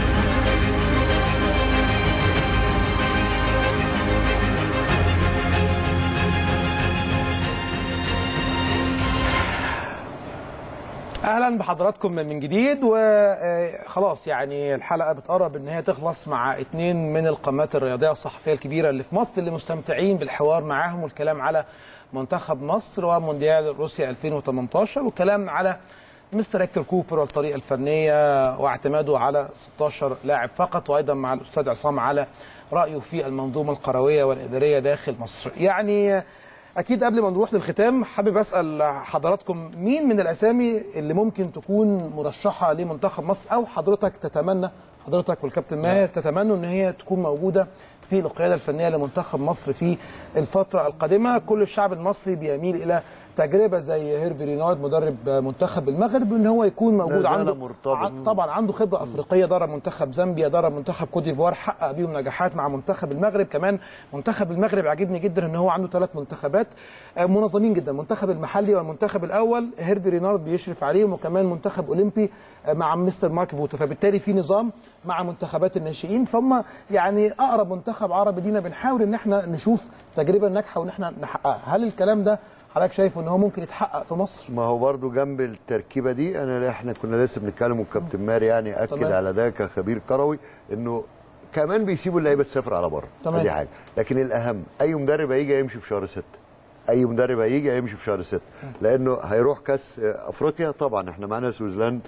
اهلا بحضراتكم من جديد وخلاص يعني الحلقه بتقرب ان هي تخلص مع اتنين من القامات الرياضيه والصحفيه الكبيره اللي في مصر اللي مستمتعين بالحوار معاهم والكلام على منتخب مصر ومونديال روسيا 2018 والكلام على مستر هيكتور كوبر والطريقه الفنيه واعتماده على 16 لاعب فقط وايضا مع الاستاذ عصام على رايه في المنظومه القرويه والاداريه داخل مصر يعني اكيد قبل ما نروح للختام حابب اسال حضراتكم مين من الاسامي اللي ممكن تكون مرشحه لمنتخب مصر او حضرتك تتمنى حضرتك والكابتن ماهر تتمنوا ان هي تكون موجوده في القياده الفنيه لمنتخب مصر في الفتره القادمه كل الشعب المصري بيميل الى تجربه زي هيرفي رينارد مدرب منتخب المغرب ان هو يكون موجود زال عنده مرتبط. ع- طبعا عنده خبره افريقيه درب منتخب زامبيا درب منتخب كوت ديفوار حقق بيهم نجاحات مع منتخب المغرب كمان منتخب المغرب عاجبني جدا ان هو عنده ثلاث منتخبات آه، منظمين جدا المنتخب المحلي والمنتخب الاول هيرفي رينارد بيشرف عليهم وكمان منتخب اولمبي آه، مع مستر مارك فوتا فبالتالي في نظام مع منتخبات الناشئين فهم يعني اقرب منتخب عربي لينا بنحاول ان احنا نشوف تجربه ناجحه وان احنا نحققها هل الكلام ده حضرتك شايفه ان هو ممكن يتحقق في مصر ما هو برضو جنب التركيبه دي انا احنا كنا لسه بنتكلم والكابتن ماري يعني اكد تمام. على ده كخبير كروي انه كمان بيسيبوا اللعيبه تسافر على بره تمام. دي حاجه لكن الاهم اي مدرب هيجي هيمشي في شهر ستة اي مدرب هيجي هيمشي في شهر ستة لانه هيروح كاس افريقيا طبعا احنا معانا سويسلاند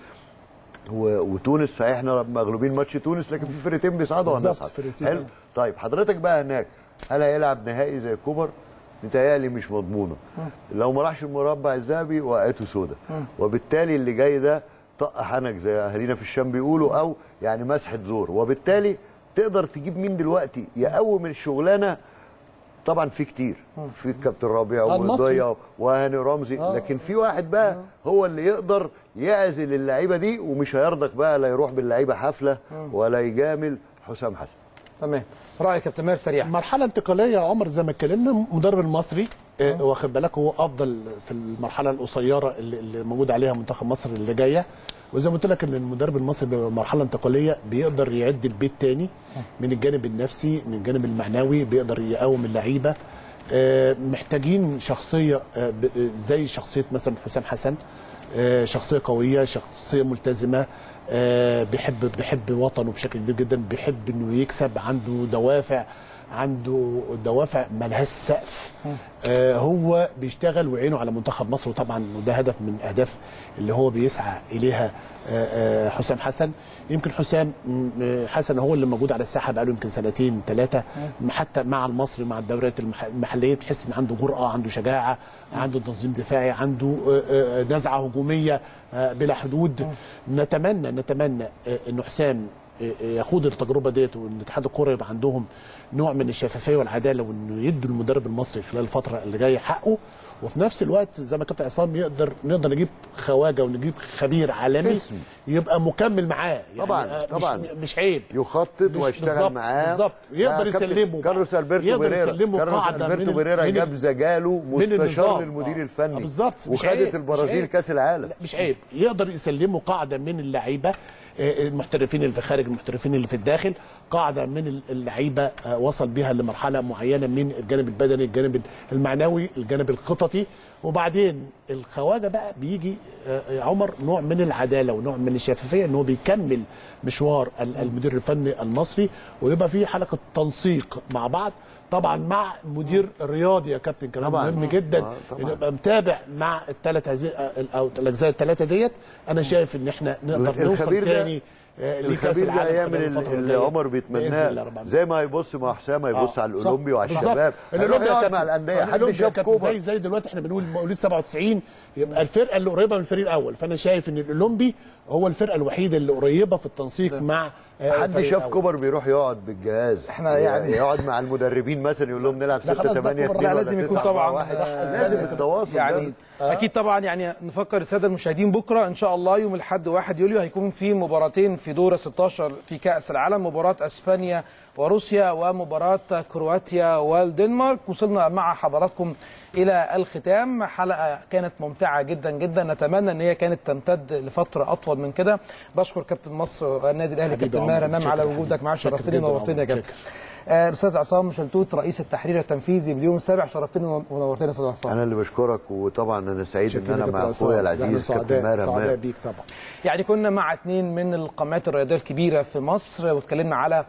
و- وتونس صحيح احنا مغلوبين ماتش تونس لكن في فرقتين بيصعدوا بالظبط، وهنصعد فرقتين. حلو طيب حضرتك بقى هناك هل هيلعب نهائي زي كوبر متهيألي مش مضمونه لو ما راحش المربع الذهبي وقعته سودا وبالتالي اللي جاي ده طق حنك زي اهالينا في الشام بيقولوا او يعني مسحه زور وبالتالي تقدر تجيب مين دلوقتي يقوم الشغلانه طبعا في كتير في الكابتن ربيع آه، المصري. وضيا وهاني رمزي آه. لكن في واحد بقى هو اللي يقدر يعزل اللعيبه دي ومش هيرضك بقى لا يروح باللعيبه حفله ولا يجامل حسام حسن تمام رايك يا كابتن ماهر سريع مرحله انتقاليه يا عمر زي ما اتكلمنا مدرب المصري آه، واخد بالك هو افضل في المرحله القصيره اللي, اللي موجود عليها منتخب مصر اللي جايه وزي ما قلت لك ان المدرب المصري بيبقى مرحله انتقاليه بيقدر يعد البيت تاني من الجانب النفسي من الجانب المعنوي بيقدر يقوم اللعيبه آه، محتاجين شخصيه آه، ب- آه، زي شخصيه مثلا حسام حسن آه، شخصيه قويه شخصيه ملتزمه آه، بيحب بيحب وطنه بشكل كبير جدا بيحب انه يكسب عنده دوافع عنده دوافع ملهاش سقف آه هو بيشتغل وعينه على منتخب مصر وطبعا وده هدف من اهداف اللي هو بيسعى اليها آه آه حسام حسن يمكن حسام م- آه، حسن هو اللي موجود على الساحه بقاله يمكن سنتين ثلاثه حتى مع المصري مع الدوريات المح- المحليه تحس ان عنده جرأه عنده شجاعه عنده تنظيم دفاعي عنده آه، آه، نزعه هجوميه آه، بلا حدود نتمنى نتمنى آه، انه حسام يخوض التجربه ديت وان اتحاد الكوره يبقى عندهم نوع من الشفافيه والعداله وانه يدوا المدرب المصري خلال الفتره اللي جايه حقه وفي نفس الوقت زي ما كابتن عصام يقدر نقدر نجيب خواجه ونجيب خبير عالمي اسم. يبقى مكمل معاه يعني طبعاً، آه، طبعاً. مش, مش عيب يخطط مش- ويشتغل بالظبط، معاه بالظبط يقدر يا كابتن يسلمه كارلوس البرتو يقدر بيريرا يسلمه كارلوس قاعده من البرتو ال- بيريرا من جاب ال- زجاله من مستشار النظام. للمدير آه. الفني آه، بالظبط مش وخدت عيب، مش البرازيل عيب. كاس العالم لا مش عيب يقدر يسلموا قاعده من اللعيبه آه، المحترفين اللي في الخارج المحترفين اللي في الداخل قاعده من اللعيبه آه، وصل بها لمرحله معينه من الجانب البدني الجانب المعنوي الجانب الخططي وبعدين الخواجه بقى بيجي آه، يا عمر نوع من العداله ونوع من الشفافيه ان هو بيكمل مشوار ال- المدير الفني المصري ويبقى في حلقه تنسيق مع بعض طبعا مع مدير رياضي يا كابتن كلام طبعاً. مهم جدا آه، طبعاً. إنه يبقى متابع مع الثلاث هذه او الاجزاء الثلاثه ديت انا شايف ان احنا نقدر نوصل الخبير ده- تاني آه، لكاس الخبير ده العالم يعمل خلال الفترة اللي الجاية. عمر بإذن الله بيتمناه رب العالمين. زي ما هيبص مع حسام هيبص آه، على صح. الاولمبي وعلى بالظبط. الشباب الاولمبي يا هيقعد كابتن. مع الانديه آه، حد الأولمبي يا شاف كابتن كوبر زي زي دلوقتي احنا بنقول مواليد 97 يبقى الفرقه اللي قريبه من الفريق الاول فانا شايف ان الاولمبي هو الفرقه الوحيده اللي قريبه في التنسيق مع آه، حد الفريق شاف الأول. كوبر بيروح يقعد بالجهاز إحنا يعني- يقعد مع المدربين مثلا يقول لهم نلعب لا 6 خلاص بقى 8 كوبر 2 لا ولا لازم يكون 9 طبعا 1 آه، لازم التواصل يعني ده. اكيد طبعا يعني نفكر الساده المشاهدين بكره ان شاء الله يوم الاحد 1 يوليو هيكون في مباراتين في دور 16 في كاس العالم مباراه اسبانيا وروسيا ومباراه كرواتيا والدنمارك وصلنا مع حضراتكم الى الختام حلقه كانت ممتعه جدا جدا نتمنى ان هي كانت تمتد لفتره اطول من كده بشكر كابتن مصر والنادي الاهلي حبيبي كابتن عمر، ماهر امام على شكرا وجودك حبيبي. معنا شكرا شرفتني جدا ونورتني يا عمر، كابتن آه، الاستاذ عصام شلتوت رئيس التحرير التنفيذي باليوم السابع شرفتني ونورتني يا استاذ عصام انا اللي بشكرك وطبعا انا سعيد ان شكرا انا كابتن مع عصام. اخويا إحنا العزيز كابتن سعداء ماهر سعداء أمام. بيك طبعا يعني كنا مع اثنين من القامات الرياضيه الكبيره في مصر واتكلمنا على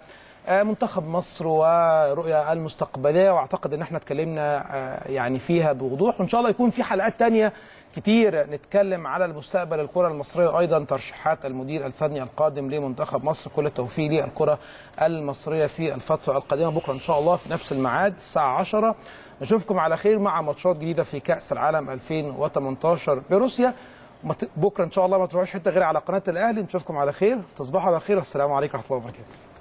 آه، منتخب مصر ورؤية المستقبلية واعتقد ان احنا اتكلمنا آه، يعني فيها بوضوح وان شاء الله يكون في حلقات تانية كتير نتكلم على المستقبل الكرة المصرية وايضا ترشيحات المدير الفني القادم لمنتخب مصر كل التوفيق للكرة المصرية في الفترة القادمة بكرة ان شاء الله في نفس الميعاد الساعة 10 نشوفكم على خير مع ماتشات جديدة في كأس العالم 2018 بروسيا مت- بكره ان شاء الله ما تروحوش حته غير على قناه الاهلي نشوفكم على خير تصبحوا على خير والسلام عليكم ورحمه الله وبركاته